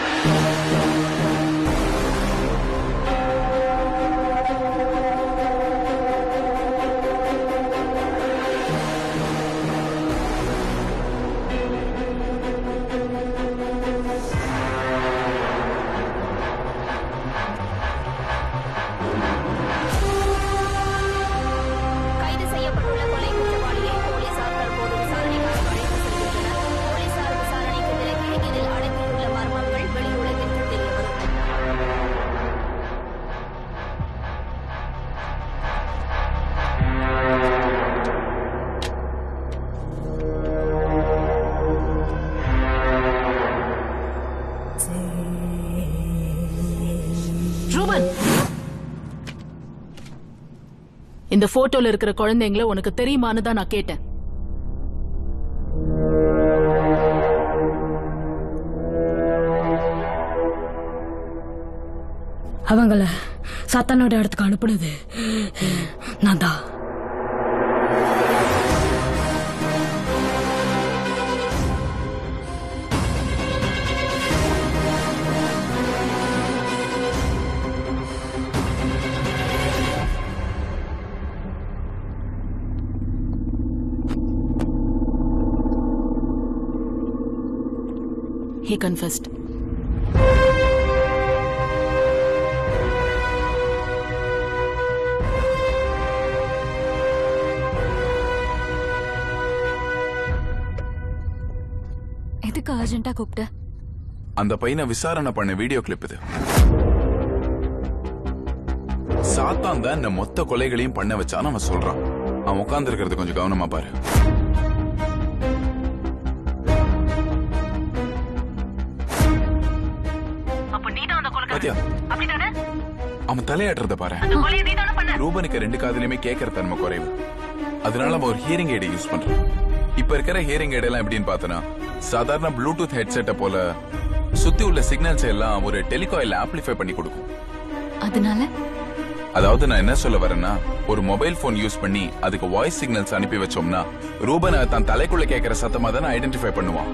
Speaker 2: ரூபன் இந்த போட்டோல இருக்கிற குழந்தைங்கள உனக்கு தெரியுமான்னு தான் நான் கேட்டேன்
Speaker 21: அவங்கள சத்தானோட இடத்துக்கு அனுப்புனது நான் தான்
Speaker 2: He confessed.
Speaker 15: எதுக்கு அர்ஜென்ட்டா கூப்பிட்ட
Speaker 11: அந்த பையனை விசாரணை பண்ண வீடியோ கிளிப் இது சாத்தான் தான் இந்த மொத்த கொலைகளையும் பண்ண வச்சான்னு அவன் சொல்றான் அவன் உட்கார்ந்து இருக்கிறது கொஞ்சம் கவனமா பாரு பாத்தியா அவன் தலையாட்டுறத பாரு ரூபனுக்கு ரெண்டு காதுலயுமே கேட்கற தன்மை குறைவு அதனால அவன் ஒரு ஹியரிங் எய்டை யூஸ் பண்றான் இப்ப இருக்கிற ஹியரிங் எய்ட் எல்லாம் எப்படின்னு பார்த்தனா சாதாரண ப்ளூடூத் ஹெட்செட்டை போல சுத்தி உள்ள சிக்னல்ஸ் எல்லாம் ஒரு டெலிகாயில் ஆம்பிளிஃபை பண்ணி கொடுக்கும்
Speaker 15: அதனால
Speaker 11: அதாவது நான் என்ன சொல்ல வரேன்னா ஒரு மொபைல் போன் யூஸ் பண்ணி அதுக்கு வாய்ஸ் சிக்னல்ஸ் அனுப்பி வச்சோம்னா ரூபனை தன் தலைக்குள்ள கேட்கிற சத்தமா தானே ஐடென்டிஃபை பண்ணுவான்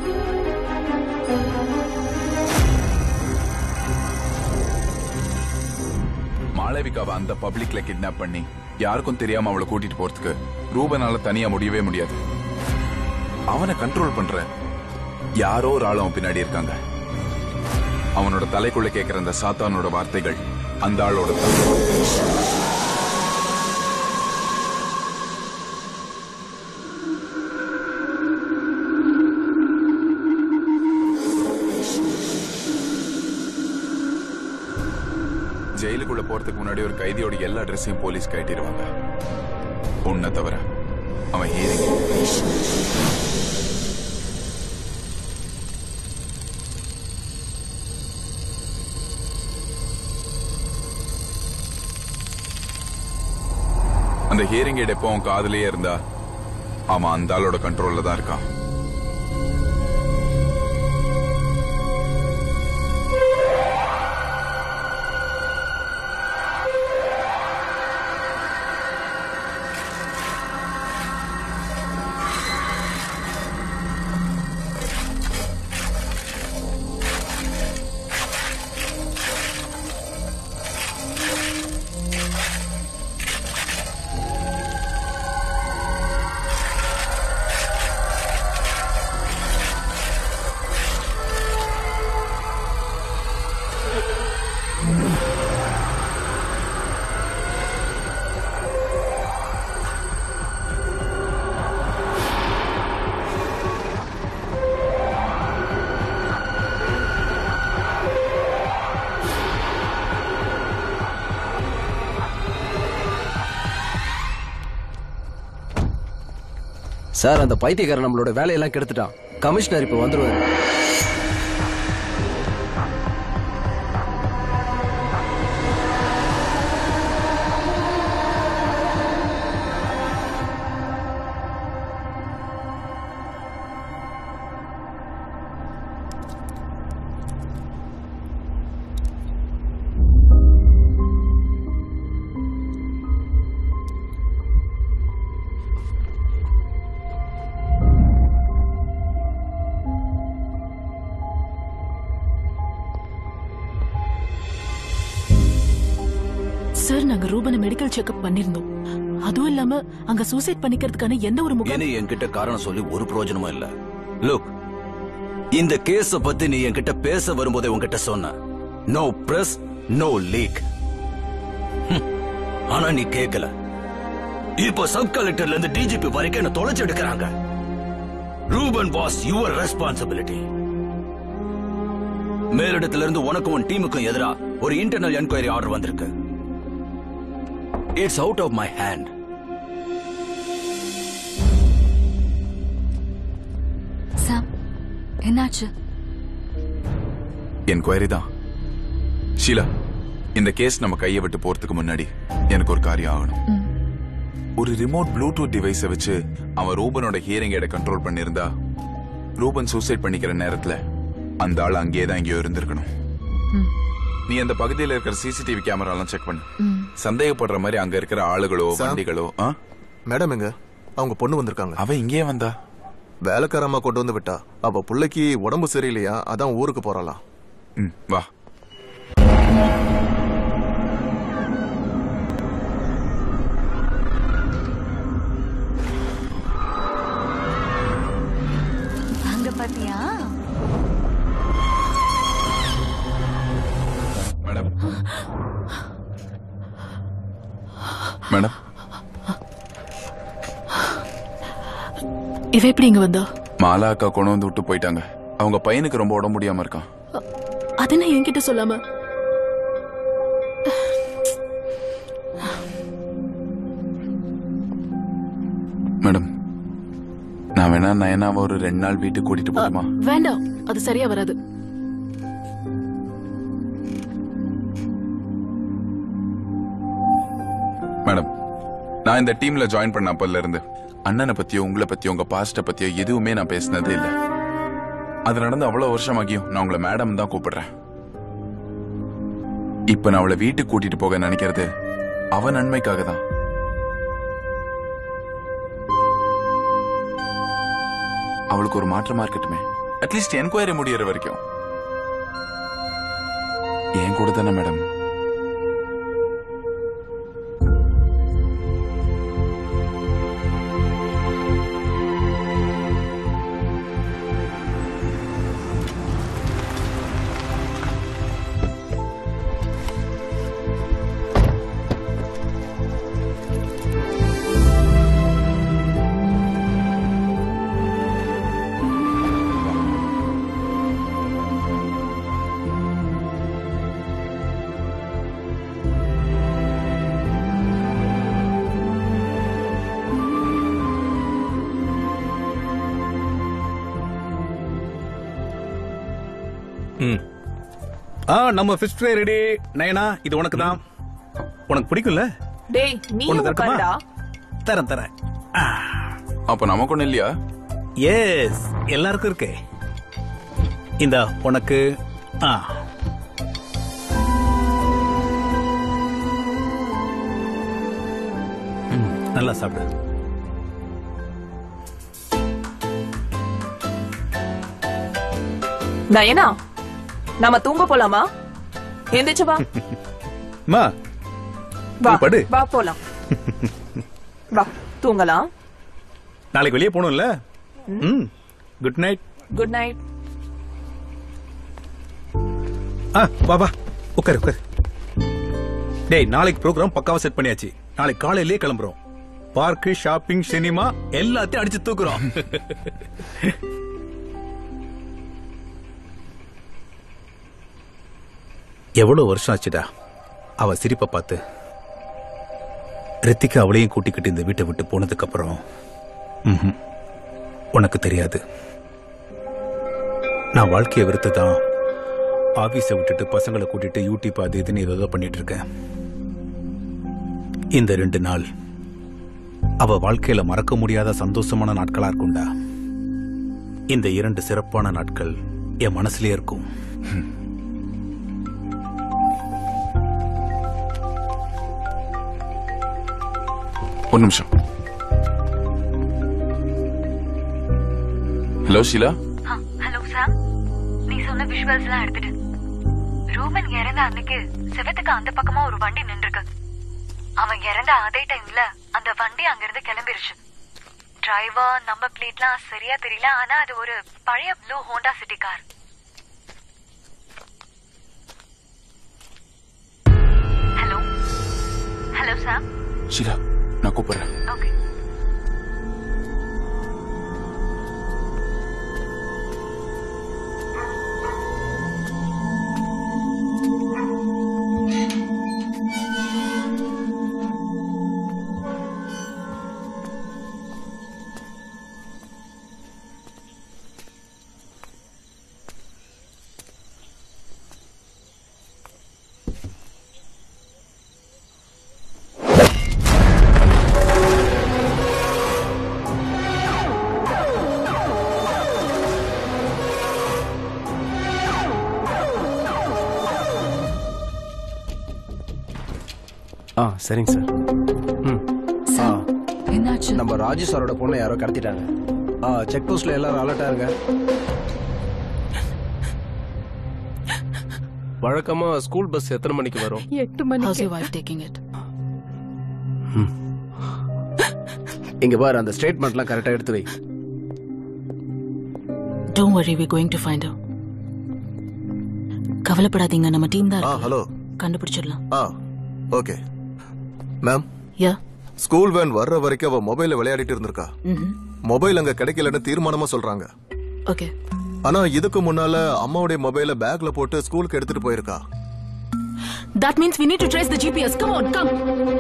Speaker 11: மாளவிகாவை அந்த பப்ளிக்ல கிட்னாப் பண்ணி யாருக்கும் தெரியாம அவளை கூட்டிட்டு போறதுக்கு ரூபனால தனியா முடியவே முடியாது அவனை கண்ட்ரோல் பண்ற யாரோ ஒரு ஆள் அவன் பின்னாடி இருக்காங்க அவனோட தலைக்குள்ள கேட்கிற அந்த சாத்தானோட வார்த்தைகள் அந்த ஆளோட தான். ஜெயிலுக்குள்ள போறதுக்கு முன்னாடி ஒரு கைதியோட எல்லா ட்ரெஸ்ஸையும் போலீஸ் கட்டிடுவாங்க உன்னை தவிர அவன் ஹீரிங் அந்த ஹியரிங் எய்ட் எப்போ அவன் காதுலயே இருந்தா அவன் அந்த ஆளோட கண்ட்ரோல்ல தான் இருக்கான்
Speaker 1: சார் அந்த பைத்தியக்காரன் நம்மளோட வேலையெல்லாம் கெடுத்துட்டான் கமிஷனர் இப்போ வந்துருவாரு
Speaker 2: சார் நாங்க ரூபனை மெடிக்கல் செக்அப் பண்ணிருந்தோம் அதுவும் இல்லாம அங்க சூசைட் பண்ணிக்கிறதுக்கான எந்த ஒரு முகம்
Speaker 8: இனி என்கிட்ட காரணம் சொல்லி ஒரு பிரயோஜனமும் இல்ல லுக் இந்த கேஸ பத்தி நீ என்கிட்ட பேச வரும்போதே உன்கிட்ட சொன்ன நோ பிரஸ் நோ லீக் ஆனா நீ கேட்கல இப்போ சப் கலெக்டர்ல இருந்து டிஜிபி வரைக்கும் என்ன தொலைச்சு எடுக்கிறாங்க ரூபன் வாஸ் யுவர் ரெஸ்பான்சிபிலிட்டி மேலிடத்துல இருந்து உனக்கும் உன் டீமுக்கும் எதிரா ஒரு இன்டர்னல் என்கொயரி ஆர்டர் வந்திருக்கு it's out of my hand
Speaker 15: Sam என்னாச்சு
Speaker 11: என்கொயரி தான் ஷீலா இந்த கேஸ் நம்ம கையை விட்டு போறதுக்கு முன்னாடி எனக்கு ஒரு காரியம் ஆகணும் ஒரு ரிமோட் ப்ளூடூத் டிவைஸை வச்சு அவன் ரூபனோட ஹியரிங் எடை கண்ட்ரோல் பண்ணியிருந்தா ரூபன் சூசைட் பண்ணிக்கிற நேரத்துல அந்த ஆள் அங்கேயே தான் எங்கேயோ இருந்திருக்கணும் நீ அந்த பகுதியில் இருக்கிற சிசிடிவி கேமராலாம் செக் பண்ணு சந்தேகப்படுற மாதிரி அங்க இருக்கிற ஆளுகளோ
Speaker 10: சாம்.
Speaker 11: வண்டிகளோ ஆ?
Speaker 10: மேடம் எங்க அவங்க பொண்ணு வந்திருக்காங்க
Speaker 11: அவ இங்கேயே வந்தா
Speaker 10: வேலைக்காரம்மா கொண்டு வந்து விட்டா அவ புள்ளைக்கு உடம்பு சரியில்லையா அதான் ஊருக்கு போறாளாம்
Speaker 11: ம் வா
Speaker 15: அங்க பாத்தியா
Speaker 11: மேடம் மேடம்
Speaker 2: இவ எப்படி இங்க வந்தா
Speaker 11: மாலா அக்கா கொண்டு வந்து விட்டு போயிட்டாங்க அவங்க பையனுக்கு ரொம்ப உடம்பு முடியாம இருக்கான்
Speaker 2: அது என்ன என்கிட்ட சொல்லாம
Speaker 11: மேடம் நான் வேணா நயனாவை ஒரு ரெண்டு நாள் வீட்டுக்கு கூட்டிட்டு போட்டுமா
Speaker 2: வேண்டாம் அது சரியா வராது
Speaker 11: மேடம் நான் இந்த டீம்ல ஜாயின் பண்ண அப்பல இருந்து அண்ணனை பத்தியோ உங்களை பத்தியோ உங்க பாஸ்ட பத்தியோ எதுவுமே நான் பேசினதே இல்ல அது நடந்து அவ்வளவு வருஷமாகியும் நான் உங்களை மேடம் தான் கூப்பிடுறேன் இப்ப நான் அவளை வீட்டுக்கு கூட்டிட்டு போக நினைக்கிறது அவ நன்மைக்காக தான் அவளுக்கு ஒரு மாற்றமா இருக்கட்டுமே அட்லீஸ்ட் என்கொயரி முடியற வரைக்கும் என் கூட தானே மேடம்
Speaker 14: ம் ஆ நம்ம ஃபிஷ் ஃப்ரை ரெடி நயனா இது உனக்கு தான் உனக்கு பிடிக்கும்ல
Speaker 13: டேய் நீ
Speaker 14: ஒண்ணு தரட்டுமா?
Speaker 13: உட்கார்டா
Speaker 14: தரேன் தரேன்
Speaker 11: அப்ப நமக்கு ஒண்ணு இல்லையா
Speaker 14: எஸ் எல்லாருக்கும் இருக்கு இந்த உனக்கு ஆ ம், நல்லா சாப்பிடு
Speaker 13: நயனா நாம தூங்க போலாமா எந்திரிச்சு வா
Speaker 14: மா
Speaker 13: வா
Speaker 14: நீ படு
Speaker 13: வா போலாம் வா தூங்கலாம்
Speaker 14: நாளைக்கு வெளியே போகணும்ல ம் குட் நைட்
Speaker 13: குட் நைட்
Speaker 14: ஆ வா வா உட்காரு உட்காரு டேய் நாளைக்கு ப்ரோக்ராம் பக்காவா செட் பண்ணியாச்சு நாளைக்கு காலையிலேயே கிளம்புறோம் பார்க்கு ஷாப்பிங் சினிமா எல்லாத்தையும் அடிச்சு தூக்குறோம் எவ்வளவு வருஷம் ஆச்சுடா அவ சிரிப்பை பார்த்து ரித்திகா அவளையும் கூட்டிக்கிட்டு இந்த வீட்டை விட்டு போனதுக்கு அப்புறம் ம்ஹும். உனக்கு தெரியாது நான் வாழ்க்கையை வெறுத்து தான் ஆபீஸை விட்டுட்டு பசங்களை கூட்டிட்டு யூடியூப் அது இதுன்னு ஏதோ பண்ணிட்டு இருக்கேன் இந்த ரெண்டு நாள் அவ வாழ்க்கையில மறக்க முடியாத சந்தோஷமான நாட்களா இருக்கும்டா இந்த இரண்டு சிறப்பான நாட்கள் என் மனசுலயே இருக்கும்
Speaker 11: ஒரு நிமிஷம் ஹலோ ஷீலா
Speaker 15: ஹலோ சாம் நீ சொன்ன விஷுவல்ஸ் எல்லாம் எடுத்துட்டு ரூபன் இறந்த அன்னைக்கு செவத்துக்கு அந்த பக்கமா ஒரு வண்டி நின்றுருக்கு அவன் இறந்த அதே டைம்ல அந்த வண்டி அங்கிருந்து கிளம்பிருச்சு டிரைவர் நம்பர் பிளேட்லாம் சரியா தெரியல ஆனா அது ஒரு பழைய blue Honda City car hello hello Sam
Speaker 11: Sheela நான் கூப்பிடுறேன்
Speaker 15: ஓகே
Speaker 1: ஆ சரிங்க சார் ம் ஆ
Speaker 15: என்னாச்சு
Speaker 1: நம்ம ராஜு சாரோட பொண்ணை யாரோ கடத்திட்டாங்க ஆ செக் போஸ்ட்ல எல்லாரும் அலர்ட்டா இருங்க வழக்கமா ஸ்கூல் பஸ் எத்தனை மணிக்கு வரும்
Speaker 16: எட்டு
Speaker 2: How's your
Speaker 16: மணிக்கு
Speaker 2: wife taking it?
Speaker 1: இங்க பாரு அந்த ஸ்டேட்மெண்ட்லாம் கரெக்டா எடுத்து வை
Speaker 2: Don't worry, we're going to find her. கவலைப்படாதீங்க நம்ம டீம் தான்
Speaker 10: ஆ
Speaker 2: இருக்கு.
Speaker 10: ஹலோ
Speaker 2: கண்டுபிடிச்சிடலாம்
Speaker 10: ஆ okay ma'am
Speaker 2: yeah
Speaker 10: school van வர்ற வரைக்கும் அவ மொபைல்ல விளையாடிட்டு இருந்திருக்கா
Speaker 2: ம்ஹும்.
Speaker 10: மொபைல் அங்க கிடைக்கலன்னு தீர்மானமா சொல்றாங்க
Speaker 2: ஓகே
Speaker 10: ஆனா இதுக்கு முன்னால அம்மாவுடைய மொபைல பேக்ல போட்டு ஸ்கூலுக்கு எடுத்துட்டு போயிருக்கா
Speaker 2: That means we need to trace the GPS. Come on, come.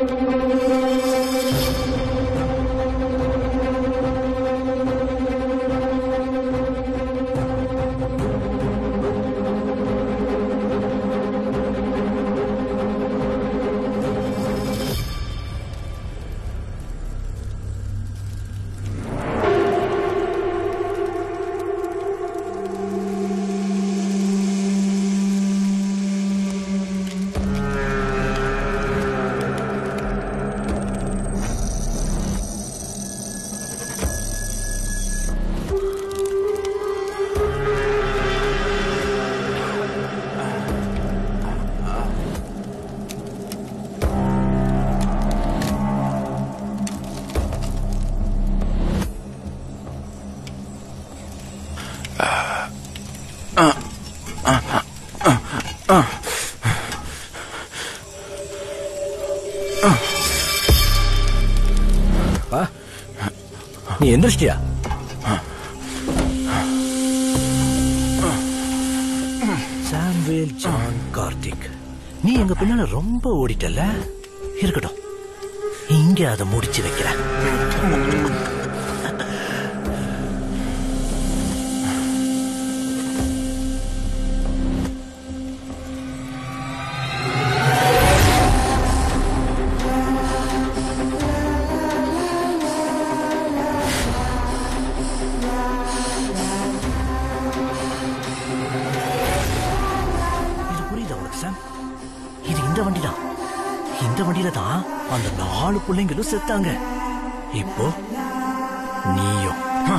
Speaker 6: பா நீ எந்திரிச்சிட்டியா சாம்வேல் ஜான் கார்த்திக் நீ எங்க பின்னால ரொம்ப ஓடிட்டல இருக்கட்டும் இங்க அதை முடிச்சு வைக்கிறேன் இது புரியுதா உனக்கு சாம் இது இந்த வண்டி தான் இந்த வண்டியில தான் அந்த நாலு பிள்ளைங்களும் செத்தாங்க இப்போ நீயும் ஹ.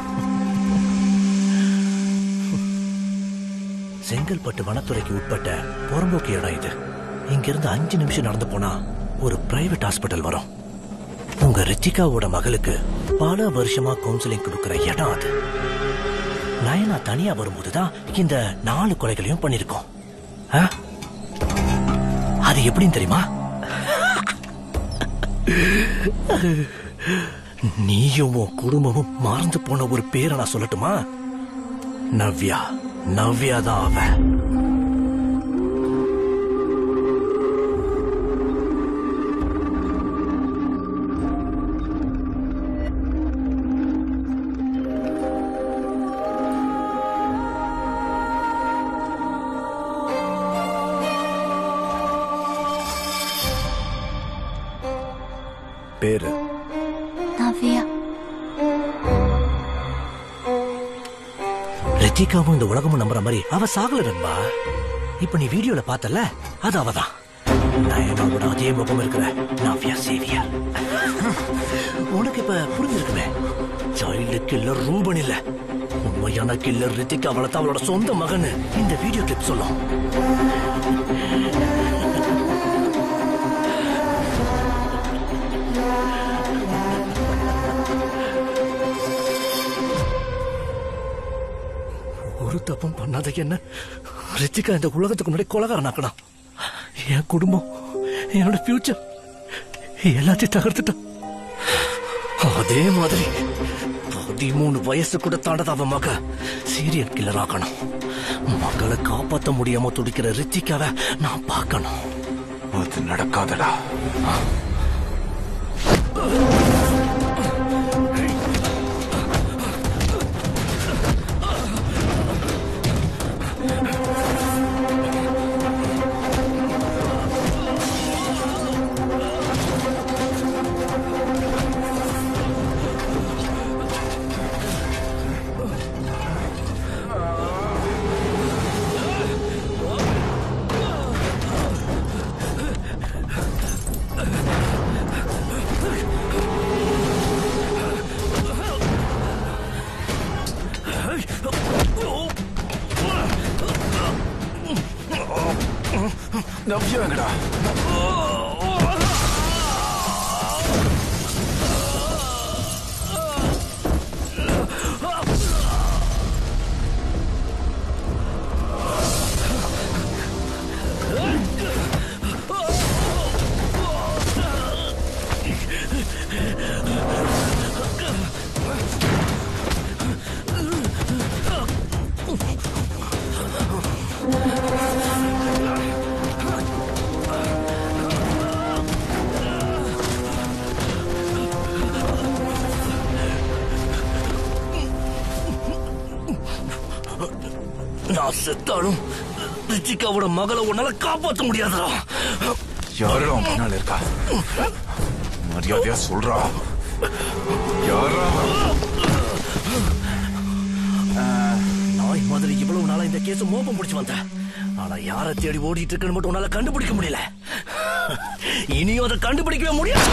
Speaker 6: செங்கல்பட்டு வனத்துறைக்கு உட்பட்ட புறம்போக்கு இடம் இது இங்க இருந்து அஞ்சு நிமிஷம் நடந்து போனா ஒரு பிரைவேட் ஹாஸ்பிட்டல் வரும் உங்க ரித்திகாவோட மகளுக்கு பல வருஷமா கவுன்சிலிங் கொடுக்கிற இடம் அது நயனா தனியா வரும்போதுதான் இந்த நாலு கொலைகளையும் பண்ணிருக்கோம் ஆ? அது எப்படின்னு தெரியுமா நீயும் உன் குடும்பமும் மறந்து போன ஒரு பேரை நான் சொல்லட்டுமா நவ்யா நவ்யா தான் அவ பேரு
Speaker 17: நவ்யா
Speaker 6: ரித்திகாவும் இந்த உலகமும் நம்புற மாதிரி அவ சாகல நண்பா இப்ப நீ வீடியோல பார்த்தல அது அவதான் நயனாவோட அதே முகம் இருக்கிற நவ்யா சேவியர் உனக்கு இப்ப புரிஞ்சிருக்குமே சைல்டு கில்லர் ரூபன் இல்ல உண்மையான கில்லர் ரித்திகா வளர்த்த அவளோட சொந்த மகன் இந்த வீடியோ கிளிப் சொல்லும் ஒரு தப்பும் பண்ணாத என்ன ரித்திகா இந்த உலகத்துக்கு முன்னாடி கொலகாரனாக்கணும் என் குடும்பம் என்னோட ஃபியூச்சர் எல்லாத்தையும் தகர்த்துட்டான் அதே மாதிரி பதிமூணு வயசு கூட தாண்டத அவன் மக சீரியல் கில்லர் ஆக்கணும் மக்களை காப்பாத்த முடியாம துடிக்கிற ரித்திகாவை நான் பார்க்கணும்
Speaker 11: அது நடக்காதடா நவ்யா எங்கடா
Speaker 6: நான் செத்தாலும் ரிச்சிகாவோட மகளை உன்னால காப்பாற்ற முடியாதா
Speaker 11: யாரும் அவன் பின்னால இருக்கா மரியாதையா சொல்றா யாரா
Speaker 6: நாய் மாதிரி இவ்வளவு நாளா இந்த கேஸ் மோப்பம் முடிச்சு வந்த ஆனா யாரை தேடி ஓடிட்டு இருக்குன்னு மட்டும் உன்னால கண்டுபிடிக்க முடியல இனியும் அதை கண்டுபிடிக்கவே முடியாது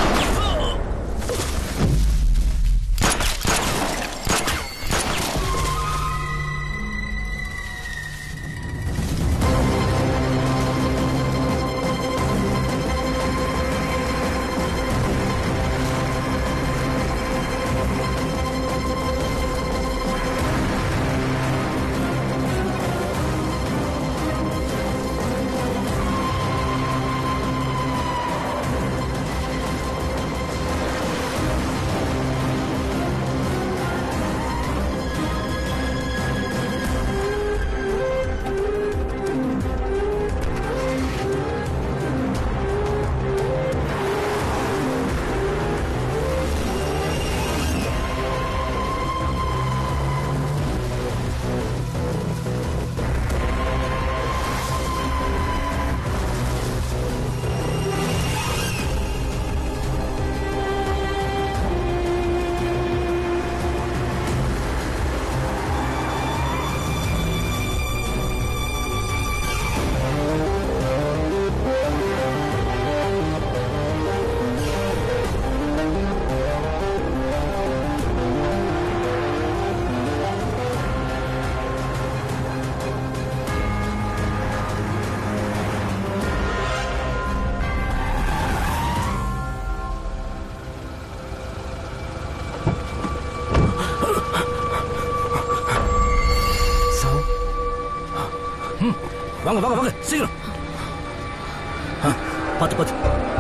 Speaker 6: ம், வாங்க வாங்க வாங்க சீக்கிரம் ஆ, பாத்து பாத்து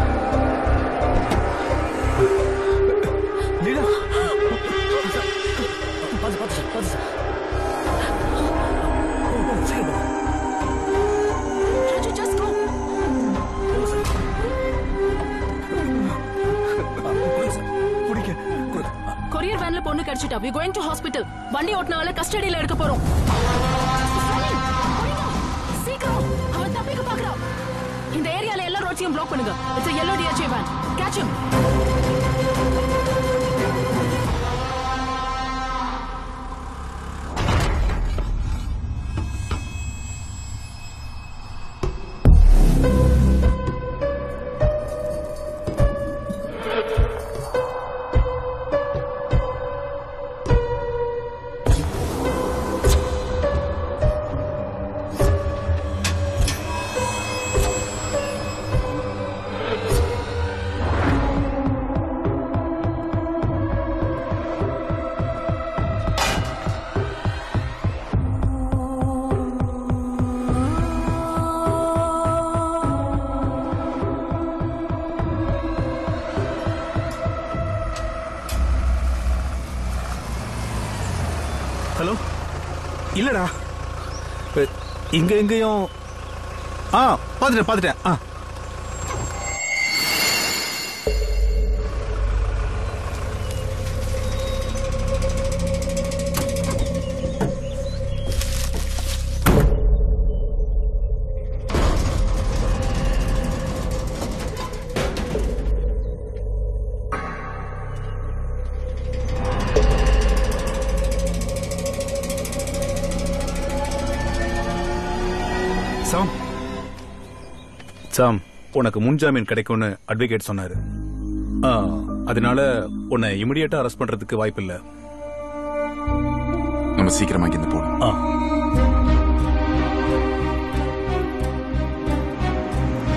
Speaker 6: லீலா பாத்து பாத்து சார் பாத்து சார் ஓ, ஓ, சீக்கிரம் போங்க. போங்க சார். ஆ, கொடுங்க சார். பிடிக்க கொடுங்க
Speaker 2: கொரியர் வேன்ல பொண்ணு கிடைச்சிட்டா வி கோயிங் டு ஹாஸ்பிடல் வண்டி ஓட்டினவள கஸ்டடியில எடுக்க போறோம் சீக்கிரம் அவன் தப்பிக்க பாக்குறான் இந்த ஏரியால எல்லா ரோட்ஸையும் பிளாக் பண்ணுங்க it's yellow DHA van catch him
Speaker 14: hello இல்லடா அ, இங்க எங்கேயும் ஆ பாத்துட்டேன் பாத்துட்டேன் ஆ சாம் சாம் உனக்கு முன்ஜாமீன் கிடைக்கும்னு அட்வொகேட் சொன்னாரு ஆ, அதனால உன்னை இமிடியேட்டா அரெஸ்ட் பண்றதுக்கு வாய்ப்பில்லை
Speaker 11: நம்ம சீக்கிரமா இங்க இருந்து போகணும்
Speaker 14: ஆ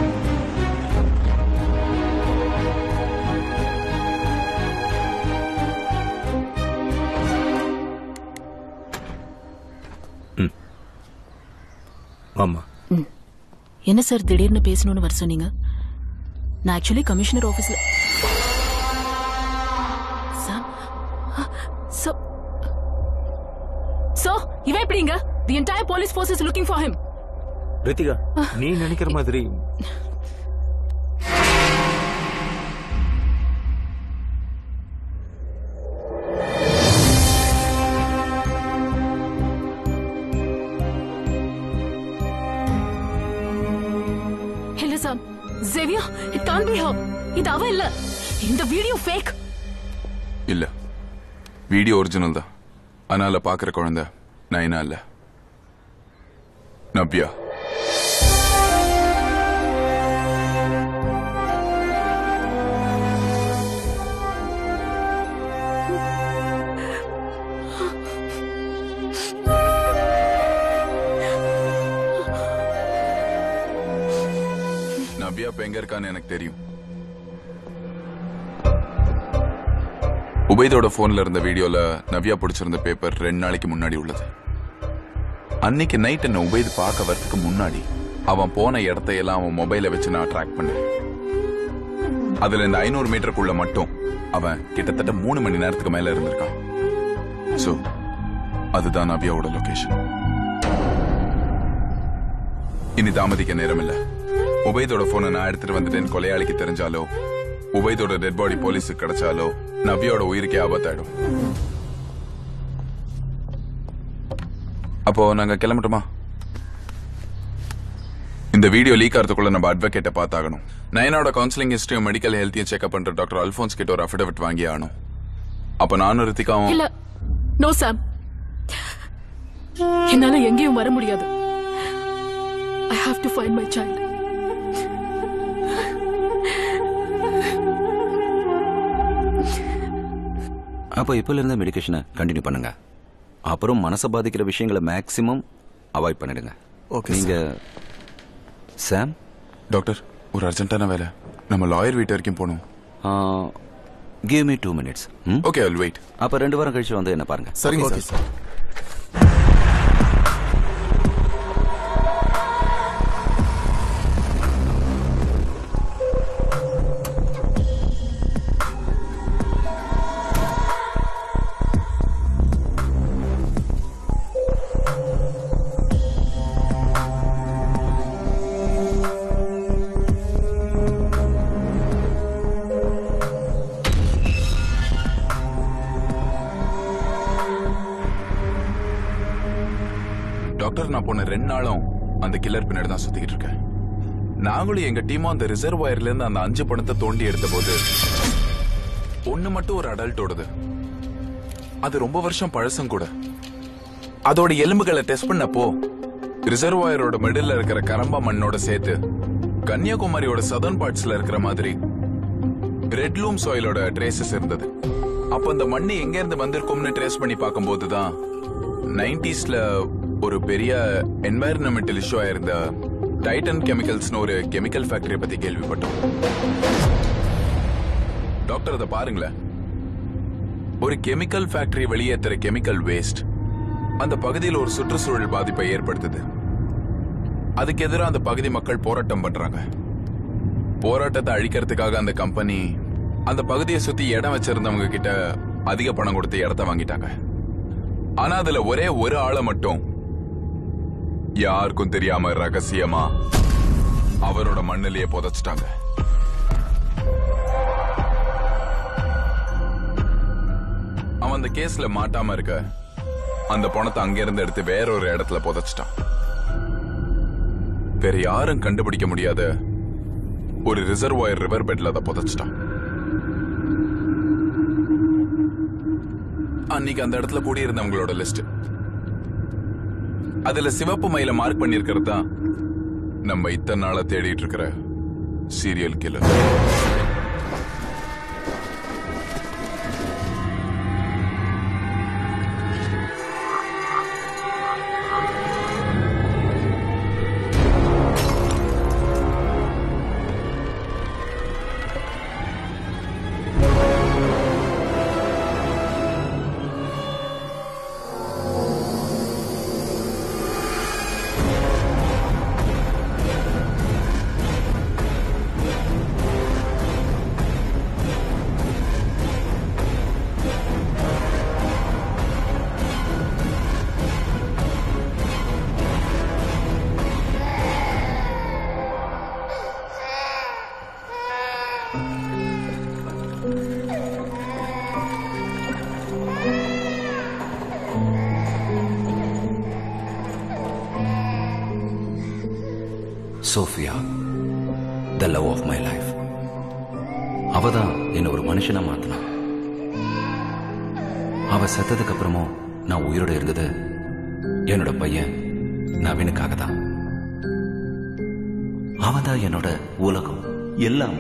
Speaker 2: என்ன சார் திடீர்னு பேசணும்னு வர சொன்னீங்க நான் ஆக்சுவலி கமிஷனர் ஆபீஸ்ல சார் சோ சோ இவன் எப்படிங்க the entire police force is looking for him
Speaker 5: Rithika நீ நினைக்கிற மாதிரி
Speaker 2: இல்ல சார் ஜேவியா இட் கான் பி ஹர் இது அவ இல்ல இந்த வீடியோ ஃபேக்
Speaker 11: இல்ல வீடியோ ஒரிஜினல் தான் அதனால பாக்குற குழந்தை நைனா இல்ல நவ்யா நவ்யா இப்ப எங்க இருக்கான்னு எனக்கு தெரியும் உபைதோட போன்ல இருந்த வீடியோல நவ்யா பிடிச்சிருந்த பேப்பர் ரெண்டு நாளைக்கு முன்னாடி உள்ளது அன்னைக்கு நைட் என்ன உபைது பார்க்க வரதுக்கு முன்னாடி அவன் போன இடத்தையெல்லாம் அவன் மொபைலை வச்சு நான் ட்ராக் பண்ணேன் அதுல இந்த ஐநூறு மீட்டருக்குள்ள மட்டும் அவன் கிட்டத்தட்ட மூணு மணி நேரத்துக்கு மேல இருந்திருக்கான் சோ அதுதான் நவ்யாவோட லொகேஷன் இனி தாமதிக்க நேரம் இல்ல உபைதோட போனை நான் எடுத்துட்டு வந்துட்டேன் கொலையாளிக்கு தெரிஞ்சாலோ உபைதோட டெட் பாடி போலீஸுக்கு கிடைச்சாலோ நவ்யாவோட உயிருக்கே ஆபத்தாயிடும் அப்போ நாங்க கிளம்பட்டுமா இந்த வீடியோ லீக் ஆகிறதுக்குள்ள நம்ம அட்வொகேட்டை பார்த்தாகணும் நயனோட கவுன்சிலிங் ஹிஸ்டரியும் மெடிக்கல் ஹெல்த்தையும் செக்அப் பண்ற டாக்டர் அல்போன்ஸ் கிட்ட ஒரு அஃபிடவிட் வாங்கி ஆகணும் அப்ப நானும் ரித்திகாவும்
Speaker 2: இல்ல நோ சாம் என்னால எங்கேயும் வர முடியாது I have to find my child
Speaker 8: அப்போ இப்போல இருந்த மெடிகேஷனை கண்டினியூ பண்ணுங்க அப்புறம் மனசை பாதிக்கிற விஷயங்களை மேக்ஸிமம் அவாய்ட் பண்ணிடுங்க
Speaker 10: ஓகே
Speaker 8: நீங்க சாம்
Speaker 11: டாக்டர் ஒரு அர்ஜென்ட்டான வேலை நம்ம லாயர் வீட்டு வரைக்கும் போகணும்
Speaker 8: give me two minutes
Speaker 11: okay I'll wait
Speaker 8: அப்போ ரெண்டு வாரம் கழிச்சு வந்து என்ன பாருங்க
Speaker 10: சரிங்க
Speaker 8: Okay,
Speaker 10: சார்
Speaker 11: டாக்டர் நான் போன ரெண்டு நாளும் அந்த கில்லர் பின்னாடி தான் சுத்திக்கிட்டு இருக்கேன் நாங்களும் எங்க டீமும் அந்த ரிசர்வாயர்ல இருந்து அந்த அஞ்சு பணத்தை தோண்டி எடுத்த போது ஒண்ணு மட்டும் ஒரு அடல்ட்டோடது அது ரொம்ப வருஷம் பழசும் கூட அதோட எலும்புகளை டெஸ்ட் பண்ணப்போ ரிசர்வாயரோட மிடில் இருக்கிற கரம்பா மண்ணோட சேர்த்து கன்னியாகுமரியோட சதர்ன் பார்ட்ஸ்ல இருக்கிற மாதிரி ரெட்லூம் சாயிலோட ட்ரேசஸ் இருந்தது அப்ப அந்த மண்ணு எங்க இருந்து வந்திருக்கும்னு ட்ரேஸ் பண்ணி பார்க்கும்போது தான் நைன்டிஸ்ல ஒரு பெரிய என்வாயரன்மெண்டல் இஷ்யூ ஆயிருந்த டைட்டன் கெமிக்கல்ஸ்னு ஒரு கெமிக்கல் ஃபேக்டரி பத்தி கேள்விப்பட்டோம் டாக்டர் அதை பாருங்களேன் ஒரு கெமிக்கல் ஃபேக்டரி வெளியேற்றுற கெமிக்கல் வேஸ்ட் அந்த பகுதியில் ஒரு சுற்றுச்சூழல் பாதிப்பை ஏற்படுத்துது அதுக்கு எதிராக அந்த பகுதி மக்கள் போராட்டம் பண்றாங்க போராட்டத்தை அழிக்கிறதுக்காக அந்த கம்பெனி அந்த பகுதியை சுத்தி இடம் வச்சிருந்தவங்க கிட்ட அதிக பணம் கொடுத்து இடத்த வாங்கிட்டாங்க ஆனா அதுல ஒரே ஒரு ஆளை மட்டும் யாருக்கும் தெரியாம ரகசியமா அவரோட மண்ணிலேயே புதைச்சிட்டாங்க அவன் அந்த கேஸ்ல மாட்டாம இருக்க அந்த பணத்தை அங்கிருந்து எடுத்து வேற ஒரு இடத்துல புதைச்சிட்டான் வேற யாரும் கண்டுபிடிக்க முடியாத ஒரு ரிசர்வாயர் ரிவர் பெட்ல அதை புதைச்சிட்டான் அன்னைக்கு அந்த இடத்துல கூடியிருந்தவங்களோட லிஸ்ட் அதுல சிவப்பு மயில மார்க் பண்ணிருக்கிறது தான் நம்ம இத்தனை நாளா தேடிட்டு இருக்கிற serial killer
Speaker 8: Sophia the love of my life அவ தான் என்ன ஒரு மனுஷனா மாத்தினா அவ செத்ததுக்கு அப்புறமும் நான் உயிரோட இருந்தது என்னோட பையன் நவீனுக்காக தான் அவன் தான் என்னோட உலகம் எல்லாம்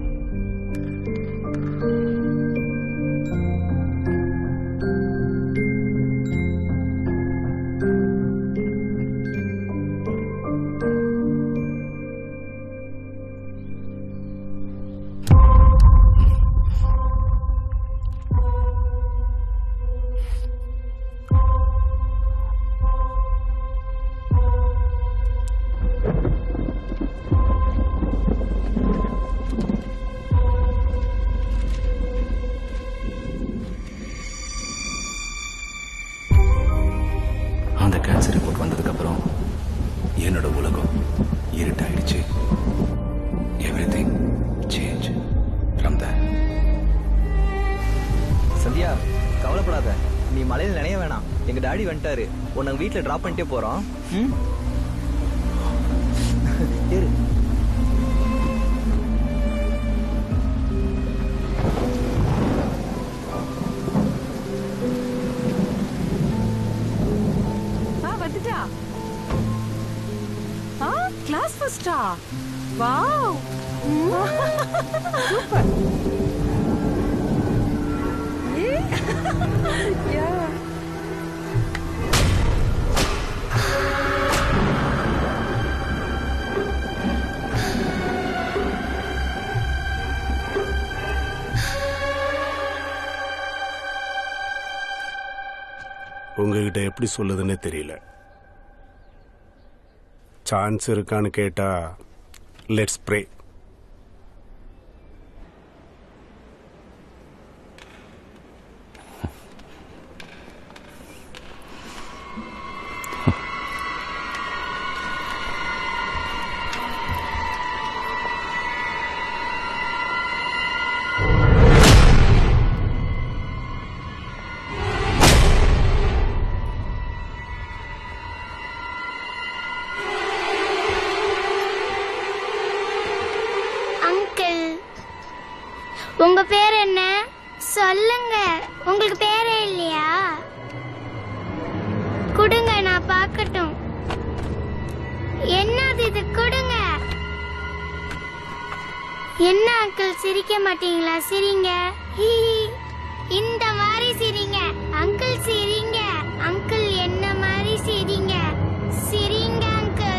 Speaker 8: அந்த கேன்சர் ரிப்போர்ட் வந்ததுக்கு அப்புறம் என்னோட உலகம் இருட்டாயிடுச்சு everything change from the
Speaker 5: Sandhya கவலைப்படாத நீ மலையில நினைய வேணாம் எங்க டாடி வந்துட்டாரு உன்னை வீட்ல டிராப் பண்ணிட்டே போறோம் ம்? ஏறு
Speaker 16: ஆ வந்துட்டா ஆ கிளாஸ் ஃபர்ஸ்டா வாவ் சூப்பர் யா
Speaker 9: உங்ககிட்ட எப்படி சொல்லுதுன்னே தெரியல சான்ஸ் இருக்கான்னு கேட்டா லெட்ஸ் ப்ரே
Speaker 18: அங்கிள் உங்க பேர் என்ன சொல்லுங்க உங்களுக்கு பேரே இல்லையா கொடுங்க நான் பார்க்கட்டும் என்னது இது கொடுங்க என்ன அங்கிள் சிரிக்க மாட்டீங்களா சிரிங்க ஹீ, ஹீ. இந்த மாதிரி சிரிங்க அங்கிள் சிரிங்க அங்கிள் என்ன மாதிரி சிரிங்க சிரிங்க அங்கிள்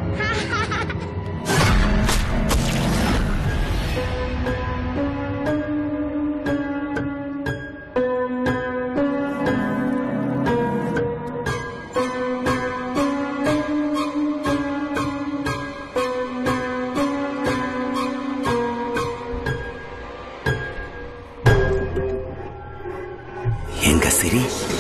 Speaker 8: எங்க சிரி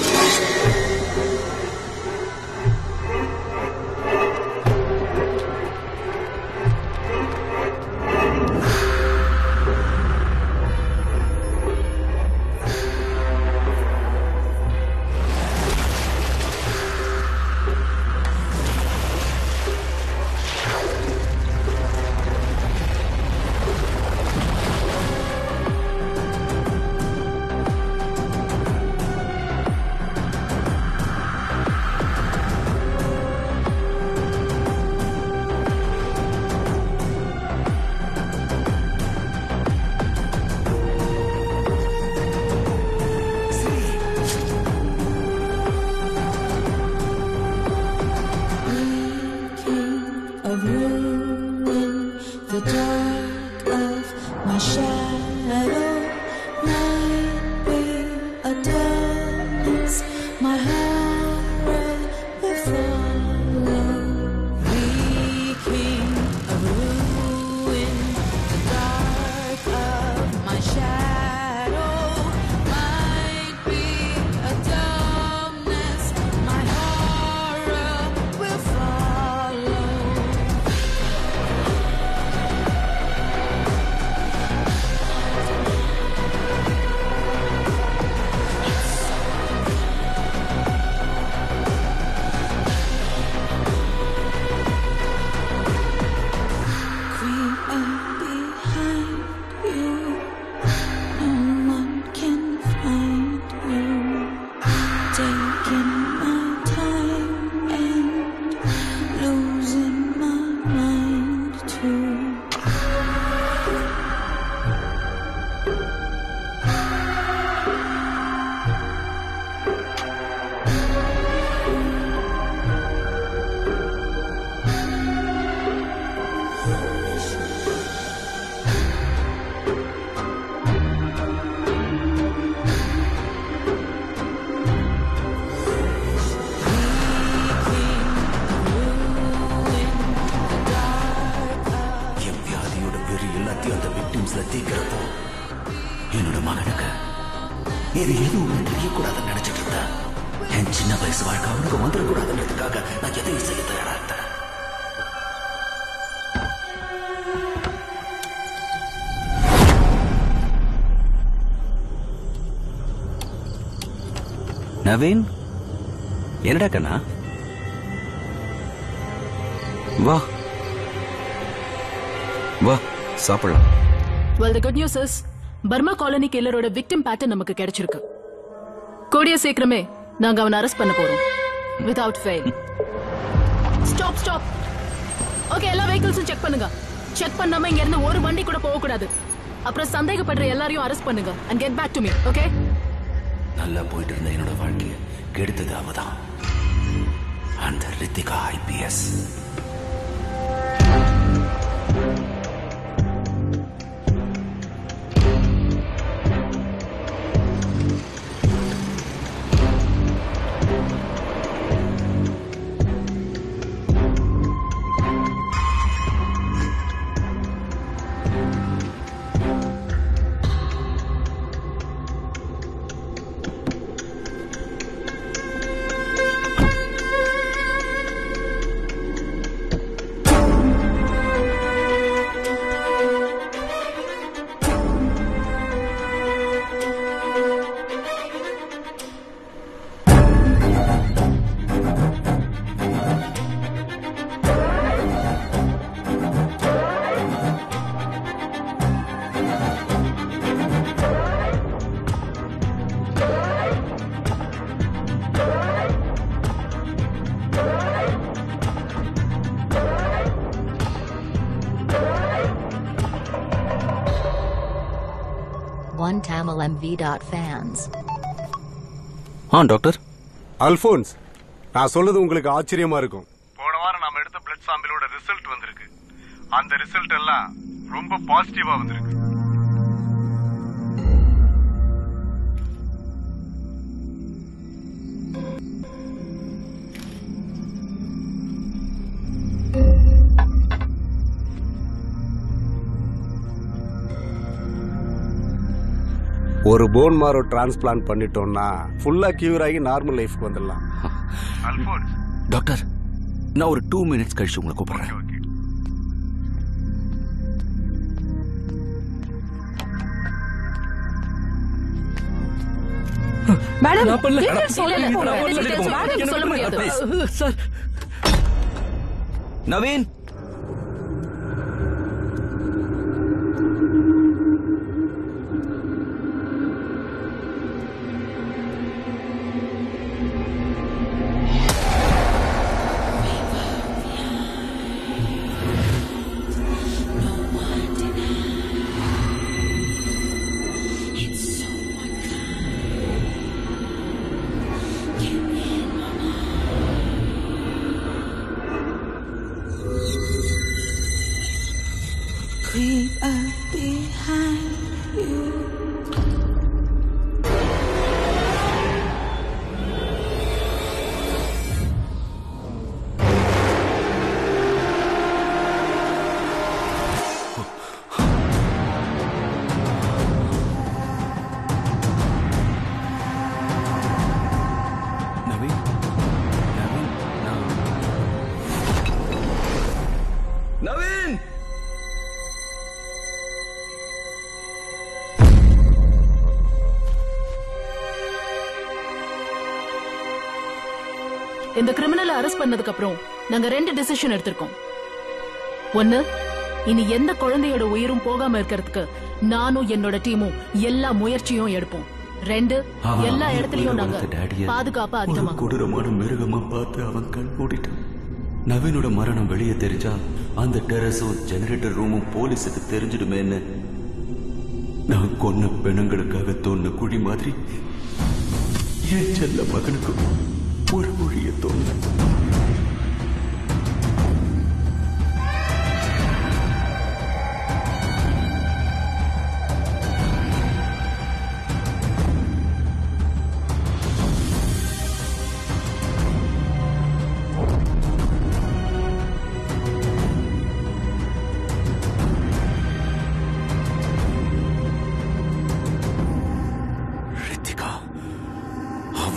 Speaker 20: of ruin, the dark of my shadow might be a darkness my horror will follow. The king of ruin, the dark of my shadow might be a dumbness my horror will follow.
Speaker 3: இருக்கிறப்போ என்னோட மகனுக்கு இது எதுவுமே தெரியக்கூடாதுன்னு நினைச்சிட்டு இருந்தேன் என் சின்ன வயசு வாழ்க்கை அவனுக்கு வந்துடக்கூடாதுன்றதுக்காக நான் எதையும் செய்ய தயாரா இருந்தேன்
Speaker 8: நவீன் என்னடா கண்ணா வா வா சாப்பிடலாம்
Speaker 2: well the good news is Burma Colony கில்லரோட விக்டிம் பேட்டர்ன் நமக்கு கிடைச்சிருக்கு கூடிய சீக்கிரமே நாங்க அவனை அரெஸ்ட் பண்ண போறோம் without fail stop stop okay எல்லா வெஹிக்கிள்ஸும் செக் பண்ணுங்க செக் பண்ணாம இங்க இருந்து ஒரு வண்டி கூட போக கூடாது அப்புறம் சந்தேகப்படுற எல்லாரையும் அரெஸ்ட் பண்ணுங்க and get back to me okay
Speaker 3: நல்லா போயிட்டு இருந்த என்னோட வாழ்க்கையை கெடுத்தது அவதான் அந்த Rithika IPS
Speaker 22: One Tamil MV dot fans.
Speaker 8: ஆ டாக்டர்
Speaker 23: அல்போன்ஸ் நான் சொல்றது உங்களுக்கு ஆச்சரியமா இருக்கும்
Speaker 24: போன வாரம் நாம எடுத்த பிளட் சாம்பிளோட ரிசல்ட் வந்திருக்கு அந்த ரிசல்ட் எல்லாம் ரொம்ப பாசிட்டிவா வந்திருக்கு
Speaker 23: ஒரு போன் மாரோ டிரான்ஸ்பிளான்ட் பண்ணிட்டோம்னா ஃபுல்லா கியூர் ஆகி நார்மல் லைஃப்க்கு வந்துடலாம்
Speaker 24: அல்போன்ஸ்
Speaker 3: டாக்டர் நான் ஒரு டூ மினிட்ஸ் கழிச்சு உங்களை கூப்பிடுறேன்
Speaker 2: மேடம்
Speaker 5: நான் பண்ணல.
Speaker 2: details சொல்லுங்க.
Speaker 5: நான் பண்ணல.
Speaker 2: Details மேடம் சொல்ல முடியாது
Speaker 5: sir
Speaker 8: Naveen
Speaker 20: Creep up behind you.
Speaker 3: Naveen Naveen நான்
Speaker 8: நவீன்
Speaker 2: இந்த கிரிமினலை அரெஸ்ட் பண்ணதுக்கு அப்புறம் நாங்க ரெண்டு டிசிஷன் எடுத்திருக்கோம் ஒன்னு இனி எந்த குழந்தையோட உயிரும் போகாம இருக்கிறதுக்கு நானும் என்னோட டீமும் எல்லா முயற்சியும் எடுப்போம் ரெண்டு
Speaker 3: அவன்
Speaker 2: எல்லா
Speaker 3: அவன்
Speaker 2: இடத்துலயும்
Speaker 3: உயிரை
Speaker 2: நாங்க
Speaker 3: வளர்த்த daddy-ய
Speaker 2: பாதுகாப்பா
Speaker 3: ஒரு
Speaker 2: அதிகமா
Speaker 3: கொடூரமான மிருகமா பார்த்து அவன் கண் மூடிட்டான் நவீனோட மரணம் வெளியே தெரிஞ்சா அந்த டெரஸும் ஜெனரேட்டர் ரூமும் போலீஸுக்கு தெரிஞ்சிடுமேன்னு நான் கொன்ன பெணங்களுக்காக தோணுன குழி மாதிரி என் செல்ல மகனுக்கும் ஒரு குழிய தோணு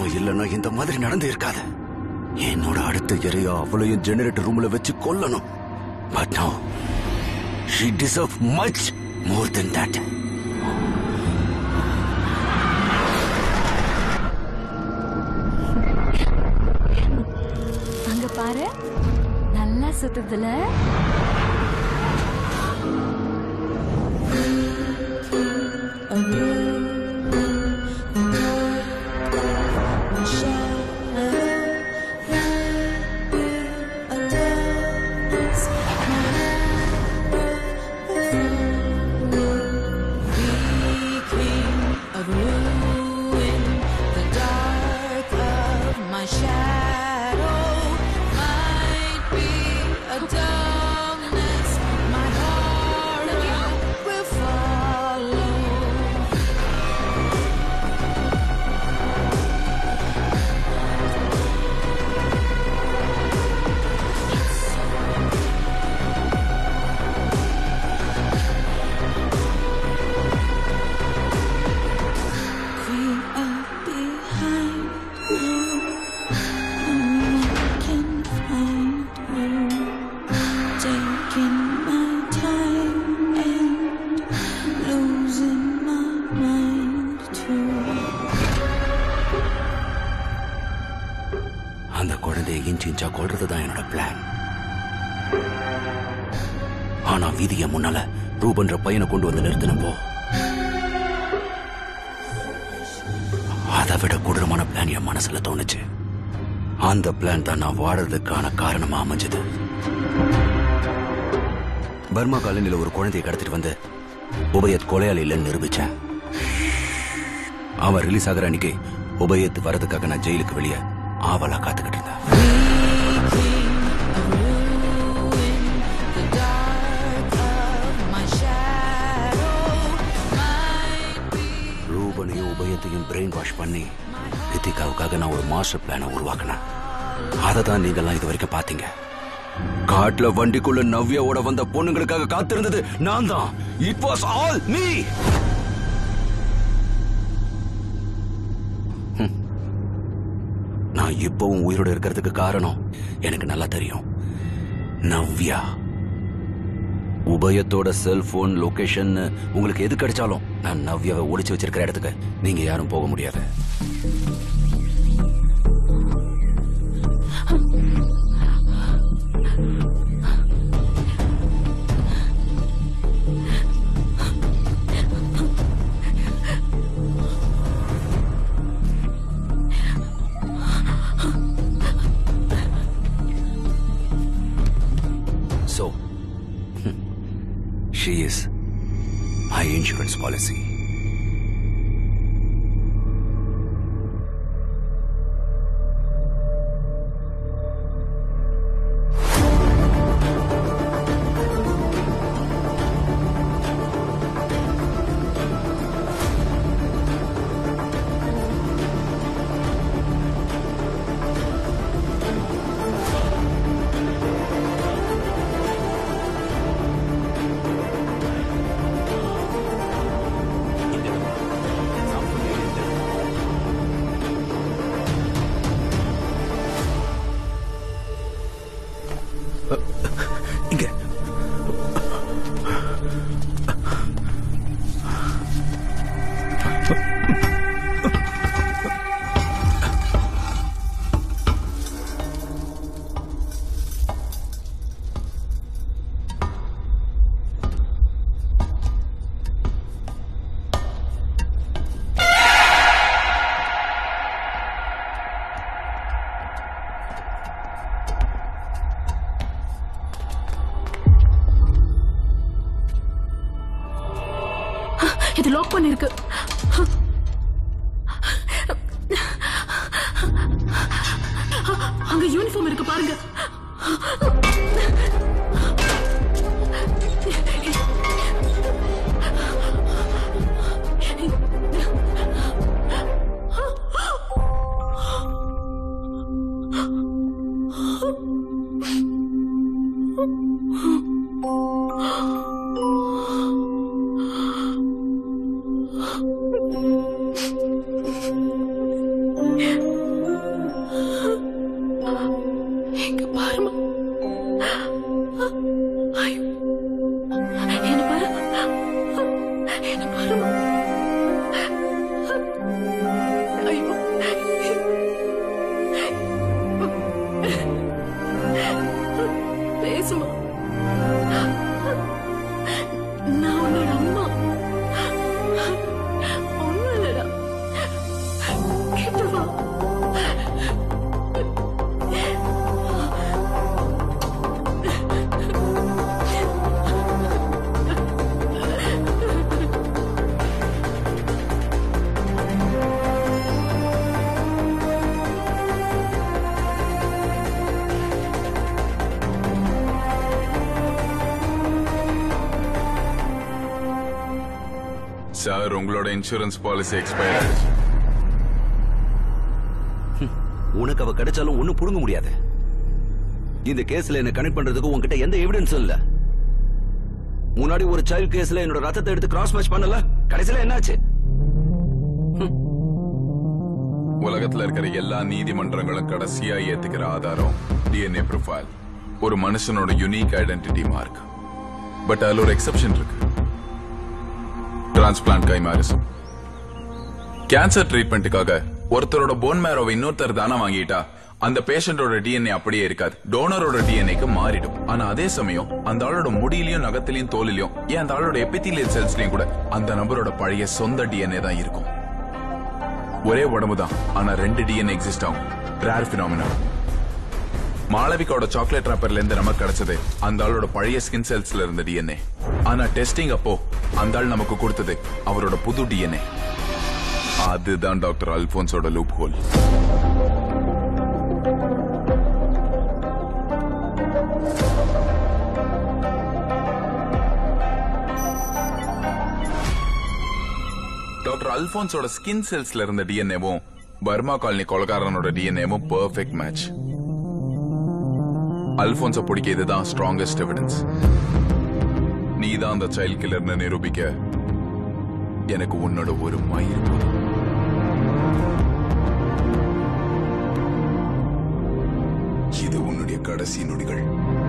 Speaker 3: நான் இல்லைன்னா இந்த மாதிரி நடந்து இருக்காது என்னோட அடுத்த இறையா அவளையும் ஜெனரேட்டர் ரூம்ல வச்சு கொல்லணும் but no she deserve much more then that
Speaker 15: அங்க பாரு நல்லா சுத்துதுல
Speaker 20: My shadow might be a dumbness. My heart will follow. Creep up behind you. No one can find you. Taking my time and losing my mind too.
Speaker 3: அந்த குழந்தையை இன்ச்சு இன்ச்சா கொல்றது தான் என்னோட பிளான் ஆனா வீதிய முன்னால ரூபன்ற பையனை கொண்டு வந்து நிறுத்தினப்போ அதை விட கொடூரமான பிளான் என் மனசுல தோணுச்சு அந்த பிளான் தான் நான் வாழறதுக்கான காரணமா அமைஞ்சது பர்மா காலனில ஒரு குழந்தையை கடத்திட்டு வந்து உபயத் கொலையாளி இல்லைன்னு நிரூபிச்சேன் அவன் ரிலீஸ் ஆகிற அன்னைக்கு உபயத் வரதுக்காக நான் ஜெயிலுக்கு வெளியே ஆவலா காத்துக்கிட்டு இருந்தேன்
Speaker 20: The dark of my shadow might be.
Speaker 3: ரூபனையும் உபயத்தையும் பிரெயின் வாஷ் பண்ணி ரித்திகாவுக்காக நான் ஒரு மாஸ்டர் பிளானை உருவாக்கினேன் அதை தான் நீங்கெல்லாம் இது வரைக்கும் பாத்தீங்க காட்டுல வண்டிக்குள்ள நவ்யாவோட வந்த பொண்ணுங்களுக்காக காத்திருந்தது நான் தான் இட் வாஸ் ஆல் மீ நான் இப்பவும் உயிரோட இருக்கிறதுக்கு காரணம் எனக்கு நல்லா தெரியும் நவ்யா உபயத்தோட செல்போன் லொகேஷன் உங்களுக்கு எது கிடைச்சாலும் நான் நவ்யாவை ஒளிச்சு வச்சிருக்கிற இடத்துக்கு நீங்க யாரும் போக முடியாது So, she is my insurance policy. இங்க
Speaker 2: இது லாக் பண்ணிருக்கு அங்க யூனிஃபார்ம் இருக்கு பாருங்க
Speaker 11: சார் உங்களோட இன்சூரன்ஸ் பாலிசி எக்ஸ்பயர் ஆயிடுச்சு
Speaker 3: உனக்கு அவ கிடைச்சாலும் ஒண்ணும் புடுங்க முடியாது இந்த கேஸ்ல என்ன கனெக்ட் பண்றதுக்கு உன்கிட்ட எந்த எவிடன்ஸும் இல்ல முன்னாடி ஒரு சைல்ட் கேஸ்ல என்னோட ரத்தத்தை எடுத்து கிராஸ் மேட்ச் பண்ணல கடைசியில என்னாச்சு
Speaker 11: உலகத்துல இருக்கிற எல்லா நீதிமன்றங்களும் கடைசியா ஏத்துக்கிற ஆதாரம் டிஎன்ஏ ப்ரொஃபைல் ஒரு மனுஷனோட யுனிக் ஐடென்டிட்டி மார்க் பட் அதுல ஒரு எக்ஸெப்ஷன் இருக்கு டிரான்ஸ்பிளான்ட் கைமாரிசம் கேன்சர் ட்ரீட்மெண்ட்டுக்காக ஒருத்தரோட போன் மேரோவை இன்னொருத்தர் தானே வாங்கிட்டா அந்த பேஷண்டோட டிஎன்ஏ அப்படியே இருக்காது டோனரோட டிஎன்ஏக்கு மாறிடும் ஆனா அதே சமயம் அந்த ஆளோட முடியிலயும் நகத்திலையும் தோலிலையும் ஏன் அந்த ஆளோட எபித்தீலியல் செல்ஸ்லயும் கூட அந்த நபரோட பழைய சொந்த டிஎன்ஏ தான் இருக்கும் ஒரே உடம்பு தான் ஆனா ரெண்டு டிஎன்ஏ எக்ஸிஸ்ட் ஆகும் ரேர் பினாமினா மாளவிகாவோட சாக்லேட் ராப்பர்ல இருந்து நமக்கு கிடைச்சது அந்த ஆளோட பழைய ஸ்கின் செல்ஸ்ல இருந்த டிஎன்ஏ ஆனா டெஸ்டிங் அப்போ அந்த ஆள் நமக்கு கொடுத்தது அவரோட புது டிஎன்ஏ அதுதான் டாக்டர் அல்போன்ஸோட லூப் ஹோல் டாக்டர் அல்போன்ஸோட ஸ்கின் செல்ஸ்ல இருந்த டிஎன்ஏவும் பர்மா காலனி கொலகாரனோட டிஎன்ஏவும் பெர்ஃபெக்ட் மேட்ச் அல்போன்ஸ பிடிக்க இதுதான் ஸ்ட்ராங்கஸ்ட் எவிடன்ஸ் நீ தான் அந்த சைல்ட் கில்லர்னு நிரூபிக்க எனக்கு உன்னோட ஒரு மயிர் போதும் இது உன்னுடைய கடைசி நொடிகள்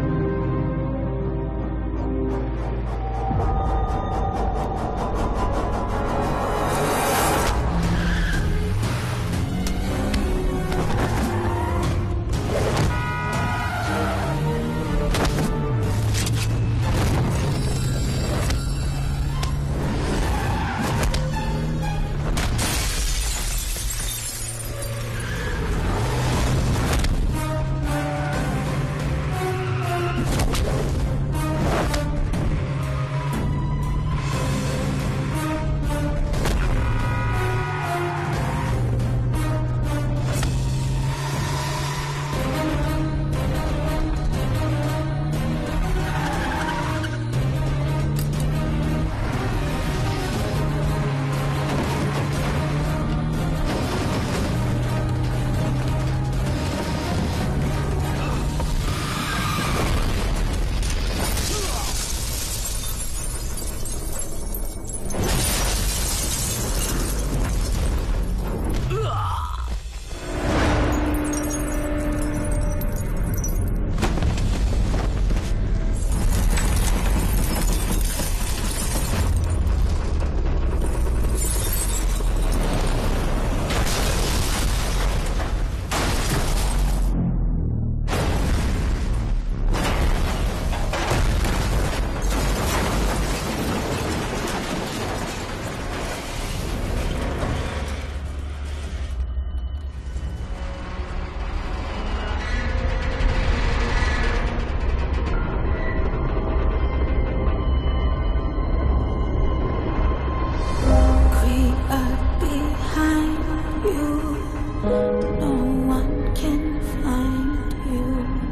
Speaker 20: Creep up behind you. No one can find you.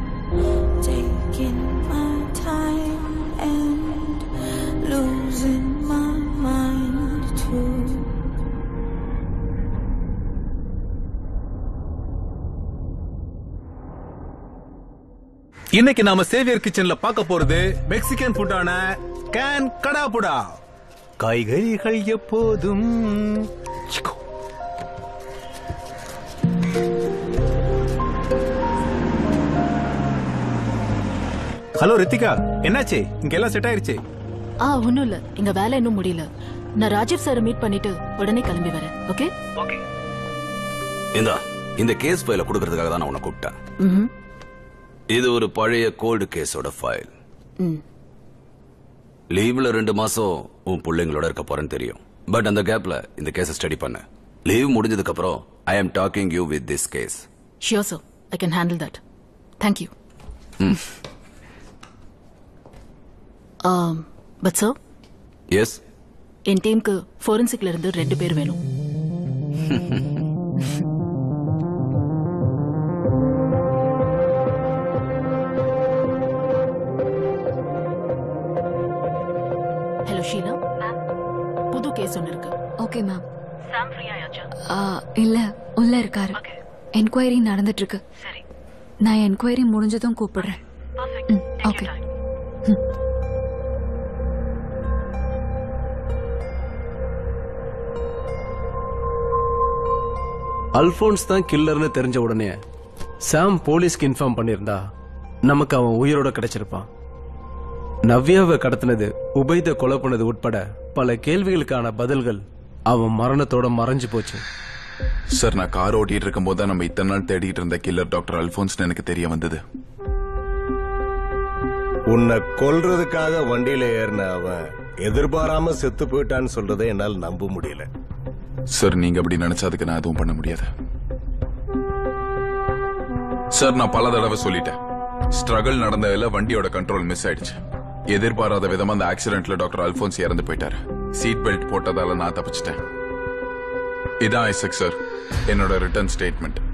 Speaker 20: Taking my time and losing my mind too.
Speaker 14: இன்னைக்கு நாம சேவியர் கிச்சன்ல பார்க்க போறது மெக்சிகன் ஃபுட்டான கேன் கடாபுடா காய்கறிகள் எப்போதும் சிக்கோ. ஹலோ ரித்திகா என்னாச்சு இங்க எல்லாம் செட் ஆயிருச்சு
Speaker 2: ஆ ஒண்ணும் இல்ல இங்க வேலை இன்னும் முடியல நான் ராஜீவ் சாரை மீட் பண்ணிட்டு உடனே கிளம்பி வரேன் ஓகே
Speaker 3: இந்தா இந்த கேஸ் ஃபைல கொடுக்கறதுக்காக தான் நான் உன்னை கூப்பிட்டேன்
Speaker 2: ம்ஹும்.
Speaker 3: இது ஒரு பழைய கோல்டு கேஸோட ஃபைல்
Speaker 2: ம்
Speaker 3: லீவ்ல ரெண்டு மாசம் உன் பிள்ளைங்களோட இருக்க போறேன்னு தெரியும் பட் அந்த கேப்ல இந்த கேஸை ஸ்டடி பண்ண லீவ் முடிஞ்சதுக்கு அப்புறம் I am talking you with this case
Speaker 2: sure sir I can handle that thank you but sir
Speaker 3: yes
Speaker 2: என் டீமுக்கு ஃபோரன்சிக்ல இருந்து ரெண்டு பேர் வேணும் ஹலோ ஷீலா புது கேஸ் பேச இருக்கு
Speaker 15: ஓகே மேம்
Speaker 2: சாம் ஃப்ரீ ஆயாச்சா
Speaker 15: ஆ, இல்ல உள்ள இருக்காரு என்கொயரி நடந்துட்டு இருக்கு நான் என்கொயரி முடிஞ்சதும் கூப்பிடுறேன் ம், ஓகே
Speaker 1: அல்போன்ஸ் தான் கில்லர்னு தெரிஞ்ச உடனே சாம் போலீஸ்க்கு இன்ஃபார்ம் பண்ணியிருந்தா நமக்கு அவன் உயிரோட கிடைச்சிருப்பான் நவ்யாவை கடத்தினது உபைத கொலை பண்ணது உட்பட பல கேள்விகளுக்கான பதில்கள் அவன் மரணத்தோட மறைஞ்சு போச்சு
Speaker 11: சார் நான் கார் ஓட்டிட்டு இருக்கும் போது நம்ம இத்தனை நாள் தேடிட்டு இருந்த கில்லர் டாக்டர் அல்போன்ஸ்னு எனக்கு தெரிய வந்தது
Speaker 9: உன்னை கொல்றதுக்காக வண்டியில ஏறின அவன் எதிர்பாராம செத்து போயிட்டான்னு சொல்றதை என்னால் நம்ப முடியல
Speaker 11: சார் நீங்க அப்படி நினைச்சதுக்கு நான் எதுவும் பண்ண முடியாது சார் நான் பல தடவை சொல்லிட்டேன் ஸ்ட்ரகிள் நடந்ததுல வண்டியோட கண்ட்ரோல் மிஸ் ஆயிடுச்சு எதிர்பாராத விதமா அந்த ஆக்சிடென்ட்ல டாக்டர் அல்போன்ஸ் இறந்து போயிட்டாரு சீட் பெல்ட் போட்டதால நான் தப்பிச்சிட்டேன் இதான் ஐசக் சார் என்னோட ரிட்டர்ன் ஸ்டேட்மெண்ட்